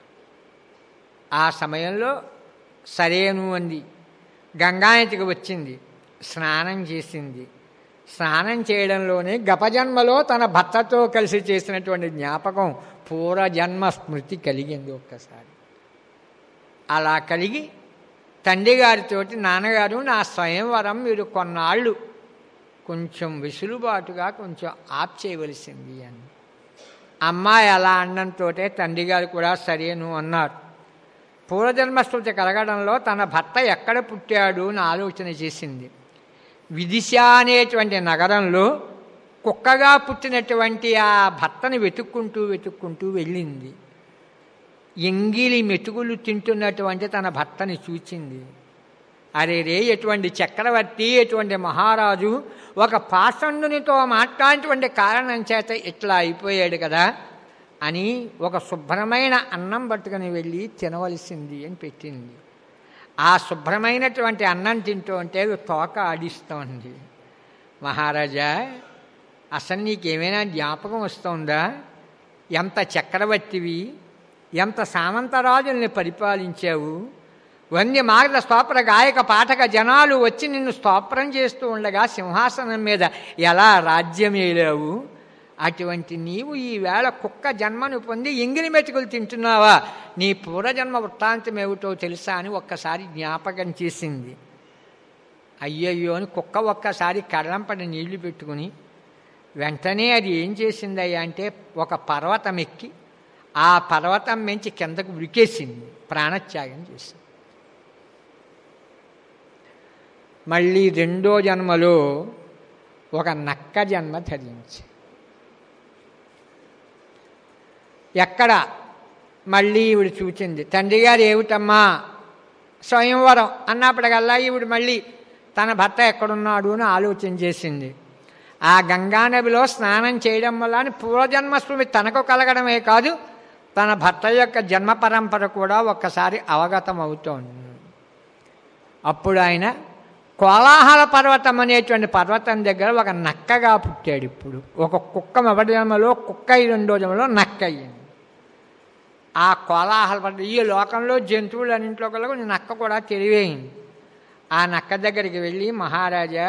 ఆ సమయంలో సరేను అంది గంగానతికి వచ్చింది స్నానం చేసింది స్నానం చేయడంలోనే గపజన్మలో తన భర్తతో కలిసి చేసినటువంటి జ్ఞాపకం పూర్వజన్మ స్మృతి కలిగింది ఒక్కసారి అలా కలిగి తండ్రి గారితోటి నాన్నగారు నా స్వయంవరం మీరు కొన్నాళ్ళు కొంచెం వెసులుబాటుగా కొంచెం ఆప్ చేయవలసింది అని అమ్మాయి అలా అనడంతో తండ్రి గారు కూడా సరేను అన్నారు పూర్వజన్మస్మృతి కలగడంలో తన భర్త ఎక్కడ పుట్టాడు అని ఆలోచన చేసింది విదిశ అనేటువంటి నగరంలో కుక్కగా పుట్టినటువంటి ఆ భర్తని వెతుక్కుంటూ వెతుక్కుంటూ వెళ్ళింది ఎంగిలి మెతుకులు తింటున్నటువంటి తన భర్తని చూచింది అరే రే ఎటువంటి చక్రవర్తి ఎటువంటి మహారాజు ఒక పాషండునితో మాట్లాడినటువంటి కారణం చేత ఇట్లా అయిపోయాడు కదా అని ఒక శుభ్రమైన అన్నం పట్టుకుని వెళ్ళి తినవలసింది అని పెట్టింది ఆ శుభ్రమైనటువంటి అన్నం తింటూ ఉంటే తోక ఆడిస్తోంది మహారాజా అసలు నీకేమైనా జ్ఞాపకం వస్తుందా ఎంత చక్రవర్తివి ఎంత సామంతరాజుల్ని పరిపాలించావు వంది మాగధ స్తోత్ర గాయక పాఠక జనాలు వచ్చి నిన్ను స్తోత్రం చేస్తూ ఉండగా సింహాసనం మీద ఎలా రాజ్యమేలావు అటువంటి నీవు ఈవేళ కుక్క జన్మను పొంది ఎంగిలి మెతుకులు తింటున్నావా నీ పూర్వజన్మ వృత్తాంతం ఏమిటో తెలుసా అని ఒక్కసారి జ్ఞాపకం చేసింది అయ్యయ్యో అని కుక్క ఒక్కసారి కళ్ళంపడి నీళ్లు పెట్టుకుని వెంటనే అది ఏం చేసిందయ్యా అంటే ఒక పర్వతం ఎక్కి ఆ పర్వతం మించి కిందకు ఉరికేసింది ప్రాణత్యాగం చేసింది మళ్ళీ రెండో జన్మలో ఒక నక్క జన్మ ధరించి ఎక్కడ మళ్ళీ ఈవిడ చూచింది తండ్రి గారు ఏమిటమ్మా స్వయంవరం అన్నప్పటికల్లా ఈవిడ మళ్ళీ తన భర్త ఎక్కడున్నాడు అని ఆలోచన చేసింది ఆ గంగానదిలో స్నానం చేయడం వల్ల పూర్వజన్మ స్మృతి తనకు కలగడమే కాదు తన భర్త యొక్క జన్మ పరంపర కూడా ఒక్కసారి అవగతం అవుతోంది అప్పుడు ఆయన కోలాహల పర్వతం అనేటువంటి పర్వతం దగ్గర ఒక నక్కగా పుట్టాడు ఇప్పుడు ఒక కుక్క మొదటి జన్మలో కుక్క అయి రెండో జన్మలో నక్క అయ్యింది ఆ కోలాహల పర్వతం ఈ లోకంలో జంతువులు అన్నింట్లో కల్లా కొంచెం నక్క కూడా తెలివైంది ఆ నక్క దగ్గరికి వెళ్ళి మహారాజా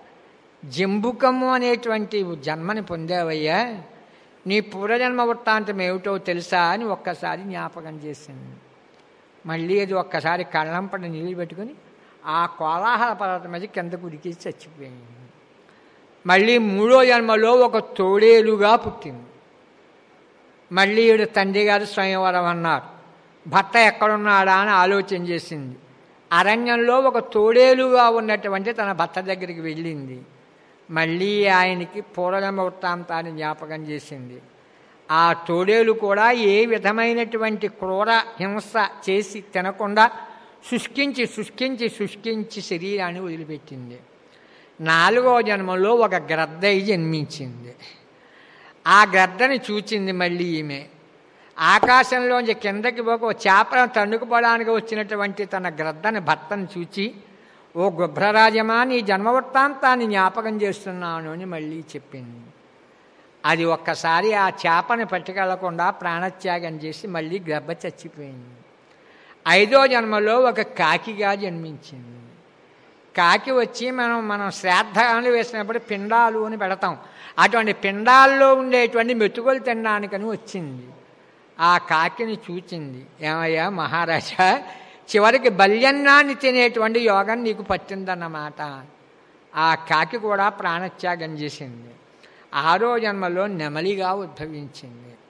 జంబుకము అనేటువంటి జన్మని పొందావయ్యా నీ పూర్వజన్మ వృత్తాంతం ఏమిటో తెలుసా అని ఒక్కసారి జ్ఞాపకం చేసింది మళ్ళీ అది ఒక్కసారి కళ్ళం పడి నీళ్ళు పెట్టుకుని ఆ కోలాహల పర్వతం మీద కింద కుడికి చచ్చిపోయింది మళ్ళీ మూడో జన్మలో ఒక తోడేలుగా పుట్టింది మళ్ళీ ఈడు తండ్రి గారు స్వయంవరం అన్నారు భర్త ఎక్కడున్నాడా అని ఆలోచన చేసింది అరణ్యంలో ఒక తోడేలుగా ఉన్నటువంటి తన భర్త దగ్గరికి వెళ్ళింది మళ్ళీ ఆయనకి పూర్వజన్మ వృత్తాంతాన్ని జ్ఞాపకం చేసింది ఆ తోడేలు కూడా ఏ విధమైనటువంటి క్రూర హింస చేసి తినకుండా శుష్కించి శుష్కించి శుష్కించి శరీరాన్ని వదిలిపెట్టింది నాలుగో జన్మలో ఒక గ్రద్దయి జన్మించింది ఆ గ్రద్దని చూచింది మళ్ళీ ఈమె ఆకాశంలోంచి కిందకి ఒక చేపలను తన్నుకుపోవడానికి వచ్చినటువంటి తన గ్రద్దని భర్తను చూచి ఓ గుభ్రరాజమా నీ జన్మవృత్తాంతాన్ని జ్ఞాపకం చేస్తున్నాను అని మళ్ళీ చెప్పింది అది ఒక్కసారి ఆ చేపని పట్టుకెళ్లకుండా ప్రాణత్యాగం చేసి మళ్ళీ గర్భ చచ్చిపోయింది ఐదో జన్మలో ఒక కాకిగా జన్మించింది కాకి వచ్చి మనం మనం శ్రాద్ధాలు వేసినప్పుడు పిండాలు అని పెడతాం అటువంటి పిండాల్లో ఉండేటువంటి మెతుకులు తినడానికని వచ్చింది ఆ కాకిని చూచింది ఏమయ్యా మహారాజా చివరికి బల్యన్నాన్ని తినేటువంటి యోగం నీకు పట్టిందన్నమాట ఆ కాకి కూడా ప్రాణత్యాగం చేసింది ఆరో జన్మలో నెమలిగా ఉద్భవించింది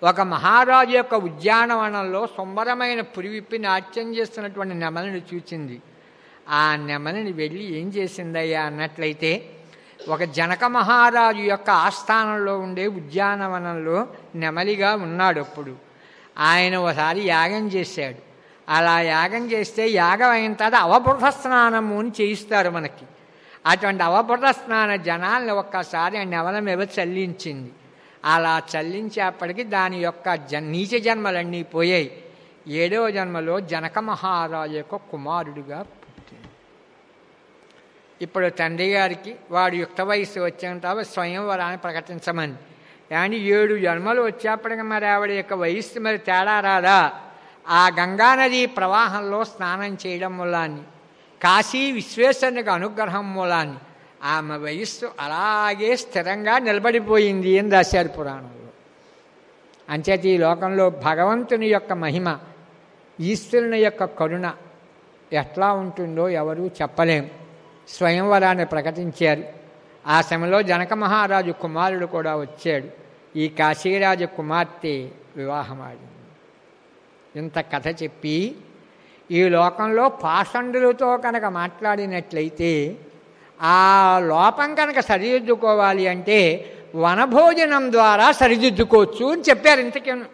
ఒక మహారాజు యొక్క ఉద్యానవనంలో సుందరమైన పురివిప్పి నాట్యం చేస్తున్నటువంటి నెమలిని చూచింది ఆ నెమలిని వెళ్ళి ఏం చేసిందయ్యా అన్నట్లయితే ఒక జనక మహారాజు యొక్క ఆస్థానంలో ఉండే ఉద్యానవనంలో నెమలిగా ఉన్నాడు అప్పుడు ఆయన ఒకసారి యాగం చేశాడు అలా యాగం చేస్తే యాగం అయిన తర్వాత అవబృత స్నానము అని చేయిస్తారు మనకి అటువంటి అవబృత స్నాన జనాల్ని ఒక్కసారి ఆ నెవల మీద చల్లించింది అలా చల్లించేప్పటికి దాని యొక్క జ నీచ జన్మలన్నీ పోయాయి ఏడవ జన్మలో జనక మహారాజు యొక్క కుమారుడిగా పుట్టింది ఇప్పుడు తండ్రి గారికి వాడు యుక్త వయసు వచ్చిన తర్వాత స్వయంవరాన్ని ప్రకటించమని కానీ ఏడు జన్మలు వచ్చేప్పటికి మరి ఆవిడ యొక్క వయస్సు మరి తేడా రాదా ఆ గంగానది ప్రవాహంలో స్నానం చేయడం మూలాన్ని కాశీ విశ్వేశ్వరునికి అనుగ్రహం మూలాన్ని ఆమె వయస్సు అలాగే స్థిరంగా నిలబడిపోయింది అని రాశారు పురాణంలో అంచేత ఈ లోకంలో భగవంతుని యొక్క మహిమ ఈశ్వరుని యొక్క కరుణ ఎట్లా ఉంటుందో ఎవరూ చెప్పలేం స్వయంవరాన్ని ప్రకటించారు ఆ సమయంలో జనక మహారాజు కుమారుడు కూడా వచ్చాడు ఈ కాశీరాజు కుమార్తె వివాహమాడింది ఇంత కథ చెప్పి ఈ లోకంలో పాషండులతో కనుక మాట్లాడినట్లయితే ఆ లోపం కనుక సరిదిద్దుకోవాలి అంటే వనభోజనం ద్వారా సరిదిద్దుకోవచ్చు అని చెప్పారు ఇంతకేను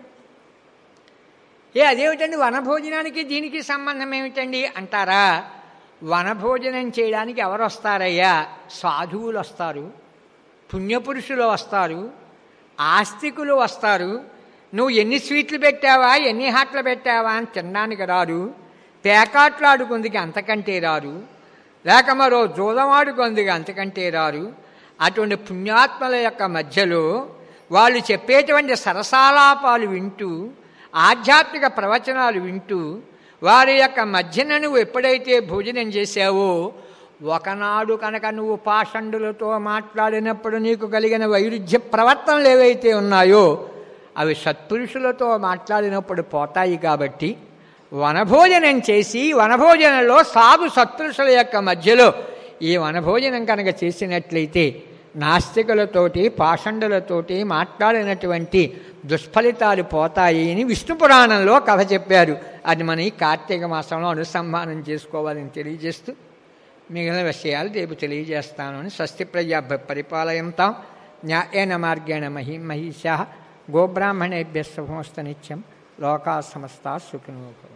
ఏ అదేమిటండి వనభోజనానికి దీనికి సంబంధం ఏమిటండి అంటారా వనభోజనం చేయడానికి ఎవరు వస్తారయ్యా సాధువులు వస్తారు పుణ్యపురుషులు వస్తారు ఆస్తికులు వస్తారు నువ్వు ఎన్ని స్వీట్లు పెట్టావా ఎన్ని హాట్లు పెట్టావా అని తినడానికి రారు పేకాట్లాడుకుందికి అంతకంటే రారు లేక మరో జూదమాడుకుందికి అంతకంటే రారు అటువంటి పుణ్యాత్మల యొక్క మధ్యలో వాళ్ళు చెప్పేటువంటి సరసాలాపాలు వింటూ ఆధ్యాత్మిక ప్రవచనాలు వింటూ వారి యొక్క మధ్యన నువ్వు ఎప్పుడైతే భోజనం చేశావో ఒకనాడు కనుక నువ్వు పాషండులతో మాట్లాడినప్పుడు నీకు కలిగిన వైరుధ్య ప్రవర్తనలు ఏవైతే ఉన్నాయో అవి సత్పురుషులతో మాట్లాడినప్పుడు పోతాయి కాబట్టి వనభోజనం చేసి వనభోజనంలో సాగు సత్పురుషుల యొక్క మధ్యలో ఈ వనభోజనం కనుక చేసినట్లయితే నాస్తికులతోటి పాషండులతోటి మాట్లాడినటువంటి దుష్ఫలితాలు పోతాయి అని విష్ణు పురాణంలో కథ చెప్పారు అది మన ఈ కార్తీక మాసంలో అనుసంధానం చేసుకోవాలని తెలియజేస్తూ మిగిలిన విషయాలు రేపు తెలియజేస్తాను అని స్వస్తి ప్రజా పరిపాలయంతాం న్యాయేన మార్గేణ మహి మహిషా గోబ్రాహ్మణేభ్య శుభమస్త నిత్యం లోకా సమస్త సుఖినో